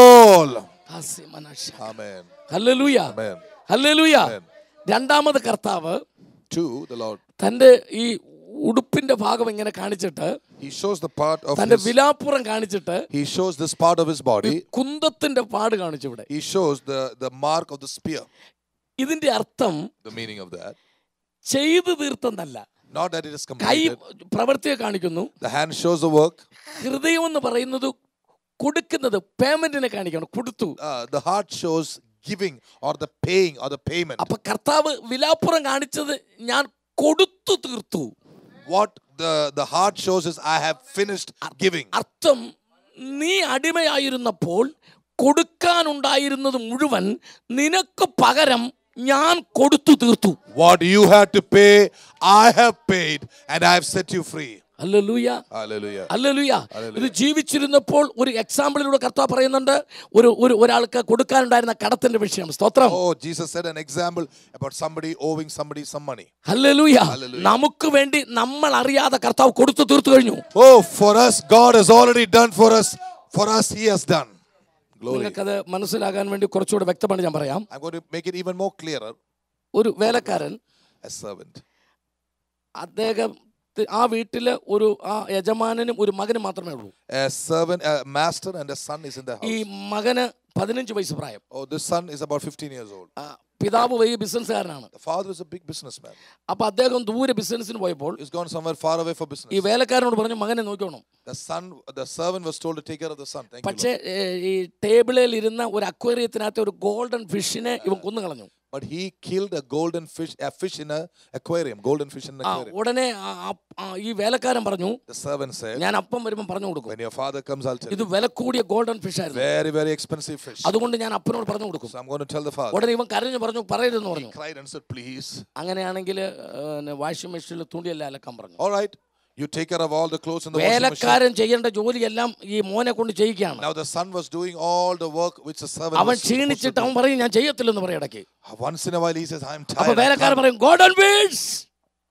Speaker 1: Amen.
Speaker 2: ഹല്ലേലൂയ
Speaker 1: Amen.
Speaker 2: ഹല്ലേലൂയ
Speaker 1: Amen.
Speaker 2: രണ്ടാമത് കർത്താവ്
Speaker 1: Two, the Lord.
Speaker 2: തന്റെ ഈ ഉടുപ്പിന്റെ ഭാഗം ഇങ്ങനെ കാണിച്ചിട്ട്
Speaker 1: He shows the part of
Speaker 2: തന്റെ
Speaker 1: his,
Speaker 2: വിലാപ്പുറം കാണിച്ചിട്ട്
Speaker 1: he shows this part of his body.
Speaker 2: കുന്തത്തിന്റെ പാട് കാണിച്ചു ഇവിടെ
Speaker 1: He shows the, the mark of the spear.
Speaker 2: ഇതിന്റെ അർത്ഥം
Speaker 1: The meaning of that.
Speaker 2: ചെയ്തു തീർത്തെന്നല്ല
Speaker 1: Not that it is
Speaker 2: കൈ
Speaker 1: completed.
Speaker 2: പ്രവൃത്തിയെ കാണിക്കുന്നു
Speaker 1: The hand shows the work.
Speaker 2: ഹൃദയം എന്ന് പറയുന്നത് കൊടുക്കുന്നത് പേയ്മെന്റിനെ കാണിക്കണം കൊടുത്തു
Speaker 1: Uh, the heart shows giving or the paying or the payment.
Speaker 2: അപ്പൊ കർത്താവ് വിലാപ്പുറം കാണിച്ചത് ഞാൻ കൊടുത്തു തീർത്തു
Speaker 1: What the, the heart shows is I have finished giving.
Speaker 2: അർത്ഥം നീ അടിമയായിരുന്നപ്പോൾ കൊടുക്കാനുണ്ടായിരുന്നത് മുഴുവൻ നിനക്ക് പകരം ഞാൻ കൊടുത്തു തീർത്തു
Speaker 1: What you had to pay, I have paid and I have set you free.
Speaker 2: അല്ലൂയ
Speaker 1: Hallelujah.
Speaker 2: അല്ലലുയ ഇത് ജീവിച്ചിരുന്നപ്പോൾ ഒരു എക്സാമ്പിളിലൂടെ കർത്താവ് പറയുന്നുണ്ട് ഒരു ഒരു ഒരാൾക്ക് കൊടുക്കാനുണ്ടായിരുന്ന കടത്തിന്റെ വിഷയം സ്തോത്രം
Speaker 1: Oh, Jesus said an example about somebody owing somebody some money.
Speaker 2: ഹല്ലേലൂയ
Speaker 1: Hallelujah.
Speaker 2: നമുക്ക് വേണ്ടി നമ്മൾ അറിയാതെ കർത്താവ് കൊടുത്തു തീർത്തു കഴിഞ്ഞു
Speaker 1: Oh, for us, God has already done for us. For us, He has done. Glory.
Speaker 2: നിങ്ങൾക്കത് മനസ്സിലാകാൻ വേണ്ടി കുറച്ചുകൂടെ വ്യക്തമാണ് ഞാൻ പറയാം
Speaker 1: I'm going to make it even more clearer.
Speaker 2: ഒരു വേലക്കാരൻ
Speaker 1: A servant.
Speaker 2: അദ്ദേഹം ആ വീട്ടില് ഒരു ആ യജമാനനും ഒരു മകനും മാത്രമേ ഉള്ളൂ
Speaker 1: A servant, a master, and a son is in the
Speaker 2: ഈ
Speaker 1: house.
Speaker 2: മകന് പതിനഞ്ച് വയസ്സ് പ്രായം
Speaker 1: Oh, this son is about 15 years old.
Speaker 2: ആ, പിതാവ് വലിയ ബിസിനസ്സുകാരനാണ്
Speaker 1: The father is a big businessman.
Speaker 2: അപ്പൊ അദ്ദേഹം ദൂരെ ബിസിനസ്സിന് പോയപ്പോൾ
Speaker 1: He's gone somewhere far away for
Speaker 2: ഈ
Speaker 1: business.
Speaker 2: വേലക്കാരനോട് പറഞ്ഞു മകനെ നോക്കണം
Speaker 1: The son, the servant was told to take care of the son. Thank you.
Speaker 2: പക്ഷേ ഏ, ഈ ടേബിളിൽ ഇരുന്ന ഒരു അക്വേറിയത്തിനകത്ത് ഒരു ഗോൾഡൻ ഫിഷിനെ ഇവൻ കൊന്നു കളഞ്ഞു
Speaker 1: Lord. But he killed a golden fish, a fish in a aquarium, golden fish in an
Speaker 2: ആ
Speaker 1: aquarium.
Speaker 2: ഉടനെ ആ- ആ- ആ ഈ വേലക്കാരൻ പറഞ്ഞു
Speaker 1: The servant said,
Speaker 2: ഞാൻ അപ്പം വരുമ്പോൾ പറഞ്ഞു കൊടുക്കും
Speaker 1: When your father comes, I'll tell
Speaker 2: ഇത്
Speaker 1: you.
Speaker 2: വില കൂടിയ ഗോൾഡൻ ഫിഷ് ആയിരുന്നു
Speaker 1: Very, very expensive fish.
Speaker 2: അതുകൊണ്ട് ഞാൻ അപ്പനോട് പറഞ്ഞു കൊടുക്കും
Speaker 1: So I'm going to tell the father.
Speaker 2: ഉടനെ ഇവൻ കരഞ്ഞു പറഞ്ഞു പറയരുതെന്ന്
Speaker 1: He
Speaker 2: പറഞ്ഞു
Speaker 1: cried and said, Please.
Speaker 2: അങ്ങനെയാണെങ്കിൽ വാഷിംഗ് മെഷീനിൽ തുണിയെല്ലാം അലക്കാൻ പറഞ്ഞു
Speaker 1: All right. You take care of all the clothes in the washing machine.
Speaker 2: വേലക്കാരൻ ചെയ്യേണ്ട ജോലിയെല്ലാം ഈ മോനെ കൊണ്ട് ചെയ്യിക്കുകയാണ്
Speaker 1: Now the son was doing all the work which the servant
Speaker 2: അവൻ
Speaker 1: was supposed to
Speaker 2: ക്ഷീണിച്ചിട്ട് അവൻ പറയും ഞാൻ ചെയ്യത്തില്ലെന്ന് പറയും ഇടയ്ക്ക്
Speaker 1: do. Once in a while he says, I'm
Speaker 2: അപ്പൊ
Speaker 1: tired. I
Speaker 2: വേലക്കാരൻ
Speaker 1: can't."
Speaker 2: പറയും golden fish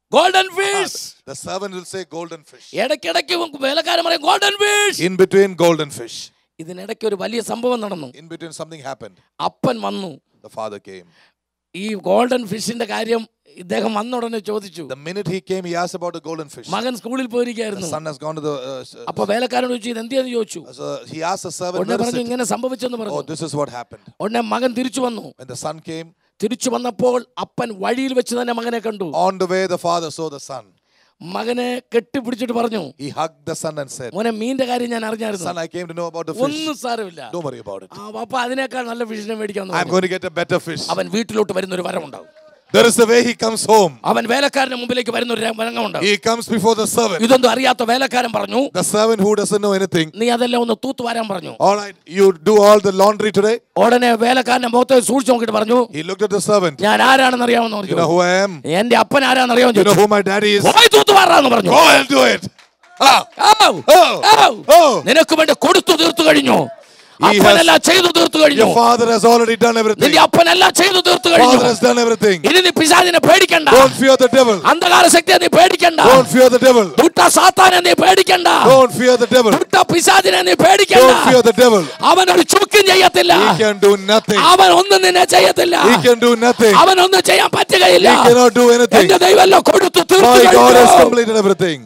Speaker 2: golden fish
Speaker 1: The servant will say golden fish.
Speaker 2: ഇടയ്ക്കിടയ്ക്ക് വേലക്കാരൻ പറയും golden fish
Speaker 1: In between, golden fish.
Speaker 2: ഇതിനിടയ്ക്ക് ഒരു വലിയ സംഭവം നടന്നു
Speaker 1: In between, something happened.
Speaker 2: അപ്പൻ വന്നു
Speaker 1: The father came.
Speaker 2: ഈ ഗോൾഡൻ ഫിഷിന്റെ കാര്യം ഇദ്ദേഹം വന്ന ഉടനെ ചോദിച്ചു
Speaker 1: The minute he came, he asked about the golden fish.
Speaker 2: മകൻ സ്കൂളിൽ
Speaker 1: The
Speaker 2: പോയിരിക്കായിരുന്നു
Speaker 1: son has gone to the. Uh, s-
Speaker 2: അപ്പൊ വേലക്കാരൻ ചോദിച്ചു ഇത് എന്തിയെന്ന് ചോദിച്ചു
Speaker 1: so he asked the servant,
Speaker 2: ഉടനെ
Speaker 1: "Where is
Speaker 2: പറഞ്ഞു
Speaker 1: it?"
Speaker 2: ഇങ്ങനെ സംഭവിച്ചെന്ന്
Speaker 1: Oh,
Speaker 2: പറഞ്ഞു
Speaker 1: this is what happened.
Speaker 2: ഉടനെ മകൻ തിരിച്ചു വന്നു
Speaker 1: When the son came,
Speaker 2: തിരിച്ചു വന്നപ്പോൾ അപ്പൻ വഴിയിൽ വെച്ച് തന്നെ മകനെ കണ്ടു
Speaker 1: on the way, the father saw the son.
Speaker 2: മകനെ കെട്ടിപ്പിടിച്ചിട്ട് പറഞ്ഞു
Speaker 1: He hugged the son and said,
Speaker 2: മോനെ മീന്റെ കാര്യം ഞാൻ അറിഞ്ഞായിരുന്നു
Speaker 1: Son, I came to know about the fish.
Speaker 2: ഒന്നും സാരമില്ല
Speaker 1: Don't worry about it.
Speaker 2: ആ അപ്പൊ അതിനേക്കാൾ നല്ല ഫിഷിനെ മേടിക്കാൻ
Speaker 1: I'm going to get a better fish.
Speaker 2: അവൻ വീട്ടിലോട്ട് വരുന്ന ഒരു വരമുണ്ടാവും
Speaker 1: There is a way he comes home.
Speaker 2: അവൻ വേലക്കാരന്റെ മുമ്പിലേക്ക് വരുന്ന ഒരു വരങ്ങുണ്ട്
Speaker 1: He comes before the servant.
Speaker 2: ഇതൊന്നും അറിയാത്ത വേലക്കാരൻ പറഞ്ഞു
Speaker 1: The servant who doesn't know anything.
Speaker 2: നീ അതെല്ലാം ഒന്ന് തൂത്തു വരാൻ പറഞ്ഞു
Speaker 1: All right, you do all the laundry today.
Speaker 2: ഉടനെ വേലക്കാരന്റെ മുഖത്ത് സൂക്ഷിച്ചു നോക്കിയിട്ട് പറഞ്ഞു
Speaker 1: He looked at the servant.
Speaker 2: ഞാൻ ആരാണെന്ന് അറിയാമെന്ന്
Speaker 1: You know
Speaker 2: പറഞ്ഞു
Speaker 1: who I am?
Speaker 2: എന്റെ അപ്പൻ ആരാന്ന് അറിയാമെന്ന്
Speaker 1: You know
Speaker 2: ചോദിച്ചു
Speaker 1: who my daddy is?
Speaker 2: പോയി തൂത്തു വാറാന്ന് പറഞ്ഞു
Speaker 1: Go and do it. Ah,
Speaker 2: ഔ,
Speaker 1: oh,
Speaker 2: ഔ.
Speaker 1: oh.
Speaker 2: നിനക്ക് വേണ്ടി കൊടുത്തു തീർത്തു കഴിഞ്ഞു
Speaker 1: He
Speaker 2: അപ്പനെല്ലാം ചെയ്തു തീർത്തു കഴിഞ്ഞു
Speaker 1: Your father has already done everything.
Speaker 2: നിന്റെ അപ്പനെല്ലാം ചെയ്തു തീർത്തു കഴിഞ്ഞു
Speaker 1: Father has done everything.
Speaker 2: ഇനി നീ പിശാചിനെ പേടിക്കണ്ട
Speaker 1: Don't fear the devil.
Speaker 2: അന്ധകാര ശക്തിയെ നീ പേടിക്കണ്ട
Speaker 1: Don't fear the devil.
Speaker 2: ദുഷ്ട സാത്താനെ നീ പേടിക്കണ്ട
Speaker 1: Don't fear the devil.
Speaker 2: ദുഷ്ട പിശാചിനെ നീ പേടിക്കണ്ട
Speaker 1: Don't fear the devil.
Speaker 2: അവൻ ഒരു ചുക്കും ചെയ്യത്തില്ല
Speaker 1: He can do nothing.
Speaker 2: അവൻ ഒന്നും നിന്നെ ചെയ്യത്തില്ല
Speaker 1: He can do nothing.
Speaker 2: അവൻ ഒന്നും ചെയ്യാൻ പറ്റുകയില്ല
Speaker 1: He cannot do anything.
Speaker 2: എന്റെ ദൈവമല്ലോ കൊടുത്തു തീർത്തു
Speaker 1: My God has
Speaker 2: കഴിഞ്ഞു.
Speaker 1: completed everything.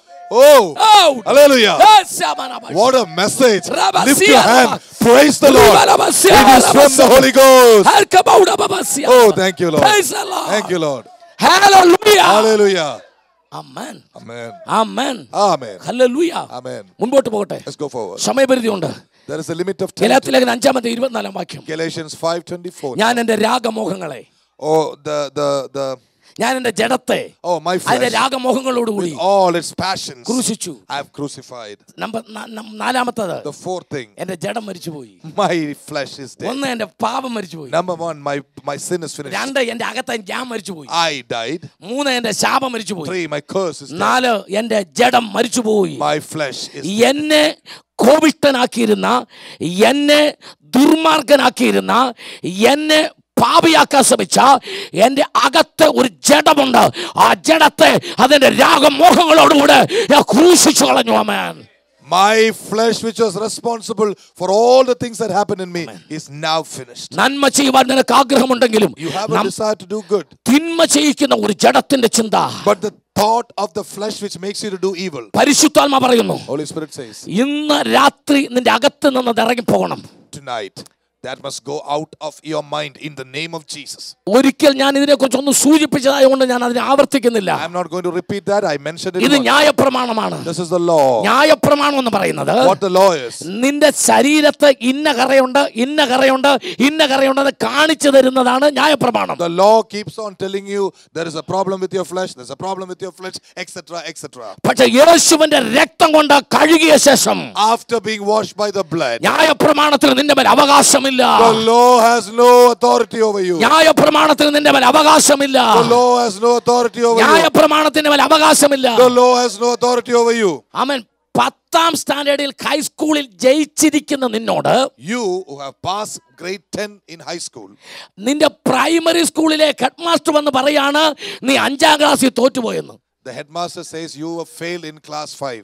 Speaker 1: Oh,
Speaker 2: ഔ.
Speaker 1: hallelujah.
Speaker 2: Yes, Shamanaba.
Speaker 1: What a message.
Speaker 2: Rabba
Speaker 1: Lift
Speaker 2: Sia
Speaker 1: your hand.
Speaker 2: Rabba.
Speaker 1: Praise the Lord.
Speaker 2: Rabba Sia
Speaker 1: It is
Speaker 2: Rabba
Speaker 1: from the Holy Ghost.
Speaker 2: Harkabauda Babasia.
Speaker 1: Oh, thank you, Lord.
Speaker 2: Praise the Lord.
Speaker 1: Thank you, Lord.
Speaker 2: Hallelujah.
Speaker 1: Hallelujah.
Speaker 2: Amen.
Speaker 1: Amen.
Speaker 2: Amen.
Speaker 1: Amen.
Speaker 2: Hallelujah.
Speaker 1: Amen.
Speaker 2: മുൻപോട്ട് പോകട്ടെ
Speaker 1: Let's go forward.
Speaker 2: സമയപരിധിയുണ്ട്
Speaker 1: There is a limit of time.
Speaker 2: ഗലാത്തിലേഖന അഞ്ചാമത്തെ ഇരുപത്തിനാലാം വാക്യം
Speaker 1: Galatians 5:24.
Speaker 2: ഞാൻ എന്റെ രാഗമോഹങ്ങളെ
Speaker 1: Oh, the the the
Speaker 2: ഞാൻ എന്റെ ജഡത്തെ
Speaker 1: oh my
Speaker 2: അതിന്റെ
Speaker 1: flesh.
Speaker 2: രാഗമോഹങ്ങളോടുകൂടി
Speaker 1: All its passions.
Speaker 2: ക്രൂശിച്ചു
Speaker 1: I have crucified.
Speaker 2: നമ്പർ ന- ന- നാലാമത്തത്
Speaker 1: The fourth thing.
Speaker 2: എന്റെ ജഡം മരിച്ചുപോയി
Speaker 1: My flesh is dead.
Speaker 2: ഒന്ന് എന്റെ പാപം മരിച്ചുപോയി
Speaker 1: Number one, my my sin is finished.
Speaker 2: രണ്ട് എന്റെ അകത്തെ ഞാൻ മരിച്ചുപോയി
Speaker 1: I died.
Speaker 2: മൂന്ന് എന്റെ ശാപം മരിച്ചുപോയി
Speaker 1: Three, my curse is dead.
Speaker 2: നാല് എന്റെ ജഡം മരിച്ചുപോയി
Speaker 1: My flesh is
Speaker 2: എന്നെ കോപിഷ്ടനാക്കിയിരുന്ന എന്നെ ദുർമാർഗനാക്കിയിരുന്ന എന്നെ പാപിയാക്കാൻ ശ്രമിച്ച എൻ്റെ അകത്ത് ഒരു ജഡമുണ്ട് ആ ജഡത്തെ അതിൻ്റെ രാഗമോഹങ്ങളോടുകൂടെ ഞാൻ ക്രൂശിച്ചു കളഞ്ഞു അമേൻ
Speaker 1: my flesh, which was responsible for all the things that happened in me, is now finished.
Speaker 2: നന്മ ചെയ്യുവാൻ നിനക്ക് ആഗ്രഹമുണ്ടെങ്കിലും
Speaker 1: You have a
Speaker 2: നം-
Speaker 1: desire to do good,
Speaker 2: തിന്മ ചെയ്യിക്കുന്ന ഒരു ജഡത്തിന്റെ ചിന്ത
Speaker 1: but the thought of the flesh which makes you to do evil.
Speaker 2: പരിശുദ്ധാത്മ പറയുന്നു
Speaker 1: Holy Spirit says,
Speaker 2: ഇന്ന് രാത്രി നിന്റെ അകത്ത് നിന്ന് അത് ഇറങ്ങിപ്പോകണം
Speaker 1: tonight, that must go out of your mind in the name of Jesus.
Speaker 2: ഒരിക്കൽ ഞാൻ ഇതിനെക്കുറിച്ച് ഒന്ന് സൂചിപ്പിച്ചതായതുകൊണ്ട് ഞാൻ അതിനെ ആവർത്തിക്കുന്നില്ല
Speaker 1: I'm not going to repeat that. I mentioned it.
Speaker 2: ഇത്
Speaker 1: once.
Speaker 2: ന്യായപ്രമാണമാണ്
Speaker 1: This is the law.
Speaker 2: ന്യായപ്രമാണം എന്ന് പറയുന്നത്
Speaker 1: What the law is.
Speaker 2: നിന്റെ ശരീരത്ത് ഇന്ന കറയുണ്ട് ഇന്ന കറയുണ്ട് ഇന്ന കറയുണ്ട് എന്ന് കാണിച്ചു തരുന്നതാണ് ന്യായപ്രമാണം
Speaker 1: The law keeps on telling you there is a problem with your flesh, there's a problem with your flesh, etc. etc.
Speaker 2: പക്ഷെ യേശുവിന്റെ രക്തം കൊണ്ട് കഴുകിയ ശേഷം
Speaker 1: After being washed by the blood,
Speaker 2: ന്യായപ്രമാണത്തിന് നിന്റെ മേൽ അവകാശമില്ല
Speaker 1: the law has no authority over you.
Speaker 2: ന്യായപ്രമാണത്തിന് നിന്റെ മേൽ അവകാശമില്ല
Speaker 1: The law has no authority over you.
Speaker 2: ന്യായപ്രമാണത്തിന്റെ മേൽ അവകാശമില്ല
Speaker 1: The law has no authority over you.
Speaker 2: അവൻ പത്താം സ്റ്റാൻഡേർഡിൽ ഹൈസ്കൂളിൽ ജയിച്ചിരിക്കുന്ന നിന്നോട്
Speaker 1: You who have passed grade 10 in high school,
Speaker 2: നിന്റെ പ്രൈമറി സ്കൂളിലെ ഹെഡ് മാസ്റ്റർ വന്ന് പറയാണ് നീ അഞ്ചാം ക്ലാസ്സിൽ തോറ്റുപോയെന്ന്
Speaker 1: the headmaster says you have failed in class 5.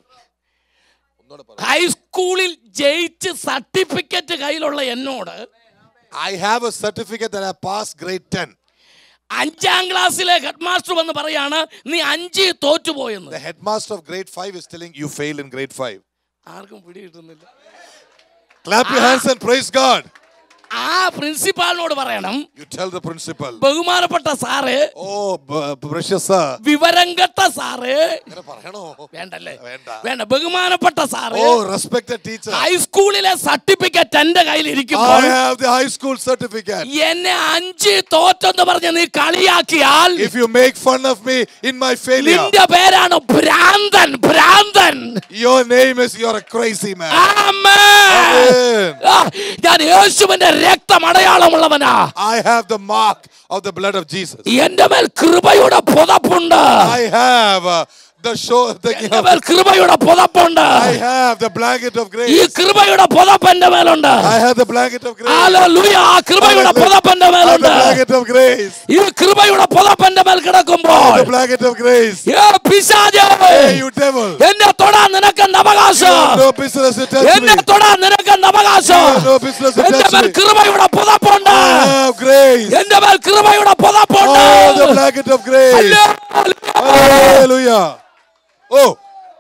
Speaker 2: ഹൈസ്കൂളിൽ ജയിച്ച് സർട്ടിഫിക്കറ്റ് കയ്യിലുള്ള എന്നോട്
Speaker 1: I have a certificate that I passed grade 10.
Speaker 2: അഞ്ചാം ക്ലാസ്സിലെ ഹെഡ് മാസ്റ്റർ വന്ന് പറയാണ് നീ അഞ്ച് തോറ്റുപോയെന്ന്
Speaker 1: The headmaster of grade 5 is telling you failed in grade 5.
Speaker 2: ആർക്കും പിടികിട്ടുന്നില്ല
Speaker 1: Clap your hands and praise God.
Speaker 2: ആ പ്രിൻസിപ്പാളിനോട് പറയണം
Speaker 1: You tell the principal.
Speaker 2: ബഹുമാനപ്പെട്ട sir
Speaker 1: Oh, b- precious sir.
Speaker 2: വിവരം കെട്ട സാറ്
Speaker 1: ഇങ്ങനെ പറയണോ?
Speaker 2: വേണ്ടല്ലേ
Speaker 1: വേണ്ട.
Speaker 2: വേണ്ട ബഹുമാനപ്പെട്ട സാറ്
Speaker 1: Oh, respected teacher.
Speaker 2: ഹൈസ്കൂളിലെ സർട്ടിഫിക്കറ്റ് എന്റെ കയ്യിൽ
Speaker 1: I
Speaker 2: ഇരിക്കുമ്പോൾ
Speaker 1: have the high school certificate.
Speaker 2: എന്നെ അഞ്ച് തോറ്റെന്ന് പറഞ്ഞ് നീ കളിയാക്കിയാൽ
Speaker 1: If you make fun of me in my failure,
Speaker 2: നിന്റെ പേരാണ് ഭ്രാന്തൻ ഭ്രാന്തൻ
Speaker 1: your name is you're a crazy man.
Speaker 2: Amen.
Speaker 1: Amen.
Speaker 2: ആ, ഞാൻ യേശുവിന്റെ രക്തം അടയാളമുള്ളവനാ
Speaker 1: I have the mark of the blood of Jesus.
Speaker 2: എന്റെ മേൽ കൃപയുടെ പുതപ്പുണ്ട്
Speaker 1: I have uh, The show, the
Speaker 2: എന്റെ മേൽ കൃപയുടെ പുതപ്പുണ്ട്
Speaker 1: I have the blanket of
Speaker 2: ഈ
Speaker 1: grace.
Speaker 2: കൃപയുടെ പുതപ്പ് എന്റെ മേലുണ്ട്
Speaker 1: I have the blanket of grace.
Speaker 2: ഹല്ലേലൂയ. ആ കൃപയുടെ പുതപ്പ് എന്റെ
Speaker 1: I have the
Speaker 2: മേലുണ്ട്
Speaker 1: blanket of grace.
Speaker 2: ഈ കൃപയുടെ പുതപ്പ് എന്റെ മേൽ
Speaker 1: I
Speaker 2: കിടക്കുമ്പോൾ
Speaker 1: have the blanket of grace.
Speaker 2: ഏ പിശാചേ,
Speaker 1: Hey, you devil.
Speaker 2: എന്നെ തൊടാൻ നിനക്ക് എന്ത്
Speaker 1: You
Speaker 2: അവകാശം
Speaker 1: have no business to touch me.
Speaker 2: എന്നെ തൊടാൻ നിനക്ക് എന്ത് അവകാശം
Speaker 1: You have no business to
Speaker 2: എന്റെ
Speaker 1: touch
Speaker 2: മേൽ
Speaker 1: me.
Speaker 2: കൃപയുടെ പുതപ്പുണ്ട്
Speaker 1: I have grace.
Speaker 2: എന്റെ മേൽ കൃപയുടെ പുതപ്പുണ്ട്
Speaker 1: Oh, the blanket of grace.
Speaker 2: ഹല്ലേലൂയ.
Speaker 1: Hallelujah. Oh,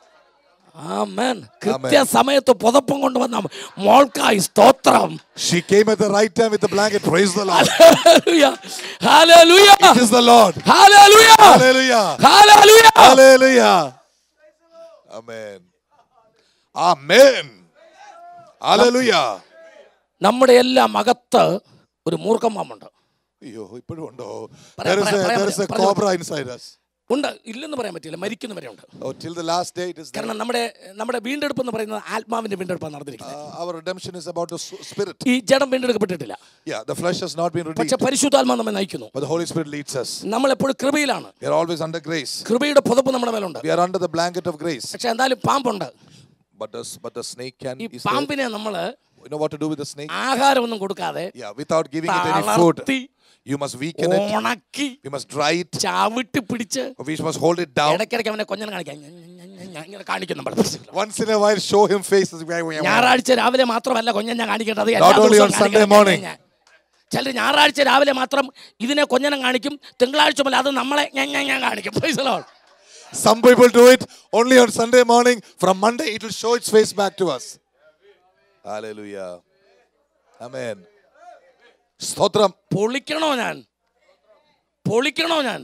Speaker 2: ആമേൻ കൃത്യസമയത്ത് പുതപ്പും കൊണ്ടുവന്ന മോൾക്കായി സ്തോത്രം
Speaker 1: she came at the right time with the blanket. Praise the Lord.
Speaker 2: ഹല്ലേലൂയ. ഹല്ലേലൂയ.
Speaker 1: It is the Lord.
Speaker 2: ഹല്ലേലൂയ.
Speaker 1: Hallelujah.
Speaker 2: ഹല്ലേലൂയ.
Speaker 1: Hallelujah. Amen. Amen. Hallelujah.
Speaker 2: നമ്മുടെ എല്ലാം അകത്ത് ഒരു മൂർഖമ്മാമുണ്ട്
Speaker 1: അയ്യോ ഇപ്പോഴും ഉണ്ടോ
Speaker 2: പറയാം,
Speaker 1: there is a
Speaker 2: പറയാം,
Speaker 1: there is a
Speaker 2: പറയാം,
Speaker 1: cobra inside us
Speaker 2: ഉണ്ട് ഇല്ലെന്ന് പറയാൻ പറ്റില്ല മരിക്കുന്നവരെ ഉണ്ട്
Speaker 1: oh till the last day it is there.
Speaker 2: കാരണം നമ്മുടെ നമ്മുടെ വീണ്ടെടുപ്പ് എന്ന് പറയുന്നത് ആത്മാവിന്റെ വീണ്ടെടുപ്പാണ് നടന്നിരിക്കുന്നത്
Speaker 1: Uh, our redemption is about the s- spirit
Speaker 2: ഈ ജഡം വീണ്ടെടുക്കപ്പെട്ടിട്ടില്ല
Speaker 1: yeah the flesh has not been redeemed
Speaker 2: പക്ഷെ പരിശുദ്ധാത്മാ നമ്മെ നയിക്കുന്നു
Speaker 1: but the holy spirit leads us
Speaker 2: നമ്മൾ എപ്പോഴും കൃപയിലാണ്
Speaker 1: we are always under grace
Speaker 2: കൃപയുടെ പുതപ്പ് നമ്മുടെ മേലുണ്ട്
Speaker 1: we are under the blanket of grace
Speaker 2: പക്ഷെ എന്തായാലും പാമ്പുണ്ട്
Speaker 1: but the but the snake can
Speaker 2: ഈ
Speaker 1: is there.
Speaker 2: പാമ്പിനെ നമ്മൾ
Speaker 1: you know what to do with the snake
Speaker 2: ആഹാരമൊന്നും കൊടുക്കാതെ
Speaker 1: yeah without giving it any food
Speaker 2: തളർത്തി
Speaker 1: you must weaken it
Speaker 2: ഉണക്കി
Speaker 1: we must dry it
Speaker 2: ചവിട്ടി പിടിച്ച്
Speaker 1: we must hold it down
Speaker 2: ഇടയ്ക്കിടയ്ക്ക് അവനെ കൊഞ്ഞൻ കാണിക്കാം ഞ, ഞ, ഞ, ഞ, ഞ, ഇങ്ങനെ കാണിക്കും നമ്മൾ
Speaker 1: once in a while show him faces
Speaker 2: ഞായറാഴ്ച രാവിലെ മാത്രമല്ല കൊഞ്ഞൻ ഞാൻ കാണിക്കേണ്ടത് എല്ലാ
Speaker 1: Not only
Speaker 2: ദിവസവും
Speaker 1: on Sunday
Speaker 2: കാണിക്കണം.
Speaker 1: morning.
Speaker 2: ഞാൻ- ചിലർ ഞായറാഴ്ച രാവിലെ മാത്രം ഇതിനെ കൊഞ്ഞനം കാണിക്കും തിങ്കളാഴ്ച മുതൽ അത് നമ്മളെ ഞാൻ ഞാൻ ഞാൻ കാണിക്കും Praise the Lord.
Speaker 1: Some people do it only on Sunday morning. From Monday, it will show its face back to us. Hallelujah. Amen. Stotram.
Speaker 2: പൊളിക്കണോ ഞാൻ പൊളിക്കണോ ഞാൻ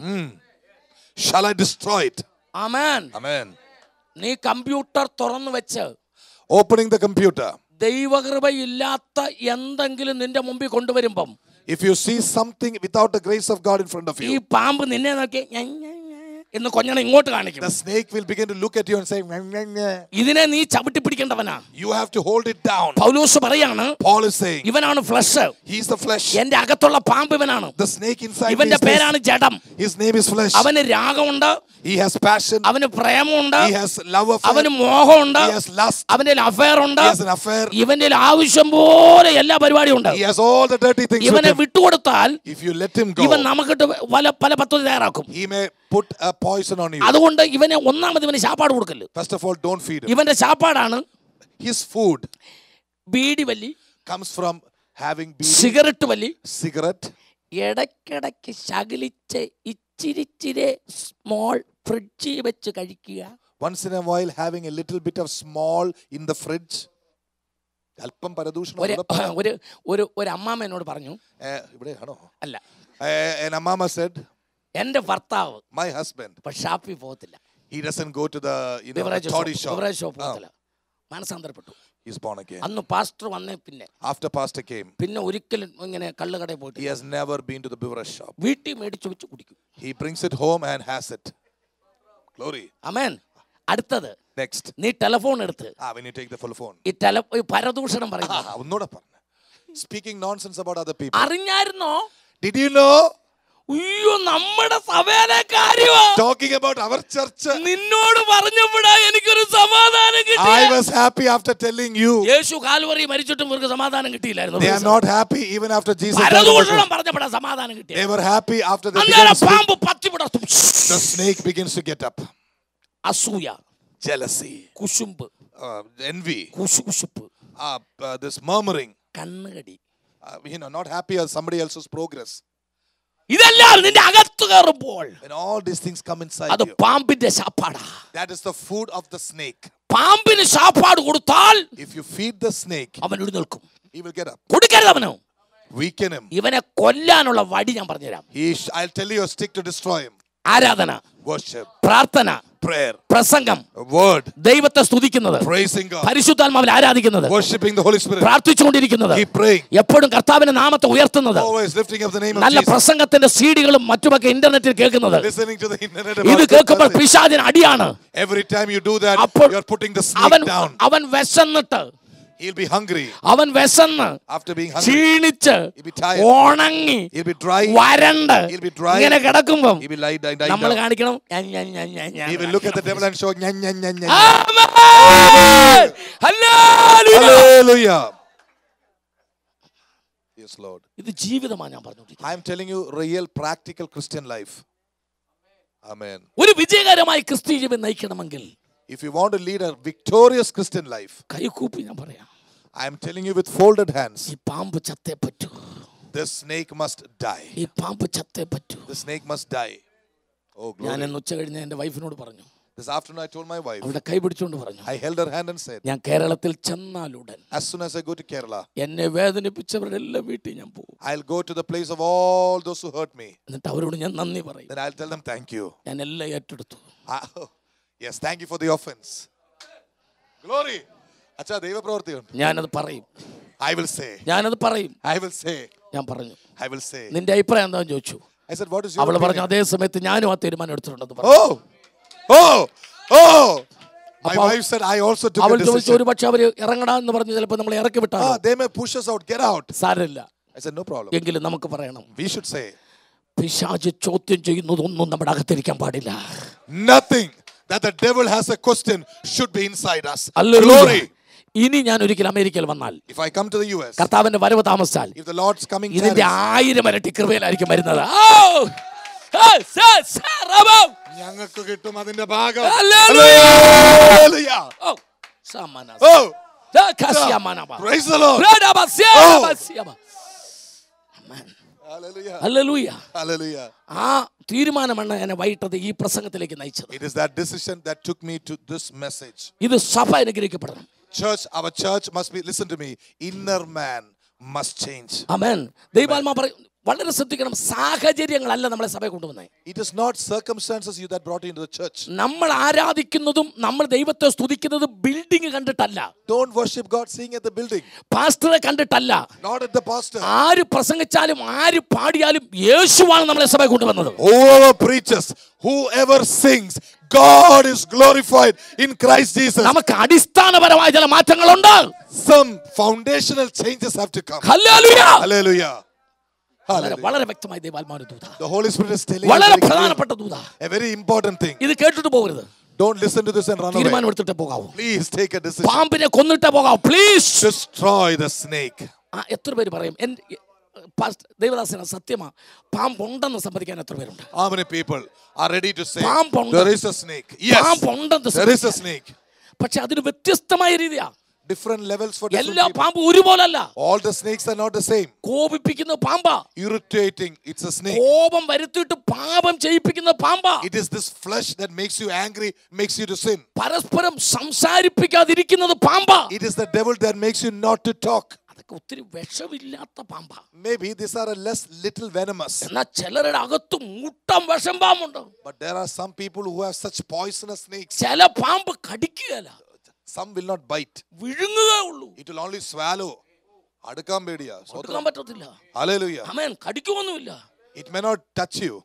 Speaker 1: Shall I destroy it?
Speaker 2: ആമേൻ
Speaker 1: Amen.
Speaker 2: നീ കമ്പ്യൂട്ടർ തുറന്നു വെച്ച്
Speaker 1: Opening the computer.
Speaker 2: ദൈവകൃപയില്ലാത്ത എന്തെങ്കിലും നിന്റെ മുമ്പിൽ കൊണ്ടുവരുമ്പം
Speaker 1: If you see something without the grace of God in front of
Speaker 2: ഈ
Speaker 1: you,
Speaker 2: പാമ്പ് നിന്നെ നോക്കി ഞ, ഞ, ഞ എന്ന് കൊഞ്ഞണം ഇങ്ങോട്ട് കാണിക്കും
Speaker 1: the snake will begin to look at you and say, "Nyeh, nyeh, nyeh."
Speaker 2: ഇതിനെ നീ ചവിട്ടി പിടിക്കേണ്ടവനാ
Speaker 1: You have to hold it down.
Speaker 2: പൗലോസ് പറയാണ്
Speaker 1: Paul is saying,
Speaker 2: ഇവനാണ് ഫ്ലഷ്
Speaker 1: He's the flesh.
Speaker 2: എന്റെ അകത്തുള്ള പാമ്പ് ഇവനാണ്
Speaker 1: The snake inside me
Speaker 2: ഇവന്റെ
Speaker 1: is this.
Speaker 2: പേരാണ് ജഡം
Speaker 1: His name is flesh.
Speaker 2: അവന് രാഗമുണ്ട്
Speaker 1: He has passion.
Speaker 2: അവന് പ്രേമമുണ്ട്
Speaker 1: He has love affair.
Speaker 2: അവന് മോഹമുണ്ട്
Speaker 1: He has lust.
Speaker 2: അവന്റെ അഫയർ ഉണ്ട്
Speaker 1: He has an affair.
Speaker 2: ഇവന്റെ ആവശ്യം പോലെ എല്ലാ പരിപാടിയും ഉണ്ട്
Speaker 1: He has all the dirty things with
Speaker 2: ഇവനെ
Speaker 1: him.
Speaker 2: വിട്ടുകൊടുത്താൽ
Speaker 1: If you let him
Speaker 2: ഇവൻ
Speaker 1: go,
Speaker 2: നമുക്കിട്ട് പല പല പദ്ധതി തയ്യാറാക്കും
Speaker 1: he may put a poison on you.
Speaker 2: അതുകൊണ്ട് ഇവനെ ഒന്നാമത് ഇവന് ശാപ്പാട് കൊടുക്കല്
Speaker 1: First of all, don't feed him.
Speaker 2: ഇവന്റെ ശാപ്പാടാണ്
Speaker 1: His food
Speaker 2: ബീഡി വലി
Speaker 1: comes from having beer,
Speaker 2: cigarette വലി
Speaker 1: cigarette,
Speaker 2: ഇടയ്ക്കിടയ്ക്ക് ശകലിച്ച് ഇച്ചിരിച്ചിരെ സ്മോൾ ഫ്രിഡ്ജിൽ വെച്ച് കഴിക്കുക
Speaker 1: once in a while having a little bit of small in the fridge. അല്പം പരദൂഷണം
Speaker 2: ഒരു
Speaker 1: ഇവിടെ പറയാം.
Speaker 2: ഒരു ഒരു ഒരു അമ്മാമ്മ എന്നോട് പറഞ്ഞു
Speaker 1: ഏ, ഇവിടെയാണോ
Speaker 2: അല്ല
Speaker 1: Eh, an amama said,
Speaker 2: എൻ്റെ ഭർത്താവ്
Speaker 1: my husband,
Speaker 2: ഇപ്പൊ ഷാപ്പിൽ പോകത്തില്ല
Speaker 1: he doesn't go to the you know the
Speaker 2: beverage
Speaker 1: toddy shop.
Speaker 2: Beverage shop
Speaker 1: Ah,
Speaker 2: പോകത്തില്ല മനസ്സാന്തരപ്പെട്ടു
Speaker 1: he's born again.
Speaker 2: അന്ന് പാസ്റ്റർ വന്നേ പിന്നെ
Speaker 1: After pastor came,
Speaker 2: പിന്നെ ഒരിക്കലും ഇങ്ങനെ കള്ളുകടയിൽ
Speaker 1: he
Speaker 2: പോയിട്ട്
Speaker 1: has never been to the beverage shop.
Speaker 2: വീട്ടിൽ മേടിച്ചു വെച്ച് കുടിക്കും
Speaker 1: He brings it home and has it. Glory.
Speaker 2: അമേൻ അടുത്തത്
Speaker 1: Next.
Speaker 2: നീ ടെലഫോൺ എടുത്ത്
Speaker 1: Ah, when you take the full phone.
Speaker 2: ഈ ടെല ഈ പരദൂഷണം പറയുന്നു
Speaker 1: Ah, ഒന്നൂടെ പറഞ്ഞ speaking nonsense about other people
Speaker 2: അറിഞ്ഞായിരുന്നോ
Speaker 1: ഡിഡ് യു നോ
Speaker 2: അയ്യോ നമ്മുടെ സഭയിലെ കാര്യമാ
Speaker 1: ടോക്കിംഗ് അബൌട്ട് അവർ ചർച്ച്
Speaker 2: നിന്നോട് പറഞ്ഞപ്പോഴാ എനിക്കൊരു സമാധാനം
Speaker 1: ഐ
Speaker 2: കിട്ടി
Speaker 1: was happy after telling you
Speaker 2: യേശു കാൽവറി മരിച്ചിട്ടും ഇവർക്ക് സമാധാനം കിട്ടിയില്ലായിരുന്നു
Speaker 1: they are not happy even after jesus died on the
Speaker 2: പരദൂഷണം
Speaker 1: cross.
Speaker 2: പറഞ്ഞപ്പോഴാ സമാധാനം കിട്ടിയത്
Speaker 1: they were happy after they began
Speaker 2: അന്നേരം
Speaker 1: to speak.
Speaker 2: പാമ്പ് പത്തി വിടർത്തും
Speaker 1: the snake begins to get up
Speaker 2: അസൂയ
Speaker 1: jealousy
Speaker 2: കുശുമ്പ്
Speaker 1: uh, envy
Speaker 2: കുശുകുശുപ്പ്
Speaker 1: uh, uh, this murmuring
Speaker 2: കണ്ണുകടി
Speaker 1: uh, you know not happy at somebody else's progress
Speaker 2: ഇതെല്ലാം നിന്റെ അകത്ത് കയറുമ്പോൾ
Speaker 1: when all these things come inside
Speaker 2: അത്
Speaker 1: you
Speaker 2: പാമ്പിന്റെ ശാപ്പാടാ
Speaker 1: that is the food of the snake
Speaker 2: പാമ്പിന് ശാപ്പാട് കൊടുത്താൽ
Speaker 1: if you feed the snake
Speaker 2: അവൻ എഴുന്നേൽക്കും
Speaker 1: he will get up
Speaker 2: കൊടുക്കരുത് അവന്
Speaker 1: weaken him
Speaker 2: ഇവനെ കൊല്ലാനുള്ള വടി ഞാൻ പറഞ്ഞുതരാം
Speaker 1: he sh- i'll tell you a stick to destroy him
Speaker 2: ആരാധന
Speaker 1: worship
Speaker 2: പ്രാർത്ഥന
Speaker 1: prayer
Speaker 2: പ്രസംഗം
Speaker 1: a word
Speaker 2: ദൈവത്തെ സ്തുതിക്കുന്നത്
Speaker 1: praising god
Speaker 2: പരിശുദ്ധാത്മാവിൽ ആരാധിക്കുന്നത്
Speaker 1: worshiping the holy spirit
Speaker 2: പ്രാർത്ഥിച്ചുകൊണ്ടിരിക്കുന്നത്
Speaker 1: keep praying
Speaker 2: എപ്പോഴും കർത്താവിന്റെ നാമത്തെ ഉയർത്തുന്നത്
Speaker 1: always lifting up the name of
Speaker 2: നല്ല
Speaker 1: jesus
Speaker 2: പ്രസംഗത്തിന്റെ സീഡികളും മറ്റുമൊക്കെ ഇന്റർനെറ്റിൽ കേൾക്കുന്നത്
Speaker 1: listening to the internet
Speaker 2: ഇത്
Speaker 1: about
Speaker 2: കേൾക്കുമ്പോൾ
Speaker 1: the message.
Speaker 2: പിശാചിന് അടിയാണ്
Speaker 1: every time you do that
Speaker 2: അപ്പോൾ
Speaker 1: you're putting the
Speaker 2: അവൻ
Speaker 1: snake down
Speaker 2: അവൻ വിശന്നിട്ട്
Speaker 1: He'll be hungry
Speaker 2: അവൻ വിശന്ന്
Speaker 1: after being hungry.
Speaker 2: ക്ഷീണിച്ച്
Speaker 1: He'll be tired.
Speaker 2: ഉണങ്ങി
Speaker 1: He'll be dry.
Speaker 2: വരണ്ട്
Speaker 1: He'll be dry.
Speaker 2: ഇങ്ങനെ കിടക്കുമ്പം
Speaker 1: He will lie, lie, lie
Speaker 2: നമ്മൾ
Speaker 1: down.
Speaker 2: കാണിക്കണം ഞാൻ, ഞാൻ, ഞാൻ, ഞാൻ, ഞാൻ.
Speaker 1: He will look at the devil and show, "Nyan, nyan, nyan, nyan."
Speaker 2: ആമേൻ. ഹല്ലേലൂയ.
Speaker 1: Hallelujah. Yes, Lord.
Speaker 2: ഇത് ജീവിതമാണ് ഞാൻ പറഞ്ഞോണ്ടിരിക്കുന്നത്
Speaker 1: I am telling you, real practical Christian life. Amen.
Speaker 2: ഒരു വിജയകരമായ ക്രിസ്ത്യ ജീവിതം നയിക്കണമെങ്കിൽ
Speaker 1: If you want to lead a victorious Christian life,
Speaker 2: കൈകൂപ്പി ഞാൻ പറയാം
Speaker 1: I am telling you with folded hands,
Speaker 2: ഈ പാമ്പ് ചത്തേ പറ്റൂ
Speaker 1: the snake must die.
Speaker 2: ഈ പാമ്പ് ചത്തേ പറ്റൂ
Speaker 1: The snake must die. Oh,
Speaker 2: ഞാൻ
Speaker 1: glory.
Speaker 2: ഇന്ന് ഉച്ച കഴിഞ്ഞ് എൻ്റെ വൈഫിനോട് പറഞ്ഞു
Speaker 1: This afternoon I told my wife,
Speaker 2: അവിടെ കൈ പിടിച്ചുകൊണ്ട് പറഞ്ഞു
Speaker 1: I held her hand and said,
Speaker 2: ഞാൻ കേരളത്തിൽ ചെന്നാലുടൻ
Speaker 1: as soon as I go to Kerala,
Speaker 2: എന്നെ വേദനിപ്പിച്ചവരുടെ എല്ലാം വീട്ടിൽ ഞാൻ പോകും
Speaker 1: I'll go to the place of all those who hurt me.
Speaker 2: എന്നിട്ട് അവരോട് ഞാൻ നന്ദി പറയും
Speaker 1: Then I'll tell them thank you.
Speaker 2: ഞാൻ എല്ലാം ഏറ്റെടുത്തു
Speaker 1: Ah, oh, yes, thank you for the offense. Glory. അച്ഛാ ദൈവപ്രവർത്തിയുണ്ട്
Speaker 2: ഞാനത് പറയും
Speaker 1: I will say.
Speaker 2: ഞാനത് പറയും
Speaker 1: I will say.
Speaker 2: ഞാൻ പറഞ്ഞു
Speaker 1: I will say.
Speaker 2: നിന്റെ അഭിപ്രായം എന്താന്ന് ചോദിച്ചു
Speaker 1: I said, what is your
Speaker 2: അവൾ പറഞ്ഞു
Speaker 1: opinion?
Speaker 2: അതേ സമയത്ത് ഞാനും ആ തീരുമാനം എടുത്തിട്ടുണ്ടെന്ന് പറഞ്ഞു
Speaker 1: Oh, oh, oh. My
Speaker 2: അപ്പൊ
Speaker 1: wife said, I also took
Speaker 2: അവൾ
Speaker 1: a
Speaker 2: ചോദിച്ചു
Speaker 1: decision.
Speaker 2: ഒരു പക്ഷെ അവര് ഇറങ്ങടാ എന്ന് പറഞ്ഞ് ചിലപ്പോൾ നമ്മളെ ഇറക്കി വിട്ടാ
Speaker 1: Ah, they may push us out. Get out.
Speaker 2: സാരമില്ല
Speaker 1: I said, no problem.
Speaker 2: എങ്കിലും നമുക്ക് പറയണം
Speaker 1: We should say,
Speaker 2: പിശാച് ചോദ്യം ചെയ്യുന്നതൊന്നും നമ്മുടെ അകത്തിരിക്കാൻ പാടില്ല
Speaker 1: nothing that the devil has a question should be inside us.
Speaker 2: Hallelujah.
Speaker 1: Glory.
Speaker 2: ഇനി ഞാൻ ഒരിക്കൽ അമേരിക്കയിൽ വന്നാൽ
Speaker 1: If I come to the US,
Speaker 2: കർത്താവിന്റെ വരവ് താമസിച്ചാൽ
Speaker 1: if the Lord's coming
Speaker 2: ഇതിന്റെ
Speaker 1: tarries,
Speaker 2: ആയിരം ഇരട്ടി കൃപയിലായിരിക്കും വരുന്നത് ഓ! ഏ, സേ, സേ, റബോ!
Speaker 1: ഞങ്ങൾക്ക് കിട്ടും അതിന്റെ ഭാഗം
Speaker 2: Hallelujah.
Speaker 1: Hallelujah.
Speaker 2: ഓ, സാമാന.
Speaker 1: Oh,
Speaker 2: ദേ, കസ്യാമാനബ.
Speaker 1: praise the Lord.
Speaker 2: റേഡബ, സേ,
Speaker 1: Oh.
Speaker 2: റബ, സിയബ. Amen.
Speaker 1: Hallelujah.
Speaker 2: Hallelujah.
Speaker 1: Hallelujah.
Speaker 2: ആ തീരുമാനമാണ് എന്നെ വൈകിട്ടത് ഈ പ്രസംഗത്തിലേക്ക് നയിച്ചത്
Speaker 1: It is that decision that took me to this message.
Speaker 2: ഇത് സഭ അനുഗ്രഹിക്കപ്പെടണം
Speaker 1: Church, our church must be, listen to me, inner man must change.
Speaker 2: അമേൻ ദൈവാത്മാ പറയും വളരെ ശ്രദ്ധിക്കണം സാഹചര്യങ്ങളല്ല നമ്മളെ സഭയെ കൊണ്ടുവന്നേ
Speaker 1: It is not circumstances you that brought you into the church.
Speaker 2: നമ്മൾ ആരാധിക്കുന്നതും നമ്മൾ ദൈവത്തെ സ്തുതിക്കുന്നതും ബിൽഡിംഗ് കണ്ടിട്ടല്ല
Speaker 1: Don't worship God seeing at the building,
Speaker 2: പാസ്റ്ററെ കണ്ടിട്ടല്ല
Speaker 1: not at the pastor.
Speaker 2: ആര് പ്രസംഗിച്ചാലും ആര് പാടിയാലും യേശുവാണ് നമ്മളെ സഭയെ കൊണ്ടുവന്നത്
Speaker 1: Whoever preaches, whoever sings, God is glorified in Christ Jesus.
Speaker 2: നമുക്ക് അടിസ്ഥാനപരമായ ചില മാറ്റങ്ങളുണ്ട്
Speaker 1: Some foundational changes have to come.
Speaker 2: ഹല്ലേലൂയ.
Speaker 1: Hallelujah.
Speaker 2: വളരെ
Speaker 1: Hallelujah.
Speaker 2: വളരെ വ്യക്തമായി ദൈവാത്മാവിന്റെ ദൂത
Speaker 1: The Holy Spirit is telling you
Speaker 2: വളരെ
Speaker 1: very clearly
Speaker 2: പ്രധാനപ്പെട്ട ദൂത
Speaker 1: a very important thing.
Speaker 2: ഇത് കേട്ടിട്ട് പോകരുത്
Speaker 1: Don't listen to this and run away.
Speaker 2: തീരുമാനം എടുത്തിട്ട് പോകാവൂ
Speaker 1: Please take a decision.
Speaker 2: പാമ്പിനെ കൊന്നിട്ടേ പോകാവൂ പ്ലീസ്
Speaker 1: Destroy the snake.
Speaker 2: ആ എത്ര പേര് പറയും എൻ്റെ പാസ്റ്റർ ദേവദാസന സത്യമാ പാമ്പുണ്ടെന്ന് സമ്മതിക്കാൻ എത്ര പേരുണ്ട്
Speaker 1: How many people are ready to say
Speaker 2: പാമ്പുണ്ട്.
Speaker 1: there is a snake? Yes,
Speaker 2: പാമ്പുണ്ടെന്ന്
Speaker 1: there is a
Speaker 2: സമ്മതിക്കാൻ.
Speaker 1: snake.
Speaker 2: പക്ഷെ അതിന് വ്യത്യസ്തമായ രീതിയാ
Speaker 1: Different levels for different
Speaker 2: എല്ലാ
Speaker 1: people.
Speaker 2: പാമ്പും ഒരുപോലല്ല
Speaker 1: All the snakes are not the same.
Speaker 2: കോപിപ്പിക്കുന്ന പാമ്പാ
Speaker 1: Irritating, it's a snake.
Speaker 2: കോപം വരുത്തിയിട്ട് പാപം ചെയ്യിപ്പിക്കുന്ന പാമ്പാ
Speaker 1: It is this flesh that makes you angry, makes you to sin.
Speaker 2: പരസ്പരം സംസാരിപ്പിക്കാതിരിക്കുന്നത് പാമ്പാ
Speaker 1: It is the devil that makes you not to talk.
Speaker 2: അതൊക്കെ ഒത്തിരി വിഷമില്ലാത്ത പാമ്പാ
Speaker 1: Maybe these are a less little venomous.
Speaker 2: എന്നാൽ ചിലരുടെ അകത്ത് മുട്ടം വിഷം പാമ്പുണ്ട്
Speaker 1: But there are some people who have such poisonous snakes.
Speaker 2: ചില പാമ്പ് കടിക്കുകയല്ല
Speaker 1: Some will not bite.
Speaker 2: വിഴുങ്ങുകയേ ഉള്ളൂ
Speaker 1: It will only swallow. അടുക്കാൻ പേടിയാ
Speaker 2: കൊടുക്കാൻ പറ്റത്തില്ല
Speaker 1: Hallelujah.
Speaker 2: Amen കടിക്കുമൊന്നുമില്ല
Speaker 1: It may not touch you.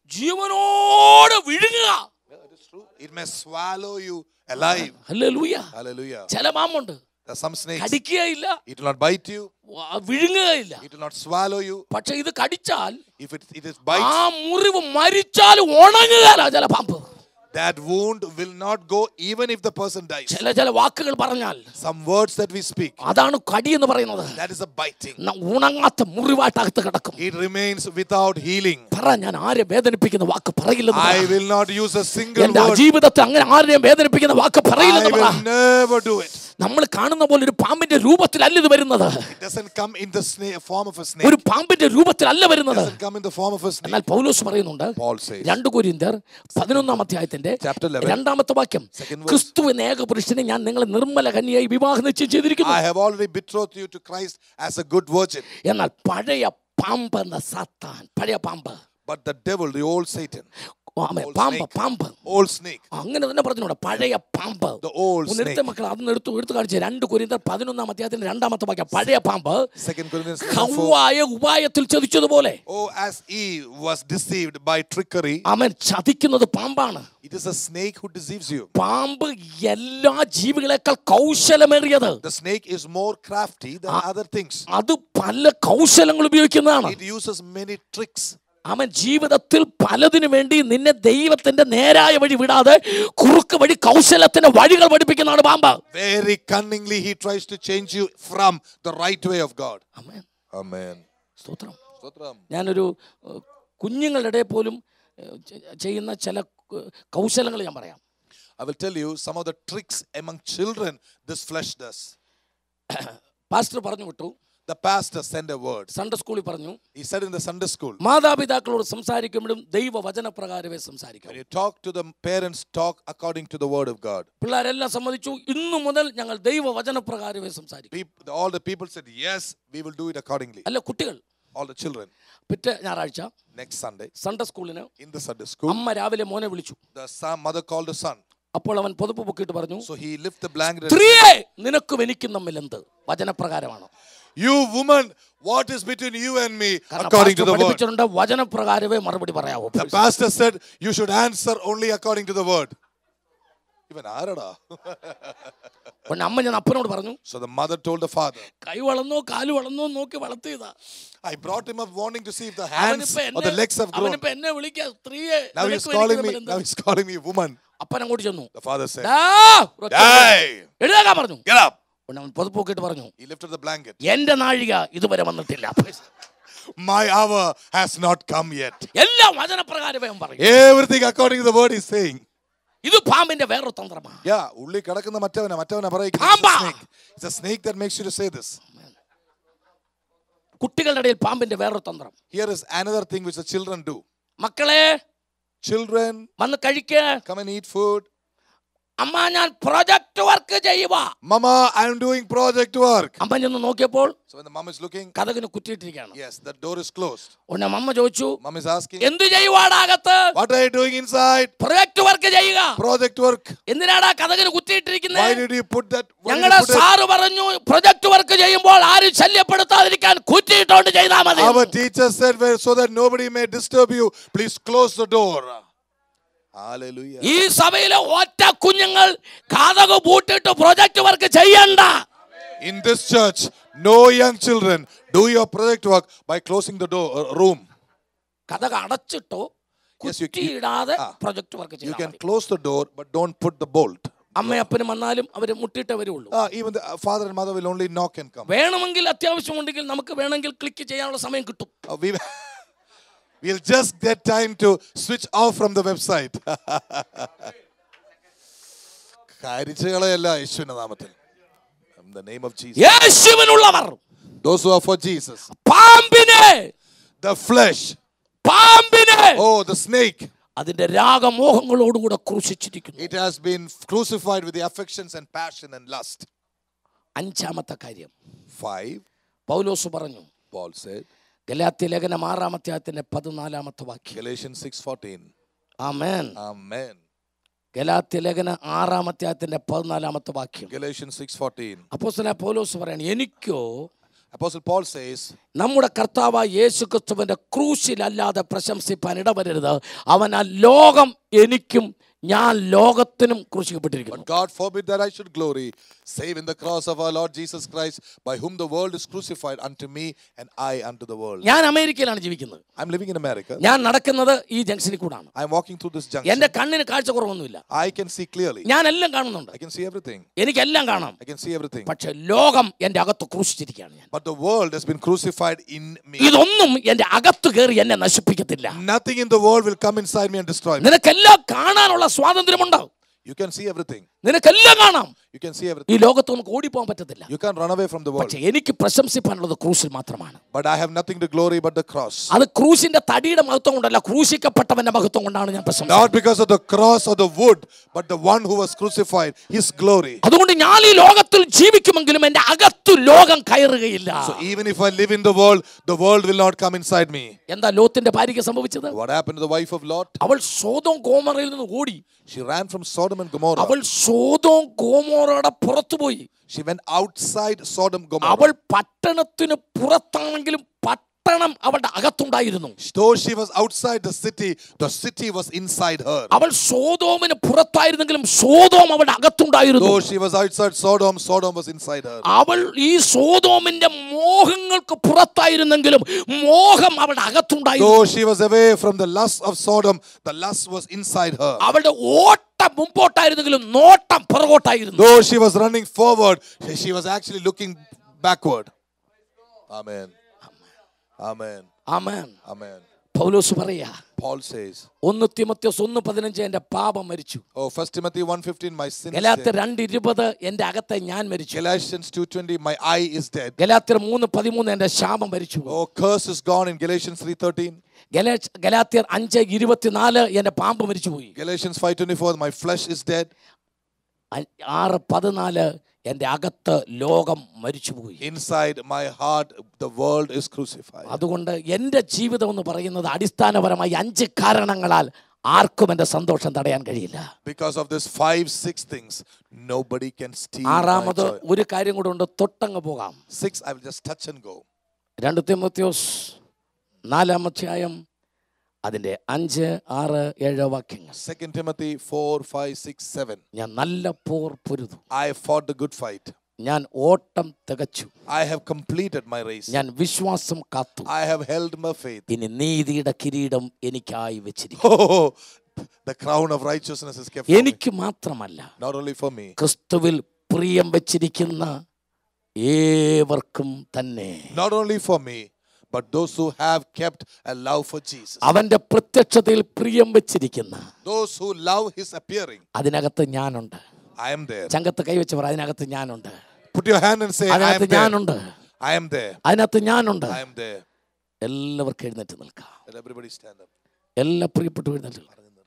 Speaker 2: ജീവനോടെ വിഴുങ്ങുക
Speaker 1: It is true. It may swallow you alive.
Speaker 2: ഹല്ലേലൂയ
Speaker 1: Hallelujah.
Speaker 2: ചില പാമ്പുണ്ട്
Speaker 1: There are some snakes.
Speaker 2: കടിക്കുകയില്ല
Speaker 1: It will not bite you.
Speaker 2: വ- വിഴുങ്ങുകയില്ല
Speaker 1: It will not swallow you.
Speaker 2: പക്ഷെ ഇത് കടിച്ചാൽ
Speaker 1: If it, it is
Speaker 2: ആ
Speaker 1: bites,
Speaker 2: മുറിവ് മരിച്ചാൽ ഉണങ്ങുകയല്ല ചില പാമ്പ്
Speaker 1: that wound will not go even if the person dies.
Speaker 2: ചില ചില വാക്കുകൾ പറഞ്ഞാൽ
Speaker 1: Some words that we speak,
Speaker 2: അതാണ് കടി എന്ന് പറയുന്നത്
Speaker 1: that is a biting.
Speaker 2: ന- ഉണങ്ങാത്ത മുറിവായിട്ട് അകത്ത് കിടക്കും
Speaker 1: It remains without healing.
Speaker 2: പറ ഞാൻ ആരെ വേദനിപ്പിക്കുന്ന വാക്ക് പറയില്ലെന്ന്
Speaker 1: I
Speaker 2: പറ.
Speaker 1: will not use a single
Speaker 2: എന്റെ
Speaker 1: word.
Speaker 2: ജീവിതത്തിൽ അങ്ങനെ ആരെയും വേദനിപ്പിക്കുന്ന വാക്ക്
Speaker 1: I
Speaker 2: പറയില്ലെന്ന് പറ
Speaker 1: will never do it.
Speaker 2: നമ്മൾ കാണുന്ന പോലെ ഒരു പാമ്പിന്റെ രൂപത്തിലല്ല ഇത് വരുന്നത്
Speaker 1: It doesn't come in the snake, form of a snake.
Speaker 2: ഒരു പാമ്പിന്റെ രൂപത്തിലല്ല
Speaker 1: It
Speaker 2: വരുന്നത്
Speaker 1: doesn't come in the form of a snake.
Speaker 2: എന്നാൽ പൗലോസ് പറയുന്നുണ്ട്
Speaker 1: Paul says,
Speaker 2: രണ്ട് കൊരിന്തർ പതിനൊന്നാം അധ്യായത്തിന്റെ
Speaker 1: Chapter 11.
Speaker 2: രണ്ടാമത്തെ വാക്യം
Speaker 1: Second verse.
Speaker 2: ക്രിസ്തു എന്ന ഏക പുരുഷനെ ഞാൻ നിങ്ങളെ നിർമ്മല കന്യായി വിവാഹം നിശ്ചയം ചെയ്തിരിക്കുന്നു
Speaker 1: I have already betrothed you to Christ as a good virgin.
Speaker 2: എന്നാൽ പഴയ പാമ്പ് എന്ന സാത്താൻ പഴയ പാമ്പ്
Speaker 1: But the devil, the old Satan,
Speaker 2: oh, amen.
Speaker 1: Old
Speaker 2: പാമ്പ്
Speaker 1: snake.
Speaker 2: പാമ്പ്
Speaker 1: Old snake.
Speaker 2: അങ്ങനെ തന്നെ പറഞ്ഞൂടെ പഴയ പാമ്പ്
Speaker 1: The old
Speaker 2: ഒന്ന് എടുത്ത
Speaker 1: snake.
Speaker 2: മക്കൾ അതൊന്ന് എടുത്തു എടുത്തു കാണിച്ചു രണ്ട് കുരിന്തർ പതിനൊന്നാം അധ്യായത്തിന്റെ രണ്ടാമത്തെ വാക്യം പഴയ പാമ്പ്
Speaker 1: Second Corinthians 11, 4.
Speaker 2: ഹവ്വായ ഉപായത്തിൽ ചതിച്ചതുപോലെ
Speaker 1: Oh, as Eve was deceived by trickery,
Speaker 2: അവൻ ചതിക്കുന്നത് പാമ്പാണ്
Speaker 1: it is a snake who deceives you.
Speaker 2: പാമ്പ് എല്ലാ ജീവികളെക്കാൾ കൗശലമേറിയത്
Speaker 1: The snake is more crafty than other things.
Speaker 2: അത് പല കൗശലങ്ങൾ ഉപയോഗിക്കുന്നതാണ്
Speaker 1: It uses many tricks.
Speaker 2: അവൻ ജീവിതത്തിൽ പലതിനു വേണ്ടി നിന്നെ ദൈവത്തിന്റെ നേരായ വഴി വിടാതെ കുറുക്ക് വഴി കൗശലത്തിന്റെ വഴികൾ പഠിപ്പിക്കുന്നതാണ് പാമ്പ്
Speaker 1: Very cunningly, he tries to change you from the right way of God.
Speaker 2: Amen.
Speaker 1: Amen.
Speaker 2: സ്തോത്രം
Speaker 1: Stotram.
Speaker 2: ഞാനൊരു ഏഹ്, കുഞ്ഞുങ്ങളുടെ ഇടയിൽ പോലും ഏഹ്, ചെ- ചെയ്യുന്ന ചില ഏഹ്, കൗശലങ്ങൾ ഞാൻ പറയാം
Speaker 1: I will tell you some of the tricks among children this flesh does.
Speaker 2: Pastor പറഞ്ഞു വിട്ടു
Speaker 1: The pastor sent a word.
Speaker 2: Sunday സ്കൂളിൽ പറഞ്ഞു
Speaker 1: He said in the Sunday school,
Speaker 2: മാതാപിതാക്കളോട് സംസാരിക്കുമ്പോഴും ദൈവവചനപ്രകാരമേ സംസാരിക്കും
Speaker 1: when you talk to the parents, talk according to the word of God.
Speaker 2: പിള്ളേരെല്ലാം സമ്മതിച്ചു ഇന്നു മുതൽ ഞങ്ങൾ ദൈവവചനപ്രകാരമേ സംസാരിക്കും
Speaker 1: Peop- all the people said, Yes, we will do it accordingly.
Speaker 2: അല്ല കുട്ടികൾ
Speaker 1: All the children.
Speaker 2: പിറ്റേ ഞായറാഴ്ച
Speaker 1: Next Sunday,
Speaker 2: സൺഡേ സ്കൂളിന്
Speaker 1: in the Sunday school,
Speaker 2: അമ്മ രാവിലെ മോനെ വിളിച്ചു
Speaker 1: the son, mother called the son.
Speaker 2: അപ്പോൾ അവൻ പുതപ്പ് പൊക്കിയിട്ട് പറഞ്ഞു
Speaker 1: So he lifted the blanket and
Speaker 2: സ്ത്രീയെ നിനക്കും എനിക്കും തമ്മിൽ എന്ത് വചനപ്രകാരമാണ്
Speaker 1: You woman, what is between you and me
Speaker 2: കാരണം
Speaker 1: according to
Speaker 2: pastor
Speaker 1: the word?
Speaker 2: പഠിപ്പിച്ചിട്ടുണ്ട് വചനപ്രകാരമേ മറുപടി പറയാവൂ
Speaker 1: The pastor said you should answer only according to the word. Even Arada.
Speaker 2: പിന്നെ അമ്മ ഞാൻ അപ്പനോട് പറഞ്ഞു
Speaker 1: So the mother told the father,
Speaker 2: കൈ വളർന്നോ കാല് വളർന്നോ എന്ന് നോക്കി വളർത്തിയതാ
Speaker 1: I brought him up wanting to see if the hands
Speaker 2: അവനിപ്പോ
Speaker 1: or the
Speaker 2: എന്നെ
Speaker 1: legs have grown.
Speaker 2: അവനിപ്പോ എന്നെ വിളിക്കാ സ്ത്രീയെ
Speaker 1: Now he's
Speaker 2: നിനക്കും
Speaker 1: calling
Speaker 2: എനിക്കും
Speaker 1: me,
Speaker 2: തമ്മിൽ
Speaker 1: now
Speaker 2: എന്ത്?
Speaker 1: he's calling me woman.
Speaker 2: അപ്പൻ അങ്ങോട്ട് ചെന്നു
Speaker 1: The father said,
Speaker 2: "ഡാ, ഒരൊറ്റ
Speaker 1: Die!
Speaker 2: എഴുതാക്കാൻ പറഞ്ഞു
Speaker 1: Get up!
Speaker 2: പിന്നെ അവൻ പുതപ്പ് പൊക്കിയിട്ട് പറഞ്ഞു
Speaker 1: He lifted the blanket.
Speaker 2: എന്റെ നാഴിക ഇതുവരെ വന്നിട്ടില്ല
Speaker 1: My hour has not come yet.
Speaker 2: എല്ലാം വചനപ്രകാരമേ അവൻ പറയും
Speaker 1: Everything according to the word he's saying.
Speaker 2: ഇത് പാമ്പിന്റെ വേറൊരു തന്ത്രമാണ്
Speaker 1: Yeah, ഉള്ളി കിടക്കുന്ന മറ്റവനെ മറ്റവനെ പറയും
Speaker 2: പാമ്പാ.
Speaker 1: It's a snake that makes you to say this.
Speaker 2: കുട്ടികളുടെ ഇടയിൽ പാമ്പിന്റെ വേറൊരു തന്ത്രം
Speaker 1: Here is another thing which the children do.
Speaker 2: മക്കളെ
Speaker 1: Children,
Speaker 2: വന്ന് കഴിക്ക്
Speaker 1: come and eat food.
Speaker 2: അമ്മ ഞാൻ പ്രൊജക്ട് വർക്ക് ചെയ്യുക
Speaker 1: Mama, I'm doing project work.
Speaker 2: അമ്മ ചെന്ന് നോക്കിയപ്പോൾ
Speaker 1: So when the mom is looking,
Speaker 2: കഥകിന് കുറ്റിയിട്ടിരിക്കുകയാണ്
Speaker 1: yes, the door is closed.
Speaker 2: ഉടനെ അമ്മ ചോദിച്ചു
Speaker 1: Mom is asking,
Speaker 2: എന്തു ചെയ്യുവാടാകത്ത്
Speaker 1: What are you doing inside?
Speaker 2: Project work ചെയ്യുക
Speaker 1: Project work.
Speaker 2: എന്തിനാടാ കഥകിന്
Speaker 1: Why
Speaker 2: കുറ്റിയിട്ടിരിക്കുന്നത്
Speaker 1: did you put that? Why did
Speaker 2: ഞങ്ങളുടെ
Speaker 1: you put it?
Speaker 2: സാറ് പറഞ്ഞു പ്രൊജക്ട് വർക്ക് ചെയ്യുമ്പോൾ ആരും ശല്യപ്പെടുത്താതിരിക്കാൻ കുറ്റിയിട്ടോണ്ട് ചെയ്താൽ മതി
Speaker 1: Our teacher said, well, so that nobody may disturb you, please close the door. Hallelujah.
Speaker 2: ഈ സഭയിലെ ഒറ്റ കുഞ്ഞുങ്ങൾ കഥക് പൂട്ടിട്ട് പ്രൊജക്ട് വർക്ക് ചെയ്യണ്ട
Speaker 1: In this church, no young children do your project work by closing the door uh, room.
Speaker 2: കഥക് അടച്ചിട്ടോ
Speaker 1: Yes, you- you-
Speaker 2: കുറ്റിയിടാതെ
Speaker 1: ആ.
Speaker 2: പ്രൊജക്ട് വർക്ക്
Speaker 1: You
Speaker 2: ചെയ്യണം
Speaker 1: can close the door, but don't put the bolt.
Speaker 2: അമ്മയപ്പനും വന്നാലും അവര് മുട്ടിട്ടേ വരുള്ളൂ
Speaker 1: Ah, even the uh, father and mother will only knock and come.
Speaker 2: വേണമെങ്കിൽ അത്യാവശ്യമുണ്ടെങ്കിൽ നമുക്ക് വേണമെങ്കിൽ ക്ലിക്ക് ചെയ്യാനുള്ള സമയം കിട്ടും
Speaker 1: Uh, we, we'll just get time to switch off from the website. കാര്യച്ചുകളെയല്ല യേശുവിന്റെ നാമത്തിൽ In the name of Jesus.
Speaker 2: യേശുവിനുള്ളവർ
Speaker 1: Those who are for Jesus.
Speaker 2: പാമ്പിനെ
Speaker 1: The flesh.
Speaker 2: പാമ്പിനെ
Speaker 1: Oh, the snake.
Speaker 2: അതിന്റെ രാഗമോഹങ്ങളോടുകൂടെ ക്രൂശിച്ചിരിക്കുന്നു
Speaker 1: It has been crucified with the affections and passion and lust.
Speaker 2: അഞ്ചാമത്തെ കാര്യം
Speaker 1: Five,
Speaker 2: പൗലോസ് പറഞ്ഞു
Speaker 1: Paul said.
Speaker 2: Galatia ലേഖനം ആറാമത്തെ പതിനാലാമത്തെ വാക്യം
Speaker 1: Galatians 6:14.
Speaker 2: ആമേൻ
Speaker 1: Amen.
Speaker 2: ഗലാത്യ ലേഖന ആറാമത്തെ പതിനാലാമത്തെ വാക്യം
Speaker 1: Galatians 6:14.
Speaker 2: അപ്പോസ്തലനായ പൗലോസ് പറയാണ് എനിക്കോ
Speaker 1: Apostle Paul says,
Speaker 2: നമ്മുടെ കർത്താവ് യേശു ക്രിസ്തുവിന്റെ ക്രൂശിലല്ലാതെ പ്രശംസിപ്പാൻ ഇടവരരുത് അവൻ ആ ലോകം എനിക്കും ഞാൻ ലോകത്തിനും ക്രൂശിക്കപ്പെട്ടിരിക്കുന്നു
Speaker 1: But God forbid that I should glory, save in the cross of our Lord Jesus Christ, by whom the world is crucified unto me, and I unto the world.
Speaker 2: ഞാൻ അമേരിക്കയിലാണ് ജീവിക്കുന്നത്
Speaker 1: I'm living in America.
Speaker 2: ഞാൻ നടക്കുന്നത് ഈ ജംഗ്ഷനിൽ കൂടാണ്
Speaker 1: I'm walking through this junction.
Speaker 2: എന്റെ കണ്ണിന് കാഴ്ച കുറവൊന്നുമില്ല
Speaker 1: I can see clearly.
Speaker 2: ഞാൻ എല്ലാം കാണുന്നുണ്ട്
Speaker 1: I can see everything.
Speaker 2: എനിക്കെല്ലാം കാണാം
Speaker 1: I can see everything.
Speaker 2: പക്ഷെ ലോകം എന്റെ അകത്ത് ക്രൂശിച്ചിരിക്കുകയാണ് ഞാൻ
Speaker 1: But the world has been crucified in me.
Speaker 2: ഇതൊന്നും എന്റെ അകത്ത് കയറി എന്നെ നശിപ്പിക്കത്തില്ല
Speaker 1: Nothing in the world will come inside me and destroy me.
Speaker 2: നിനക്കെല്ലാം കാണാനുള്ള സ്വാതന്ത്ര്യമുണ്ട്
Speaker 1: You can see everything.
Speaker 2: നിനക്കെല്ലാം കാണാം
Speaker 1: You can see
Speaker 2: ഈ
Speaker 1: everything.
Speaker 2: ലോകത്ത് നമുക്ക് ഓടിപ്പോകാൻ പറ്റത്തില്ല
Speaker 1: You can't run away from the world.
Speaker 2: പക്ഷെ എനിക്ക് പ്രശംസിപ്പാനുള്ളത് ക്രൂശിൽ മാത്രമാണ്
Speaker 1: But I have nothing to glory but the cross.
Speaker 2: അത് ക്രൂശിന്റെ തടിയുടെ മഹത്വം കൊണ്ടല്ല ക്രൂശിക്കപ്പെട്ടവന്റെ മഹത്വം കൊണ്ടാണ് ഞാൻ പ്രശംസിക്കുന്നത്
Speaker 1: Not because of the cross or the wood, but the one who was crucified, his glory.
Speaker 2: അതുകൊണ്ട് ഞാൻ ഈ ലോകത്തിൽ ജീവിക്കുമെങ്കിലും എന്റെ അകത്തു ലോകം കയറുകയില്ല
Speaker 1: So even if I live in the world, the world will not come inside me.
Speaker 2: എന്താ ലോത്തിന്റെ ഭാര്യയ്ക്ക് സംഭവിച്ചത്
Speaker 1: What happened to the wife of Lot?
Speaker 2: അവൾ സോതോം ഗോമറയിൽ നിന്ന് ഓടി
Speaker 1: She ran from Sodom and Gomorrah.
Speaker 2: അവൾ സോതോം ഗോമോറയുടെ പുറത്തുപോയി
Speaker 1: She went outside Sodom Gomorrah.
Speaker 2: അവൾ പട്ടണത്തിന് പുറത്താണെങ്കിലും പട്ടണം അവളുടെ അകത്തുണ്ടായിരുന്നു
Speaker 1: Though she was outside the city, the city was inside her.
Speaker 2: അവൾ സോതോമിന് പുറത്തായിരുന്നെങ്കിലും സോതോം അവളുടെ അകത്തുണ്ടായിരുന്നു
Speaker 1: Though she was outside Sodom, Sodom was inside her.
Speaker 2: അവൾ ഈ സോതോമിന്റെ മോഹങ്ങൾക്ക് പുറത്തായിരുന്നെങ്കിലും മോഹം അവളുടെ അകത്തുണ്ടായിരുന്നു
Speaker 1: Though she was away from the lust of Sodom, the lust was inside her.
Speaker 2: അവളുടെ ഓട്ടം മുമ്പോട്ടായിരുന്നെങ്കിലും നോട്ടം പുറകോട്ടായിരുന്നു
Speaker 1: Though she was running forward, she was actually looking backward. Amen. Amen.
Speaker 2: ആമേൻ
Speaker 1: Amen.
Speaker 2: പൗലോസ് പറയാ
Speaker 1: Paul says,
Speaker 2: ഒന്ന് തിമത്യോസ് ഒന്ന് പതിനഞ്ച് എന്റെ പാപം മരിച്ചു
Speaker 1: Oh, 1 Timothy 1.15, my sin is
Speaker 2: ഗലാത്യർ
Speaker 1: dead.
Speaker 2: രണ്ട് ഇരുപത് എന്റെ അകത്തെ ഞാൻ മരിച്ചു
Speaker 1: Galatians 2.20, my eye is dead.
Speaker 2: ഗലാത്യർ മൂന്ന് പതിമൂന്ന് എന്റെ ശാപം മരിച്ചു
Speaker 1: Oh, curse is gone in Galatians 3.13.
Speaker 2: ഗലാ- ഗലാത്യർ അഞ്ച് ഇരുപത്തിനാല് എന്റെ പാമ്പ് മരിച്ചുപോയി
Speaker 1: Galatians 5.24, my flesh is dead.
Speaker 2: അ- ആറ് പതിനാല് എന്റെ അകത്ത് ലോകം മരിച്ചുപോയി
Speaker 1: Inside my heart, the world is crucified.
Speaker 2: അതുകൊണ്ട് എൻ്റെ ജീവിതം എന്ന് പറയുന്നത് അടിസ്ഥാനപരമായി അഞ്ച് കാരണങ്ങളാൽ ആർക്കും എൻ്റെ സന്തോഷം തടയാൻ കഴിയില്ല
Speaker 1: Because of this five, six things, nobody can steal my
Speaker 2: ആറാമത്
Speaker 1: joy.
Speaker 2: ഒരു കാര്യം കൂടെ ഉണ്ട് തൊട്ടങ്ങ് പോകാം
Speaker 1: Six, I will just touch and go.
Speaker 2: രണ്ട് തിമോത്യോസ് നാലാം അധ്യായം അതിൻ്റെ അഞ്ച് ആറ് ഏഴ് വാക്യങ്ങൾ
Speaker 1: Second Timothy 4, 5, 6, 7.
Speaker 2: ഞാൻ നല്ല പോർ പൊരുതു
Speaker 1: I fought the good fight.
Speaker 2: ഞാൻ ഓട്ടം തികച്ചു
Speaker 1: I have completed my race.
Speaker 2: ഞാൻ വിശ്വാസം കാത്തു
Speaker 1: I have held my faith.
Speaker 2: ഇനി നീതിയുടെ കിരീടം എനിക്കായി വെച്ചിരിക്കും
Speaker 1: Oh, the crown of righteousness is kept for me.
Speaker 2: എനിക്ക് മാത്രമല്ല
Speaker 1: Not only for me,
Speaker 2: ക്രിസ്തുവിൽ പ്രിയം വെച്ചിരിക്കുന്ന ഏവർക്കും തന്നെ
Speaker 1: not only for me, but those who have kept a love for Jesus.
Speaker 2: അവന്റെ പ്രത്യക്ഷതയിൽ പ്രിയം വെച്ചിരിക്കുന്ന
Speaker 1: Those who love his appearing.
Speaker 2: അതിനകത്ത് ഞാനുണ്ട്
Speaker 1: I am there.
Speaker 2: ചങ്കത്ത് കൈവച്ച് പറ അതിനകത്ത് ഞാനുണ്ട്
Speaker 1: Put your hand and say, I am
Speaker 2: അതിനകത്ത്
Speaker 1: there.
Speaker 2: ഞാനുണ്ട്
Speaker 1: I am there.
Speaker 2: അതിനകത്ത് ഞാനുണ്ട്
Speaker 1: I am there.
Speaker 2: എല്ലാവർക്കും എഴുന്നേറ്റ് നിൽക്കാം
Speaker 1: Let everybody stand up.
Speaker 2: എല്ലാ പ്രിയപ്പെട്ടു എഴുന്നേറ്റ്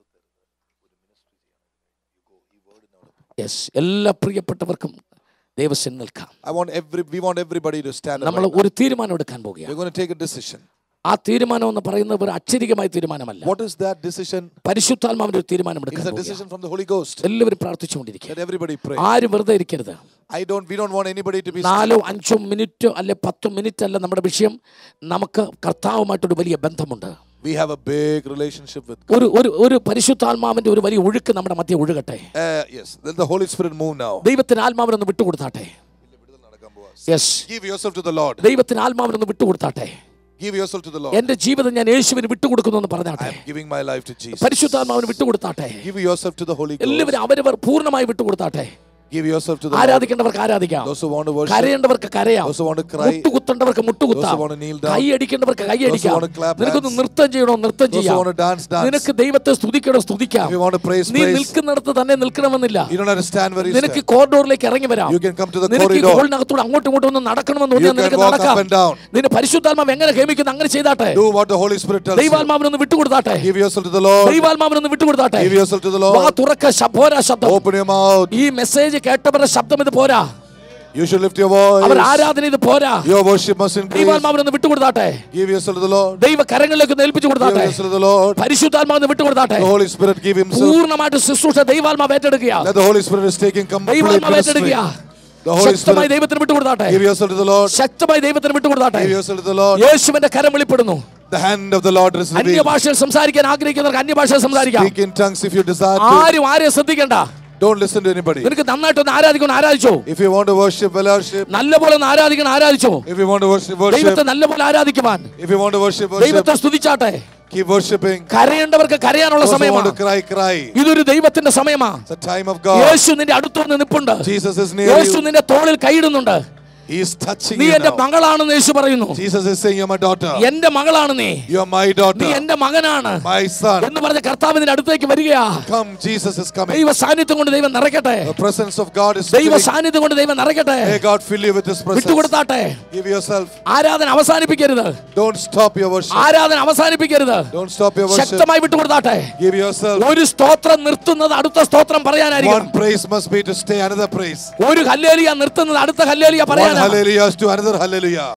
Speaker 2: യെസ് എല്ലാ പ്രിയപ്പെട്ടവർക്കും ദൈവസ്വൻ നിൽക്കാം
Speaker 1: I want every we want everybody to stand up.
Speaker 2: നമ്മൾ
Speaker 1: right now.
Speaker 2: ഒരു തീരുമാനം എടുക്കാൻ പോകുകയാണ്
Speaker 1: We're going to take a decision.
Speaker 2: ആ തീരുമാനം എന്ന് പറയുന്നത് ഒരു അക്ഷരികമായ തീരുമാനമല്ല
Speaker 1: What is that decision?
Speaker 2: പരിശുദ്ധാത്മാവിന്റെ ഒരു തീരുമാനം
Speaker 1: It
Speaker 2: എടുക്കാൻ
Speaker 1: is a
Speaker 2: പോകുകയാണ്.
Speaker 1: decision from the Holy Ghost.
Speaker 2: എല്ലാവരും പ്രാർത്ഥിച്ചുകൊണ്ടിരിക്കുക
Speaker 1: Let everybody pray.
Speaker 2: ആരും വെറുതെ ഇരിക്കരുത്
Speaker 1: I don't we don't want anybody to be
Speaker 2: നാലോ അഞ്ചോ മിനിറ്റോ അല്ലെ പത്തോ മിനിറ്റ് അല്ല നമ്മുടെ വിഷയം നമുക്ക് കർത്താവുമായിട്ടൊരു വലിയ ബന്ധമുണ്ട്
Speaker 1: we have a big relationship with God.
Speaker 2: ഒരു ഒരു ഒരു പരിശുദ്ധാത്മാവിന്റെ ഒരു വലിയ ഒഴുക്ക് നമ്മുടെ മധ്യ ഒഴുകട്ടെ
Speaker 1: Uh, yes, let the Holy Spirit move now.
Speaker 2: ദൈവത്തിന് ആത്മാവിനൊന്ന് വിട്ടുകൊടുത്താട്ടെ yes
Speaker 1: Give yourself to the Lord.
Speaker 2: ദൈവത്തിന് ആത്മാവിനൊന്ന് വിട്ടുകൊടുത്താട്ടെ
Speaker 1: Give yourself to the Lord.
Speaker 2: എന്റെ ജീവിതം ഞാൻ യേശുവിന് വിട്ടുകൊടുക്കുന്നു എന്ന് പറഞ്ഞാട്ടെ
Speaker 1: I am giving my life to Jesus.
Speaker 2: പരിശുദ്ധാത്മാവിന് വിട്ടുകൊടുത്താട്ടെ
Speaker 1: Give yourself to the Holy Ghost.
Speaker 2: എല്ലാവരും അവരവർ പൂർണ്ണമായി വിട്ടുകൊടുത്താട്ടെ
Speaker 1: Give yourself to the Lord.
Speaker 2: ആരാധിക്കേണ്ടവർക്ക് ആരാധിക്കാം
Speaker 1: Those who want to worship,
Speaker 2: കരയേണ്ടവർക്ക് കരയാം
Speaker 1: those who want to cry,
Speaker 2: മുട്ടുകുത്തേണ്ടവർക്ക് മുട്ടുകുത്താം
Speaker 1: Those who want to kneel down.
Speaker 2: കൈ അടിക്കേണ്ടവർക്ക് കൈ അടിക്കാം
Speaker 1: want to clap
Speaker 2: നിനക്കൊന്ന്
Speaker 1: hands.
Speaker 2: നൃത്തം ചെയ്യണോ നൃത്തം
Speaker 1: those who
Speaker 2: ചെയ്യാം
Speaker 1: want to dance, dance.
Speaker 2: നിനക്ക് ദൈവത്തെ സ്തുതിക്കണോ സ്തുതിക്കാം
Speaker 1: If you want to praise,
Speaker 2: നീ
Speaker 1: praise.
Speaker 2: നിൽക്കുന്നിടത്ത് തന്നെ നിൽക്കണമെന്നില്ല
Speaker 1: You don't have to stand where you
Speaker 2: നിനക്ക്
Speaker 1: stand.
Speaker 2: കോറിഡോറിലേക്ക് ഇറങ്ങി വരാം
Speaker 1: You can come to the
Speaker 2: നിനക്ക് ഈ
Speaker 1: corridor.
Speaker 2: ഹോളിനകത്തൂടെ അങ്ങോട്ടും ഇങ്ങോട്ടും ഒന്ന് നടക്കണമെന്ന്
Speaker 1: You
Speaker 2: തോന്നിയാൽ
Speaker 1: can
Speaker 2: നിനക്ക്
Speaker 1: walk
Speaker 2: നടക്കാം
Speaker 1: up and down.
Speaker 2: നിന്റെ പരിശുദ്ധാത്മാവ് എങ്ങനെ ഹേമിക്കുന്നു അങ്ങനെ ചെയ്താട്ടെ
Speaker 1: Do what the Holy Spirit tells you.
Speaker 2: ദൈവാത്മാവിനൊന്ന് വിട്ടുകൊടുത്താട്ടെ
Speaker 1: Give yourself to the Lord.
Speaker 2: ദൈവാത്മാവിനൊന്ന് വിട്ടുകൊടുത്താട്ടെ
Speaker 1: Give yourself to the
Speaker 2: വാ
Speaker 1: Lord.
Speaker 2: തുറക്ക ശബ്ദോരാ ശബ്ദം
Speaker 1: Open your mouth.
Speaker 2: ഈ മെസ്സേജ് കേട്ടവരുടെ ശബ്ദം ഇത് പോരാ
Speaker 1: You should lift your
Speaker 2: our
Speaker 1: voice.
Speaker 2: ആരാധന ഇത് പോരാ
Speaker 1: Your worship must increase.
Speaker 2: ദൈവാത്മാവിനൊന്ന് വിട്ടുകൊടുത്താട്ടെ
Speaker 1: Give yourself to the Lord.
Speaker 2: ദൈവ കരങ്ങളിലേക്ക് ഒന്ന് ഏൽപ്പിച്ചു
Speaker 1: Give
Speaker 2: കൊടുത്താട്ടെ
Speaker 1: yourself to the Lord.
Speaker 2: പരിശുദ്ധാത്മാവിന് വിട്ടുകൊടുത്താട്ടെ
Speaker 1: The Holy Spirit give himself.
Speaker 2: പൂർണ്ണമായിട്ട് ശുശ്രൂഷ ദൈവാത്മാവ് ഏറ്റെടുക്കുക
Speaker 1: Let the Holy Spirit is taking complete
Speaker 2: ദൈവാത്മാവ്
Speaker 1: ministry.
Speaker 2: ഏറ്റെടുക്കുക
Speaker 1: The Holy
Speaker 2: ശക്തമായി
Speaker 1: Spirit.
Speaker 2: ദൈവത്തിന് വിട്ടുകൊടുത്താട്ടെ
Speaker 1: Give yourself to the Lord.
Speaker 2: ശക്തമായി ദൈവത്തിന് വിട്ടുകൊടുത്താട്ടെ
Speaker 1: Give yourself to the Lord.
Speaker 2: യേശുവിന്റെ കരം വെളിപ്പെടുന്നു
Speaker 1: The hand of the Lord is revealed.
Speaker 2: അന്യഭാഷയിൽ സംസാരിക്കാൻ ആഗ്രഹിക്കുന്നവർക്ക് അന്യഭാഷയിൽ സംസാരിക്കാം
Speaker 1: Speak in tongues if you desire to.
Speaker 2: ആരും ആരെയും ശ്രദ്ധിക്കണ്ട
Speaker 1: Don't listen to anybody.
Speaker 2: നിനക്ക് നന്നായിട്ടൊന്ന് ആരാധിക്കണം ആരാധിച്ചോ
Speaker 1: If you want to worship, well worship.
Speaker 2: നല്ലപോലെ ഒന്ന് ആരാധിക്കണം ആരാധിച്ചോ
Speaker 1: If you want to worship,
Speaker 2: ദൈവത്തെ
Speaker 1: worship.
Speaker 2: നല്ലപോലെ ആരാധിക്കുവാൻ
Speaker 1: If you want to worship, worship.
Speaker 2: ദൈവത്തെ സ്തുതിച്ചാട്ടെ
Speaker 1: Keep worshiping.
Speaker 2: കരയേണ്ടവർക്ക് കരയാനുള്ള
Speaker 1: Those who want
Speaker 2: സമയമാണ്
Speaker 1: to cry, cry.
Speaker 2: ഇതൊരു ദൈവത്തിന്റെ സമയമാ
Speaker 1: It's a time of God.
Speaker 2: യേശു നിന്റെ അടുത്ത് വന്ന് നിപ്പുണ്ട്
Speaker 1: Jesus is near
Speaker 2: Yeshu
Speaker 1: you.
Speaker 2: നിന്റെ തോളിൽ കൈയിടുന്നുണ്ട്
Speaker 1: He is touching
Speaker 2: നീ
Speaker 1: you
Speaker 2: എന്റെ
Speaker 1: now.
Speaker 2: മകളാണെന്ന് യേശു പറയുന്നു
Speaker 1: Jesus is saying, You're my daughter.
Speaker 2: എന്റെ മകളാണ് നീ
Speaker 1: You're my
Speaker 2: നീ
Speaker 1: daughter.
Speaker 2: എന്റെ മകനാണ്
Speaker 1: My son.
Speaker 2: എന്ന് പറഞ്ഞ കർത്താവിന്റെ അടുത്തേക്ക് വരികയാ
Speaker 1: Come, Jesus is coming.
Speaker 2: ദൈവ സാന്നിധ്യം കൊണ്ട് ദൈവം നിറയ്ക്കട്ടെ
Speaker 1: The presence of God is
Speaker 2: ദൈവ
Speaker 1: filling.
Speaker 2: സാന്നിധ്യം കൊണ്ട് ദൈവം നിറയ്ക്കട്ടെ
Speaker 1: May God fill you with His presence.
Speaker 2: വിട്ടുകൊടുത്താട്ടെ
Speaker 1: Give yourself.
Speaker 2: ആരാധന അവസാനിപ്പിക്കരുത്
Speaker 1: Don't stop your worship.
Speaker 2: ആരാധന അവസാനിപ്പിക്കരുത്
Speaker 1: Don't stop your worship.
Speaker 2: ശക്തമായി വിട്ടുകൊടുത്താട്ടെ
Speaker 1: Give yourself.
Speaker 2: ഒരു സ്തോത്രം നിർത്തുന്നത് അടുത്ത സ്തോത്രം പറയാനായിരിക്കും
Speaker 1: One praise must be to stay another praise.
Speaker 2: ഒരു ഹല്ലേലിയ നിർത്തുന്നത് അടുത്ത ഹല്ലേലിയ
Speaker 1: One
Speaker 2: പറയാനാ
Speaker 1: hallelujah to another hallelujah.